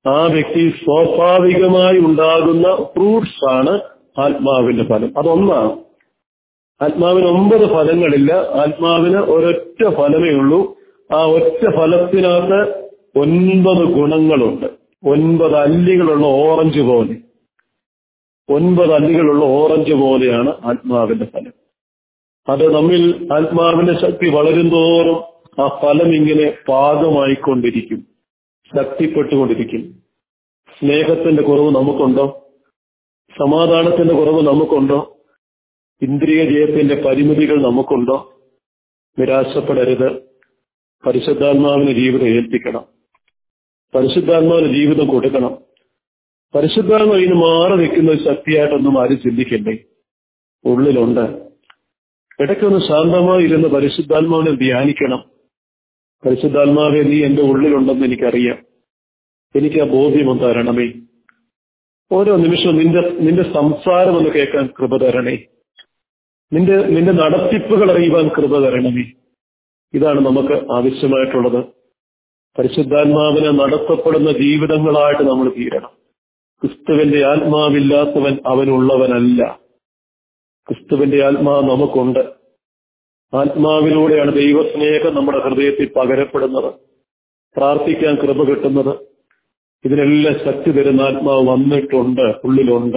ആ വ്യക്തി സ്വാഭാവികമായി ഉണ്ടാകുന്ന ഫ്രൂട്ട്സ് ആണ് ആത്മാവിന്റെ ഫലം അതൊന്നാണ് ആത്മാവിന് ഒമ്പത് ഫലങ്ങളില്ല ആത്മാവിന് ഒരൊറ്റ ഫലമേ ഉള്ളൂ ആ ഒറ്റ ഫലത്തിനകത്ത് ഒൻപത് ഗുണങ്ങളുണ്ട് ഒൻപത് അല്ലികളുള്ള ഓറഞ്ച് പോലെ ഒൻപത് അല്ലികളുള്ള ഓറഞ്ച് പോലെയാണ് ആത്മാവിന്റെ ഫലം അത് നമ്മിൽ ആത്മാവിന്റെ ശക്തി വളരുന്തോറും ആ ഫലം ഇങ്ങനെ പാകമായിക്കൊണ്ടിരിക്കും ശക്തിപ്പെട്ടുകൊണ്ടിരിക്കും സ്നേഹത്തിന്റെ കുറവ് നമുക്കുണ്ടോ സമാധാനത്തിന്റെ കുറവ് നമുക്കുണ്ടോ ഇന്ദ്രിയ ജയത്തിന്റെ പരിമിതികൾ നമുക്കുണ്ടോ നിരാശപ്പെടരുത് പരിശുദ്ധാത്മാവിന് ജീവിതം ഏൽപ്പിക്കണം പരിശുദ്ധാത്മാവിന് ജീവിതം കൊടുക്കണം പരിശുദ്ധാത്മാവ് ഇതിന് മാറി നിൽക്കുന്ന ഒരു ശക്തിയായിട്ടൊന്നും ആരും ചിന്തിക്കണ്ടേ ഉള്ളിലുണ്ട് ഇടയ്ക്കൊന്ന് ശാന്തമായി ഇരുന്ന് പരിശുദ്ധാത്മാവിനെ ധ്യാനിക്കണം പരിശുദ്ധാത്മാവെ നീ എന്റെ ഉള്ളിലുണ്ടെന്ന് എനിക്കറിയാം എനിക്ക് ആ ബോധ്യം തരണമേ ഓരോ നിമിഷവും നിന്റെ നിന്റെ സംസാരം ഒന്ന് കേൾക്കാൻ കൃപ തരണേ നിന്റെ നിന്റെ നടത്തിപ്പുകൾ അറിയുവാൻ കൃപ തരണമേ ഇതാണ് നമുക്ക് ആവശ്യമായിട്ടുള്ളത് പരിശുദ്ധാത്മാവിനെ നടത്തപ്പെടുന്ന ജീവിതങ്ങളായിട്ട് നമ്മൾ തീരണം ക്രിസ്തുവിന്റെ ആത്മാവില്ലാത്തവൻ അവനുള്ളവനല്ല ക്രിസ്തുവിന്റെ ആത്മാവ് നമുക്കുണ്ട് ആത്മാവിലൂടെയാണ് ദൈവസ്നേഹം നമ്മുടെ ഹൃദയത്തിൽ പകരപ്പെടുന്നത് പ്രാർത്ഥിക്കാൻ കൃപ കിട്ടുന്നത് ഇതിനെല്ലാം ശക്തി തരുന്ന ആത്മാവ് വന്നിട്ടുണ്ട് ഉള്ളിലുണ്ട്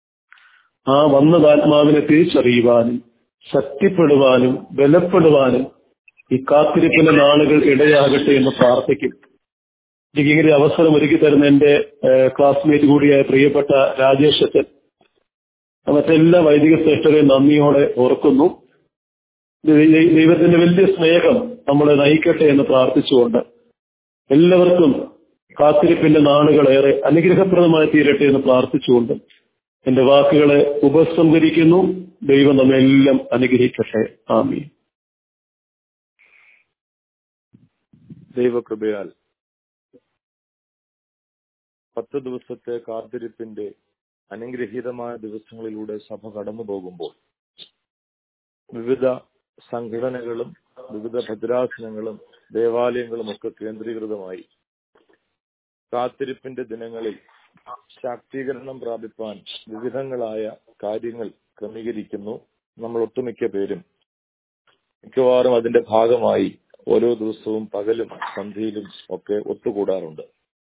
ആ വന്നത് ആത്മാവിനെ തിരിച്ചറിയുവാനും ശക്തിപ്പെടുവാനും ബലപ്പെടുവാനും ഈ കാത്തിരിപ്പിന്റെ നാളുകൾ ഇടയാകട്ടെ എന്ന് പ്രാർത്ഥിക്കും എനിക്ക് ഇങ്ങനെ അവസരം ഒരുക്കി തരുന്ന എന്റെ ക്ലാസ്മേറ്റ് കൂടിയായ പ്രിയപ്പെട്ട രാജേഷ് അച്ഛൻ മറ്റെല്ലാ വൈദിക ശ്രേഷ്ഠരെയും നന്ദിയോടെ ഓർക്കുന്നു ദൈവത്തിന്റെ വലിയ സ്നേഹം നമ്മളെ നയിക്കട്ടെ എന്ന് പ്രാർത്ഥിച്ചുകൊണ്ട് എല്ലാവർക്കും കാത്തിരിപ്പിന്റെ നാളുകളേറെ അനുഗ്രഹപ്രദമായി തീരട്ടെ എന്ന് പ്രാർത്ഥിച്ചുകൊണ്ട് എന്റെ വാക്കുകളെ ഉപസംഹരിക്കുന്നു ദൈവം നമ്മെല്ലാം അനുഗ്രഹിക്കട്ടെ ആമീൻ ദൈവകൃപയാൽ പത്ത് ദിവസത്തെ കാത്തിരിപ്പിന്റെ അനുഗ്രഹീതമായ ദിവസങ്ങളിലൂടെ സഭ കടന്നു പോകുമ്പോൾ വിവിധ സംഘടനകളും വിവിധ ഭദ്രാസനങ്ങളും ദേവാലയങ്ങളും ഒക്കെ കേന്ദ്രീകൃതമായി കാത്തിരിപ്പിന്റെ ദിനങ്ങളിൽ ശാക്തീകരണം പ്രാപിപ്പാൻ വിവിധങ്ങളായ കാര്യങ്ങൾ ക്രമീകരിക്കുന്നു നമ്മൾ ഒട്ടുമിക്ക പേരും മിക്കവാറും അതിന്റെ ഭാഗമായി ഓരോ ദിവസവും പകലും സന്ധ്യയിലും ഒക്കെ ഒത്തുകൂടാറുണ്ട്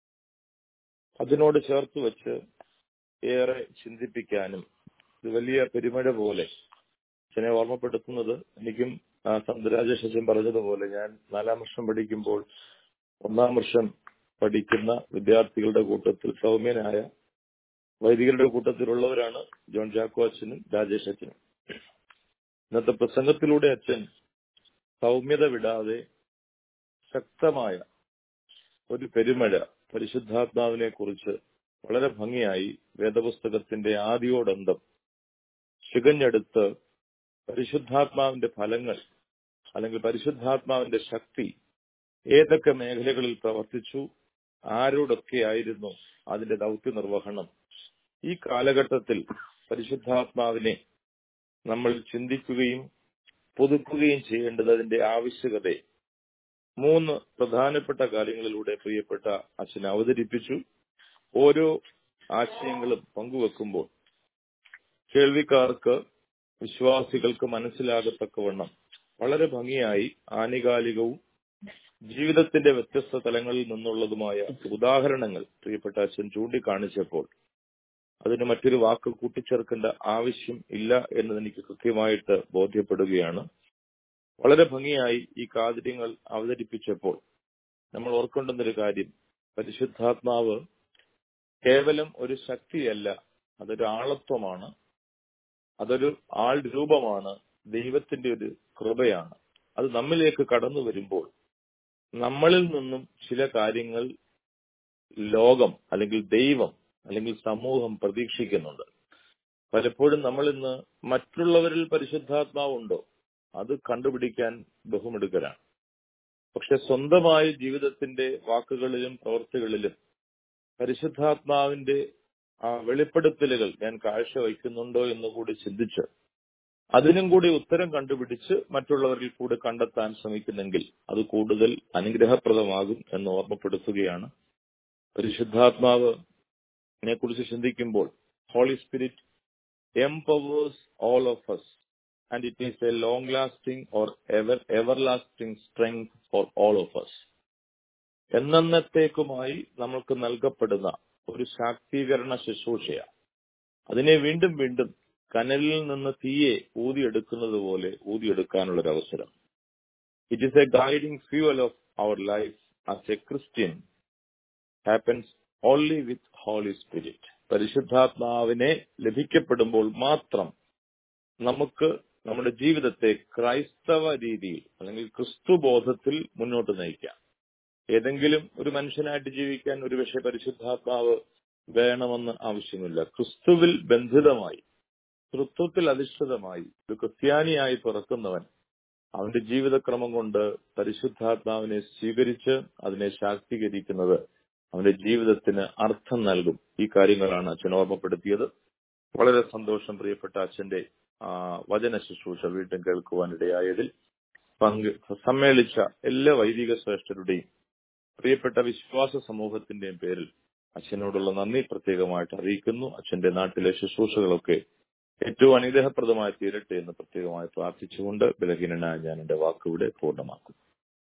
അതിനോട് ചേർത്ത് വെച്ച് ഏറെ ചിന്തിപ്പിക്കാനും ഇത് വലിയ പെരുമഴ പോലെ അച്ഛനെ ഓർമ്മപ്പെടുത്തുന്നത് എനിക്കും സന്തരാജേഷൻ പറഞ്ഞതുപോലെ ഞാൻ നാലാം വർഷം പഠിക്കുമ്പോൾ ഒന്നാം വർഷം പഠിക്കുന്ന വിദ്യാർത്ഥികളുടെ കൂട്ടത്തിൽ സൗമ്യനായ വൈദികരുടെ കൂട്ടത്തിലുള്ളവരാണ് ജോൺ ജാക്കോ അച്ഛനും രാജേഷ് അച്ഛനും ഇന്നത്തെ പ്രസംഗത്തിലൂടെ അച്ഛൻ സൗമ്യത വിടാതെ ശക്തമായ ഒരു പെരുമഴ പരിശുദ്ധാത്മാവിനെ കുറിച്ച് വളരെ ഭംഗിയായി വേദപുസ്തകത്തിന്റെ ആദിയോടന്തം ചികഞ്ഞെടുത്ത് പരിശുദ്ധാത്മാവിന്റെ ഫലങ്ങൾ അല്ലെങ്കിൽ പരിശുദ്ധാത്മാവിന്റെ ശക്തി ഏതൊക്കെ മേഖലകളിൽ പ്രവർത്തിച്ചു ആരോടൊക്കെയായിരുന്നു അതിന്റെ ദൗത്യ നിർവഹണം ഈ കാലഘട്ടത്തിൽ പരിശുദ്ധാത്മാവിനെ നമ്മൾ ചിന്തിക്കുകയും പുതുക്കുകയും ചെയ്യേണ്ടത് അതിന്റെ ആവശ്യകതയെ മൂന്ന് പ്രധാനപ്പെട്ട കാര്യങ്ങളിലൂടെ പ്രിയപ്പെട്ട അച്ഛൻ അവതരിപ്പിച്ചു ഓരോ ആശയങ്ങളും പങ്കുവെക്കുമ്പോൾ കേൾവിക്കാർക്ക് വിശ്വാസികൾക്ക് മനസ്സിലാകത്തക്കവണ്ണം വളരെ ഭംഗിയായി ആനുകാലികവും ജീവിതത്തിന്റെ വ്യത്യസ്ത തലങ്ങളിൽ നിന്നുള്ളതുമായ ഉദാഹരണങ്ങൾ പ്രിയപ്പെട്ട അച്ഛൻ ചൂണ്ടിക്കാണിച്ചപ്പോൾ അതിന് മറ്റൊരു വാക്ക് കൂട്ടിച്ചേർക്കേണ്ട ആവശ്യം ഇല്ല എന്നത് എനിക്ക് കൃത്യമായിട്ട് ബോധ്യപ്പെടുകയാണ് വളരെ ഭംഗിയായി ഈ കാതിര്യങ്ങൾ അവതരിപ്പിച്ചപ്പോൾ നമ്മൾ ഓർക്കേണ്ടുന്നൊരു കാര്യം പരിശുദ്ധാത്മാവ് കേവലം ഒരു ശക്തിയല്ല അതൊരു ആളത്വമാണ് അതൊരു ആൾ രൂപമാണ് ദൈവത്തിന്റെ ഒരു കൃപയാണ് അത് നമ്മിലേക്ക് കടന്നു വരുമ്പോൾ നമ്മളിൽ നിന്നും ചില കാര്യങ്ങൾ ലോകം അല്ലെങ്കിൽ ദൈവം അല്ലെങ്കിൽ സമൂഹം പ്രതീക്ഷിക്കുന്നുണ്ട് പലപ്പോഴും നമ്മൾ ഇന്ന് മറ്റുള്ളവരിൽ പരിശുദ്ധാത്മാവുണ്ടോ അത് കണ്ടുപിടിക്കാൻ ബഹുമെടുക്കലാണ് പക്ഷെ സ്വന്തമായ ജീവിതത്തിന്റെ വാക്കുകളിലും പ്രവൃത്തികളിലും പരിശുദ്ധാത്മാവിന്റെ ആ വെളിപ്പെടുത്തലുകൾ ഞാൻ കാഴ്ചവെക്കുന്നുണ്ടോ എന്ന് കൂടി ചിന്തിച്ച് അതിനും കൂടി ഉത്തരം കണ്ടുപിടിച്ച് മറ്റുള്ളവരിൽ കൂടി കണ്ടെത്താൻ ശ്രമിക്കുന്നെങ്കിൽ അത് കൂടുതൽ അനുഗ്രഹപ്രദമാകും എന്ന് ഓർമ്മപ്പെടുത്തുകയാണ് പരിശുദ്ധാത്മാവിനെ കുറിച്ച് ചിന്തിക്കുമ്പോൾ holy spirit empowers all of us and it is a long lasting or ever everlasting strength for all of us എന്നത്തേക്കുമായി നമ്മൾക്ക് നൽകപ്പെടുന്ന ഒരു ശാക്തീകരണ ശുശ്രൂഷയാണ് അതിനെ വീണ്ടും വീണ്ടും കനലിൽ നിന്ന് തീയെ ഊതിയെടുക്കുന്നത് പോലെ ഊതിയെടുക്കാനുള്ള ഒരു അവസരം it is a guiding fuel of our life as a Christian happens only with holy spirit പരിശുദ്ധാത്മാവിനെ ലഭിക്കപ്പെടുമ്പോൾ മാത്രം നമുക്ക് നമ്മുടെ ജീവിതത്തെ ക്രൈസ്തവ രീതിയിൽ അല്ലെങ്കിൽ ക്രിസ്തുബോധത്തിൽ മുന്നോട്ട് നയിക്കാം ഏതെങ്കിലും ഒരു മനുഷ്യനായിട്ട് ജീവിക്കാൻ ഒരുപക്ഷെ പരിശുദ്ധാത്മാവ് വേണമെന്ന് ആവശ്യമില്ല ക്രിസ്തുവിൽ ബന്ധിതമായി തൃത്വത്തിൽ അധിഷ്ഠിതമായി ഒരു ക്രിസ്ത്യാനിയായി പിറക്കുന്നവൻ അവന്റെ ജീവിതക്രമം കൊണ്ട് പരിശുദ്ധാത്മാവിനെ സ്വീകരിച്ച് അതിനെ ശാക്തീകരിക്കുന്നത് അവന്റെ ജീവിതത്തിന് അർത്ഥം നൽകും ഈ കാര്യങ്ങളാണ് അച്ഛൻ ഓർമ്മപ്പെടുത്തിയത് വളരെ സന്തോഷം പ്രിയപ്പെട്ട അച്ഛന്റെ ആ, വചന ശുശ്രൂഷ വീണ്ടും കേൾക്കുവാനിടയായതിൽ പങ്ക് സമ്മേളിച്ച എല്ലാ വൈദിക ശ്രേഷ്ഠരുടെയും പ്രിയപ്പെട്ട വിശ്വാസ സമൂഹത്തിന്റെയും പേരിൽ അച്ഛനോടുള്ള നന്ദി പ്രത്യേകമായിട്ട് അറിയിക്കുന്നു അച്ഛന്റെ നാട്ടിലെ ശുശ്രൂഷകളൊക്കെ ഏറ്റവും അനുഗ്രഹപ്രദമായി തീരട്ടെ എന്ന് പ്രത്യേകമായി പ്രാർത്ഥിച്ചുകൊണ്ട് ബലഹീനനായ ഞാൻ എന്റെ വാക്കിവിടെ പൂർണ്ണമാക്കും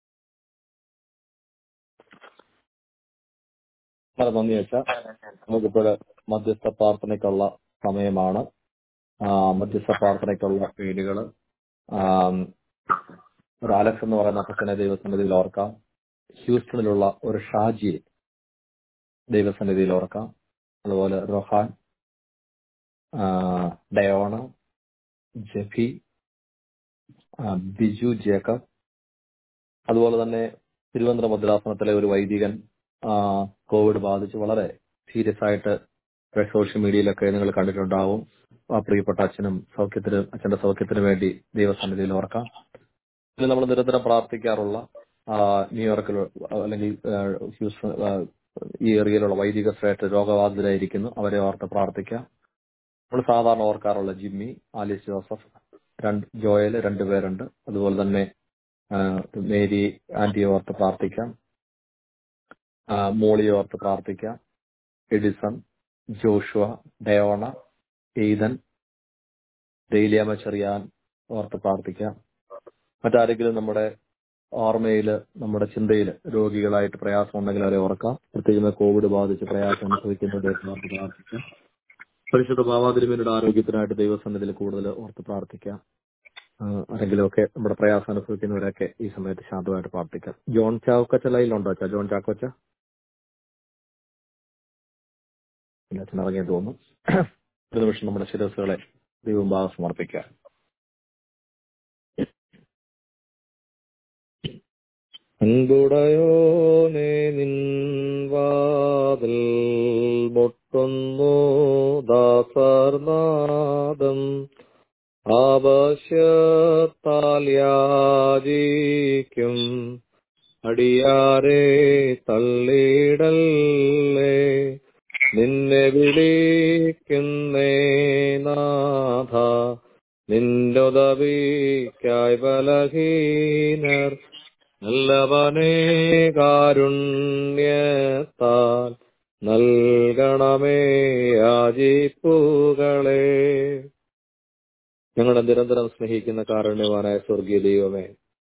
വളരെ നന്ദി വെച്ച നമുക്കിപ്പോൾ മധ്യസ്ഥ പ്രാർത്ഥനയ്ക്കുള്ള സമയമാണ് ആ, മധ്യസ്ഥ പ്രാർത്ഥനയ്ക്കുള്ള പേരുകള് ആം, ഒരു അലക്സ് എന്ന് പറയുന്ന അപ്പച്ചനെ ദൈവസന്നിധിയിൽ ഓർക്കാം ഹ്യൂസ്റ്റണിലുള്ള ഒരു ഷാജിയെ ദൈവസന്നിധിയിൽ ഓർക്കാം അതുപോലെ റൊഹാൻ ആ, ഡയോണ ജെഫി ആ, ബിജു ജേക്കബ് അതുപോലെ തന്നെ തിരുവനന്തപുരം ഭദ്രാസനത്തിലെ ഒരു വൈദികൻ ആ, കോവിഡ് ബാധിച്ച് വളരെ സീരിയസ് ആയിട്ട് സോഷ്യൽ മീഡിയയിലൊക്കെ നിങ്ങൾ കണ്ടിട്ടുണ്ടാവും ആ പ്രിയപ്പെട്ട അച്ഛനും സൗഖ്യത്തിന് അച്ഛന്റെ സൗഖ്യത്തിന് വേണ്ടി ദൈവസന്നിധിയിൽ ഓർക്കാം പിന്നെ നമ്മൾ നിരന്തരം പ്രാർത്ഥിക്കാറുള്ള ആ, ന്യൂയോർക്കിൽ അല്ലെങ്കിൽ ആ, ഹ്യൂസ്റ്റൺ ആ, ഈ ഏരിയയിലുള്ള വൈദിക ശ്രേഷ്ഠ രോഗബാധിതരായിരിക്കുന്നു അവരെ ഓർത്ത് പ്രാർത്ഥിക്കാം നമ്മൾ സാധാരണ ഓർക്കാറുള്ള ജിമ്മി ആലിസ് ജോസഫ് രണ്ട് ജോയൽ രണ്ടുപേരുണ്ട് അതുപോലെ തന്നെ ആ, മേരി ആന്റിയെ ഓർത്ത് പ്രാർത്ഥിക്കാം ആ, മോളിയെ ഓർത്ത് പ്രാർത്ഥിക്കാം എഡിസൺ ജോഷുവ ഡയോണ എയ്തൻ ഡെയിലിയാമ ചെറിയാൻ ഓർത്ത് പ്രാർത്ഥിക്കാം മറ്റാരെങ്കിലും നമ്മുടെ ഓർമ്മയില് നമ്മുടെ ചിന്തയില് രോഗികളായിട്ട് പ്രയാസം ഉണ്ടെങ്കിൽ അവരെ ഓർക്കാം പ്രത്യേകിച്ച് കോവിഡ് ബാധിച്ച് പ്രയാസം അനുഭവിക്കുന്നവരെ ഓർത്ത് പ്രാർത്ഥിക്കാം പരിശുദ്ധ ബാബാതിരുമേനയുടെ ആരോഗ്യത്തിനായിട്ട് ദൈവസന്നിധിയിൽ കൂടുതൽ ഓർത്ത് പ്രാർത്ഥിക്കാം ആ, ആരെങ്കിലുമൊക്കെ നമ്മുടെ പ്രയാസം അനുഭവിക്കുന്നവരൊക്കെ ഈ സമയത്ത് ശാന്തമായിട്ട് പ്രാർത്ഥിക്കാം ജോൺ ചാക്കോച്ച ലൈനിലുണ്ടോ അച്ഛാ ജോൺ ചാക്കോച്ച ഇല്ല, അച്ഛൻ ഇറങ്ങിയെന്ന് തോന്നുന്നു ഒരു നിമിഷം നമ്മുടെ ശിരസുകളെ ദൈവഭാഗം സമർപ്പിക്കാം അൻപുടയോനെ നിൻ വാതിൽ മുട്ടുന്നു ദാസർനാദം ആവശ്യത്താൽ യാചിക്കും അടിയാരെ തള്ളിയിടല്ലേ നിന്നെ വിളിക്കുന്നേ നാഥ നിന്നുദവിക്കായി ബലഹീനർ നല്ലവനേ കാരുണ്യത്താൽ നൽകണമേ യാചിപ്പുകളെ ഞങ്ങളെ നിരന്തരം സ്നേഹിക്കുന്ന കാരുണ്യവാനായ സ്വർഗീയ ദൈവമേ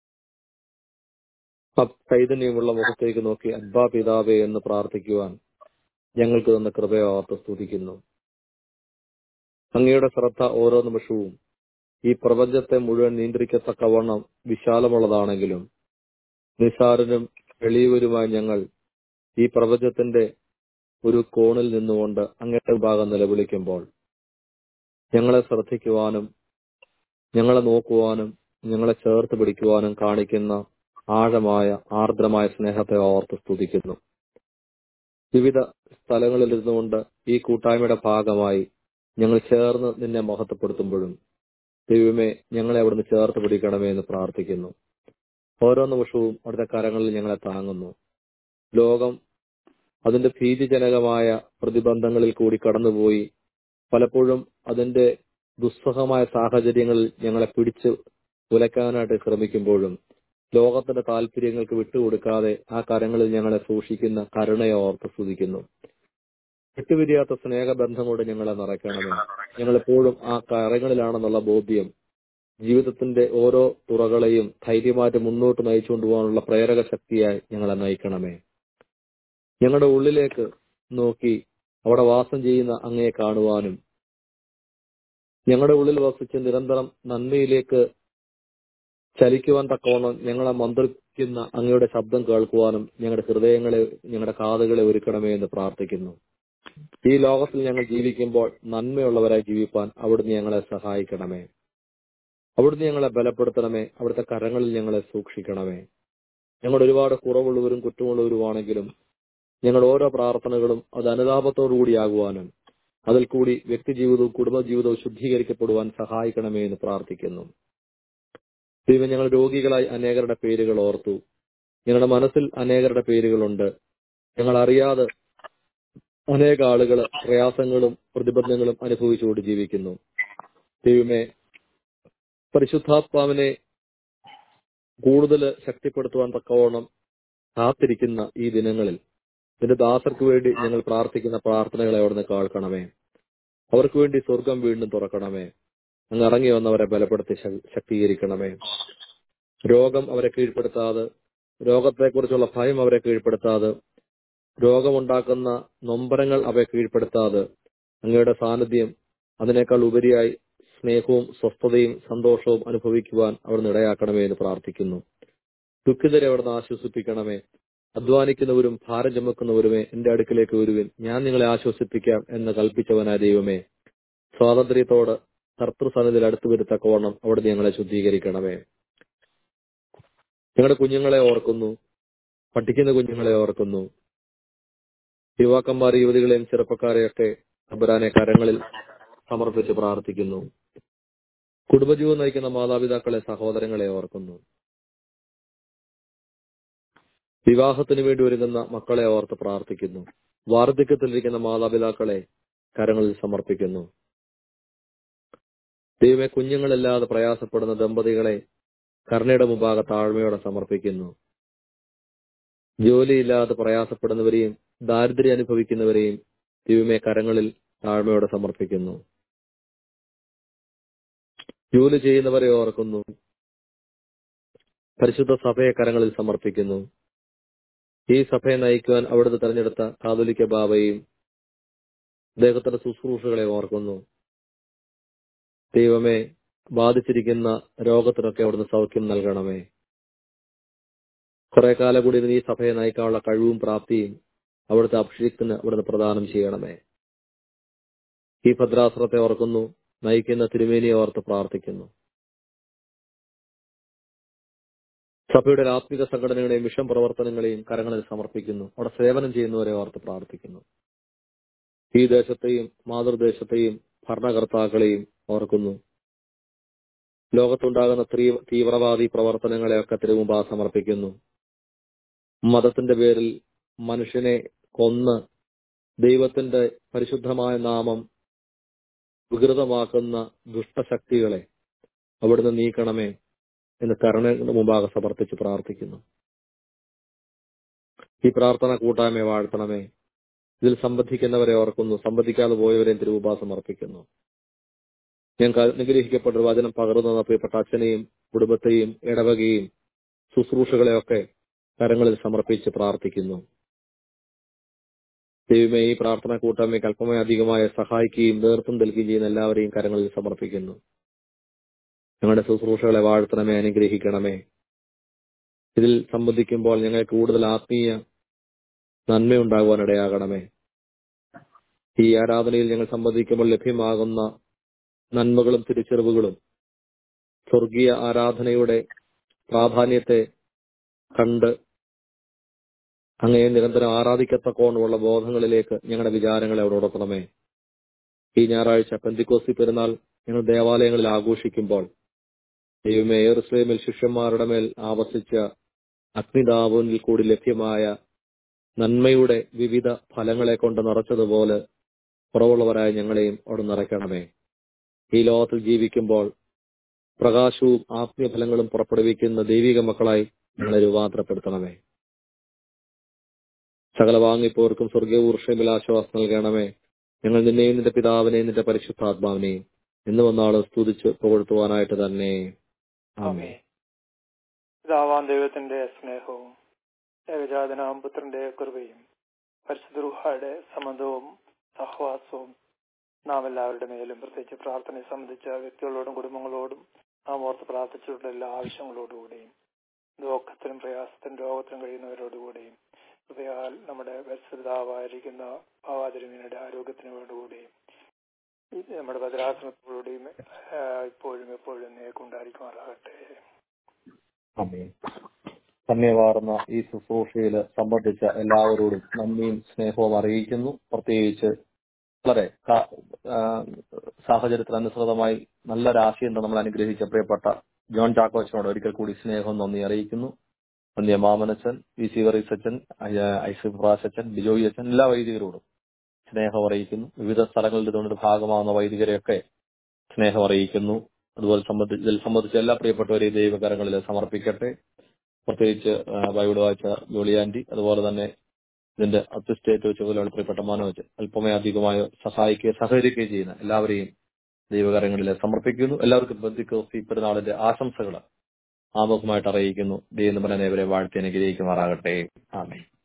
അ- ചൈതന്യമുള്ള മുഖത്തേക്ക് നോക്കി അബ്ബാ പിതാവേ എന്ന് പ്രാർത്ഥിക്കുവാൻ ഞങ്ങൾക്ക് തന്ന കൃപയെ ഓർത്ത് സ്തുതിക്കുന്നു അങ്ങയുടെ ശ്രദ്ധ ഓരോ നിമിഷവും ഈ പ്രപഞ്ചത്തെ മുഴുവൻ നിയന്ത്രിക്കത്തക്കവണ്ണം വിശാലമുള്ളതാണെങ്കിലും നിസാരനും എളിയവരുമായി ഞങ്ങൾ ഈ പ്രപഞ്ചത്തിന്റെ ഒരു കോണിൽ നിന്നുകൊണ്ട് അങ്ങയുടെ ഭാഗം നിലവിളിക്കുമ്പോൾ ഞങ്ങളെ ശ്രദ്ധിക്കുവാനും ഞങ്ങളെ നോക്കുവാനും ഞങ്ങളെ ചേർത്ത് പിടിക്കുവാനും കാണിക്കുന്ന ആഴമായ ആർദ്രമായ സ്നേഹത്തെ ഓർത്ത് സ്തുതിക്കുന്നു വിവിധ സ്ഥലങ്ങളിൽ ഇരുന്നുകൊണ്ട് ഈ കൂട്ടായ്മയുടെ ഭാഗമായി ഞങ്ങൾ ചേർന്ന് നിന്നെ മഹത്വപ്പെടുത്തുമ്പോഴും ദൈവമേ ഞങ്ങളെ അവിടുന്ന് ചേർത്ത് പിടിക്കണമേ എന്ന് പ്രാർത്ഥിക്കുന്നു ഓരോ നിമിഷവും അവിടുത്തെ കരങ്ങളിൽ ഞങ്ങളെ താങ്ങുന്നു ലോകം അതിന്റെ ഭീതിജനകമായ പ്രതിബന്ധങ്ങളിൽ കൂടി കടന്നുപോയി പലപ്പോഴും അതിന്റെ ദുസ്സഹമായ സാഹചര്യങ്ങളിൽ ഞങ്ങളെ പിടിച്ച് ഉലക്കാനായിട്ട് ശ്രമിക്കുമ്പോഴും ലോകത്തിന്റെ താല്പര്യങ്ങൾക്ക് വിട്ടുകൊടുക്കാതെ ആ കരങ്ങളിൽ ഞങ്ങളെ സൂക്ഷിക്കുന്ന കരുണയെ ഓർത്ത് സ്തുതിക്കുന്നു വിട്ടുപിരിയാത്ത സ്നേഹബന്ധം കൊണ്ട് ഞങ്ങളെ നിറയ്ക്കണമേ ഞങ്ങൾ എപ്പോഴും ആ കരങ്ങളിലാണെന്നുള്ള ബോധ്യം ജീവിതത്തിന്റെ ഓരോ തുറകളെയും ധൈര്യമായിട്ട് മുന്നോട്ട് നയിച്ചുകൊണ്ട് പോകാനുള്ള പ്രേരക ശക്തിയായി ഞങ്ങളെ നയിക്കണമേ ഞങ്ങളുടെ ഉള്ളിലേക്ക് നോക്കി അവിടെ വാസം ചെയ്യുന്ന അങ്ങയെ കാണുവാനും ഞങ്ങളുടെ ഉള്ളിൽ വസിച്ച് നിരന്തരം നന്മയിലേക്ക് ചലിക്കുവാൻ തക്കവണ്ണം ഞങ്ങളെ മന്ത്രിക്കുന്ന അങ്ങയുടെ ശബ്ദം കേൾക്കുവാനും ഞങ്ങളുടെ ഹൃദയങ്ങളെ ഞങ്ങളുടെ കാതുകളെ ഒരുക്കണമേ എന്ന് പ്രാർത്ഥിക്കുന്നു ഈ ലോകത്തിൽ ഞങ്ങൾ ജീവിക്കുമ്പോൾ നന്മയുള്ളവരായി ജീവിപ്പാൻ അവിടുന്ന് ഞങ്ങളെ സഹായിക്കണമേ അവിടുന്ന് ഞങ്ങളെ ബലപ്പെടുത്തണമേ അവിടുത്തെ കരങ്ങളിൽ ഞങ്ങളെ സൂക്ഷിക്കണമേ ഞങ്ങൾ ഒരുപാട് കുറവുള്ളവരും കുറ്റമുള്ളവരുമാണെങ്കിലും ഞങ്ങളുടെ ഓരോ പ്രാർത്ഥനകളും അത് അനുതാപത്തോടുകൂടിയാകുവാനും അതിൽ കൂടി വ്യക്തിജീവിതവും കുടുംബജീവിതവും ശുദ്ധീകരിക്കപ്പെടുവാൻ സഹായിക്കണമേ എന്ന് പ്രാർത്ഥിക്കുന്നു ദൈവം ഞങ്ങൾ രോഗികളായി അനേകരുടെ പേരുകൾ ഓർത്തു ഞങ്ങളുടെ മനസ്സിൽ അനേകരുടെ പേരുകളുണ്ട് ഞങ്ങൾ അറിയാതെ അനേക ആളുകൾ പ്രയാസങ്ങളും പ്രതിബന്ധങ്ങളും അനുഭവിച്ചുകൊണ്ട് ജീവിക്കുന്നു ദൈവമേ പരിശുദ്ധാത്മാവിനെ കൂടുതൽ ശക്തിപ്പെടുത്തുവാൻ തക്കവണ്ണം കാത്തിരിക്കുന്ന ഈ ദിനങ്ങളിൽ നിന്റെ ദാസർക്ക് വേണ്ടി ഞങ്ങൾ പ്രാർത്ഥിക്കുന്ന പ്രാർത്ഥനകളെ അവിടുന്ന് കേൾക്കണമേ അവർക്ക് വേണ്ടി സ്വർഗം വീണ്ടും തുറക്കണമേ അങ്ങ് ഇറങ്ങി വന്നവരെ ബലപ്പെടുത്തി ശ- ശക്തീകരിക്കണമേ രോഗം അവരെ കീഴ്പ്പെടുത്താതെ രോഗത്തെക്കുറിച്ചുള്ള ഭയം അവരെ കീഴ്പ്പെടുത്താതെ രോഗമുണ്ടാക്കുന്ന നൊമ്പരങ്ങൾ അവയെ കീഴ്പ്പെടുത്താതെ അങ്ങയുടെ സാന്നിധ്യം അതിനേക്കാൾ ഉപരിയായി സ്നേഹവും സ്വസ്ഥതയും സന്തോഷവും അനുഭവിക്കുവാൻ അവിടുന്ന് ഇടയാക്കണമേ എന്ന് പ്രാർത്ഥിക്കുന്നു ദുഃഖിതരെ അവിടുന്ന് ആശ്വസിപ്പിക്കണമേ അധ്വാനിക്കുന്നവരും ഭാരം ചുമക്കുന്നവരുമേ എന്റെ അടുക്കിലേക്ക് വരുവിൻ ഞാൻ നിങ്ങളെ ആശ്വസിപ്പിക്കാം എന്ന് കൽപ്പിച്ചവനായ ദൈവമേ സ്വാതന്ത്ര്യത്തോട് കർത്തൃസന്നിധിയിൽ അടുത്തു വരുത്തക്കവണ്ണം അവിടുന്ന് ഞങ്ങളെ ശുദ്ധീകരിക്കണമേ ഞങ്ങളുടെ കുഞ്ഞുങ്ങളെ ഓർക്കുന്നു പഠിക്കുന്ന കുഞ്ഞുങ്ങളെ ഓർക്കുന്നു യുവാക്കന്മാർ യുവതികളെയും ചെറുപ്പക്കാരെയൊക്കെ അബരാനെ കരങ്ങളിൽ സമർപ്പിച്ച് പ്രാർത്ഥിക്കുന്നു കുടുംബജീവൻ നയിക്കുന്ന മാതാപിതാക്കളെ സഹോദരങ്ങളെ ഓർക്കുന്നു വിവാഹത്തിന് വേണ്ടി ഒരുങ്ങുന്ന മക്കളെ ഓർത്ത് പ്രാർത്ഥിക്കുന്നു വാർദ്ധക്യത്തിലിരിക്കുന്ന മാതാപിതാക്കളെ കരങ്ങളിൽ സമർപ്പിക്കുന്നു ദൈവമേ കുഞ്ഞുങ്ങളില്ലാതെ പ്രയാസപ്പെടുന്ന ദമ്പതികളെ കരുണയുടെ മുമ്പാകെ താഴ്മയോടെ സമർപ്പിക്കുന്നു ജോലിയില്ലാതെ പ്രയാസപ്പെടുന്നവരെയും ദാരിദ്ര്യം അനുഭവിക്കുന്നവരെയും ദൈവമേ കരങ്ങളിൽ താഴ്മയോടെ സമർപ്പിക്കുന്നു ജോലി ചെയ്യുന്നവരെ ഓർക്കുന്നു പരിശുദ്ധ സഭയെ കരങ്ങളിൽ സമർപ്പിക്കുന്നു ഈ സഭയെ നയിക്കുവാൻ അവിടുന്ന് തെരഞ്ഞെടുത്ത കാതോലിക്ക ബാബയും അദ്ദേഹത്തിന്റെ ശുശ്രൂഷകളെ ഓർക്കുന്നു ദൈവമേ ബാധിച്ചിരിക്കുന്ന രോഗത്തിനൊക്കെ അവിടുന്ന് സൗഖ്യം നൽകണമേ കുറെ കാലം കൂടി ഇരുന്ന് ഈ സഭയെ നയിക്കാനുള്ള കഴിവും പ്രാപ്തിയും അവിടുത്തെ അഭിഷേകത്തിന് അവിടുന്ന് പ്രദാനം ചെയ്യണമേ ഈ ഭദ്രാശ്രത്തെ ഓർക്കുന്നു നയിക്കുന്ന തിരുമേനിയെ ഓർത്ത് പ്രാർത്ഥിക്കുന്നു സഭയുടെ ആത്മിക സംഘടനകളെയും മിഷൻ പ്രവർത്തനങ്ങളെയും കരങ്ങളിൽ സമർപ്പിക്കുന്നു അവിടെ സേവനം ചെയ്യുന്നവരെ ഓർത്ത് പ്രാർത്ഥിക്കുന്നു ഈ ദേശത്തെയും മാതൃദേശത്തെയും ഭരണകർത്താക്കളെയും ഓർക്കുന്നു ലോകത്തുണ്ടാകുന്ന തീ- തീവ്രവാദി പ്രവർത്തനങ്ങളെയൊക്കെ തിരുമുമ്പാ സമർപ്പിക്കുന്നു മതത്തിന്റെ പേരിൽ മനുഷ്യനെ കൊന്ന് ദൈവത്തിന്റെ പരിശുദ്ധമായ നാമം വികൃതമാക്കുന്ന ദുഷ്ടശക്തികളെ അവിടുന്ന് നീക്കണമേ എന്ന് കരുണയുടെ മുമ്പാകെ സമർപ്പിച്ച് പ്രാർത്ഥിക്കുന്നു ഈ പ്രാർത്ഥന കൂട്ടായ്മയെ വാഴ്ത്തണമേ ഇതിൽ സംബന്ധിക്കുന്നവരെ ഓർക്കുന്നു സംബന്ധിക്കാതെ പോയവരെയും തിരുവുപാ സമർപ്പിക്കുന്നു ഞങ്ങൾക്ക് അനുഗ്രഹിക്കപ്പെട്ട ഒരു വചനം പകർന്നു തന്ന പ്രിയപ്പെട്ട അച്ഛനെയും കുടുംബത്തെയും ഇടവകയും ശുശ്രൂഷകളെയൊക്കെ കരങ്ങളിൽ സമർപ്പിച്ച് പ്രാർത്ഥിക്കുന്നു ദൈവമേ ഈ പ്രാർത്ഥന കൂട്ടായ്മയ്ക്ക് അല്പമായി അധികമായി സഹായിക്കുകയും നേതൃത്വം നൽകുകയും ചെയ്യുന്ന എല്ലാവരെയും കരങ്ങളിൽ സമർപ്പിക്കുന്നു ഞങ്ങളുടെ ശുശ്രൂഷകളെ വാഴ്ത്തണമേ അനുഗ്രഹിക്കണമേ ഇതിൽ സംബന്ധിക്കുമ്പോൾ ഞങ്ങൾ കൂടുതൽ ആത്മീയ നന്മയുണ്ടാകുവാൻ ഇടയാകണമേ ഈ ആരാധനയിൽ ഞങ്ങൾ സംബന്ധിക്കുമ്പോൾ ലഭ്യമാകുന്ന നന്മകളും തിരിച്ചറിവുകളും സ്വർഗീയ ആരാധനയുടെ പ്രാധാന്യത്തെ കണ്ട് അങ്ങയെ നിരന്തരം ആരാധിക്കത്തക്കോണമുള്ള ബോധങ്ങളിലേക്ക് ഞങ്ങളുടെ വിചാരങ്ങളെ അവിടെ ഉണർത്തണമേ ഈ ഞായറാഴ്ച പെന്തിക്കോസി പെരുന്നാൾ ഞങ്ങൾ ദേവാലയങ്ങളിൽ ആഘോഷിക്കുമ്പോൾ ദൈവമേ എറുസ്ലേമിൽ ശിഷ്യന്മാരുടെ മേൽ ആവസിച്ച അഗ്നിതാപനിൽ കൂടി ലഭ്യമായ നന്മയുടെ വിവിധ ഫലങ്ങളെ കൊണ്ട് നിറച്ചതുപോലെ കുറവുള്ളവരായ ഞങ്ങളെയും അവിടെ നിറയ്ക്കണമേ ഈ ലോകത്തിൽ ജീവിക്കുമ്പോൾ പ്രകാശവും ആത്മീയ ഫലങ്ങളും പുറപ്പെടുവിക്കുന്ന ദൈവിക മക്കളായി ഞങ്ങളെ രൂപാന്തരപ്പെടുത്തണമേ സകല വാങ്ങിപ്പോർക്കും സ്വർഗീയ ഊർഷമിൽ ആശ്വാസം നൽകണമേ ഞങ്ങൾ നിന്നെയും നിന്റെ പിതാവിനെയും നിന്റെ പരിശുദ്ധാത്മാവിനെയും ഇന്ന് വന്നാള് സ്തുതിച്ച് പുകഴ്ത്തുവാനായിട്ട് തന്നെ ആമേ പിതാവാം ദൈവത്തിന്റെ സ്നേഹവും ഏകജാതനാം പുത്രന്റെ കൃപയും പരിശുദ്ധ സംബന്ധവും സഹവാസവും നാം എല്ലാവരുടെ മേലും പ്രത്യേകിച്ച് പ്രാർത്ഥനയെ സംബന്ധിച്ച വ്യക്തികളോടും കുടുംബങ്ങളോടും നാം ഓർത്ത് പ്രാർത്ഥിച്ചിട്ടുള്ള എല്ലാ ആവശ്യങ്ങളോടുകൂടിയും ദുഃഖത്തിനും പ്രയാസത്തിനും രോഗത്തിനും കഴിയുന്നവരോടുകൂടിയും ഹൃദയാൽ നമ്മുടെ പരിശുദ്ധാവായിരിക്കുന്ന ഭാവാതിരുമീനയുടെ ആരോഗ്യത്തിന് വേണ്ടുകൂടിയും ഇത് നമ്മുടെ ഭദ്രാസനത്തോടുകൂടിയും ഇപ്പോഴും എപ്പോഴും നേക്കുണ്ടായിരിക്കുമാറാകട്ടെ ആമേൻ ധന്യവാർന്ന ഈ ശുശ്രൂഷയിൽ സംബന്ധിച്ച എല്ലാവരോടും നന്ദിയും സ്നേഹവും അറിയിക്കുന്നു പ്രത്യേകിച്ച് വളരെ ക- ആ, സാഹചര്യത്തിനനുസൃതമായി നല്ല രാശിയും നമ്മൾ അനുഗ്രഹിച്ച പ്രിയപ്പെട്ട ജോൺ ചാക്കോച്ചനോട് ഒരിക്കൽ കൂടി സ്നേഹവും നന്ദി അറിയിക്കുന്നു വന്യ മാമനച്ചൻ വി സി വറീസച്ചൻ ഐസഫ് റാസച്ചൻ ബിജോയി അച്ഛൻ എല്ലാ വൈദികരോടും സ്നേഹം അറിയിക്കുന്നു വിവിധ സ്ഥലങ്ങളിൽ ഇതുകൊണ്ട് ഭാഗമാകുന്ന വൈദികരെയൊക്കെ സ്നേഹം അറിയിക്കുന്നു അതുപോലെ സംബന്ധിച്ച് ഇതിൽ സംബന്ധിച്ച എല്ലാ പ്രിയപ്പെട്ടവരെയും ദൈവകരങ്ങളിൽ സമർപ്പിക്കട്ടെ പ്രത്യേകിച്ച് ആ, ബൈബിൾ വായിച്ച ജോളിയാൻറ്റി അതുപോലെ തന്നെ ഇതിന്റെ അത്യുസ്റ്റേറ്റ് ചുമതല പ്രിയപ്പെട്ട മനോജ് അല്പമേ അധികമായോ സഹായിക്കുകയും സഹകരിക്കുകയും ചെയ്യുന്ന എല്ലാവരെയും ദൈവകരങ്ങളിൽ സമർപ്പിക്കുന്നു എല്ലാവർക്കും ബന്ധുക്കോസ്തി പെരുന്നാളിന്റെ ആശംസകൾ ആമുഖമായിട്ട് അറിയിക്കുന്നു ദൈവം പറഞ്ഞവരെ വാഴ്ത്തി അനുഗ്രഹിക്കുമാറാകട്ടെ ആമേ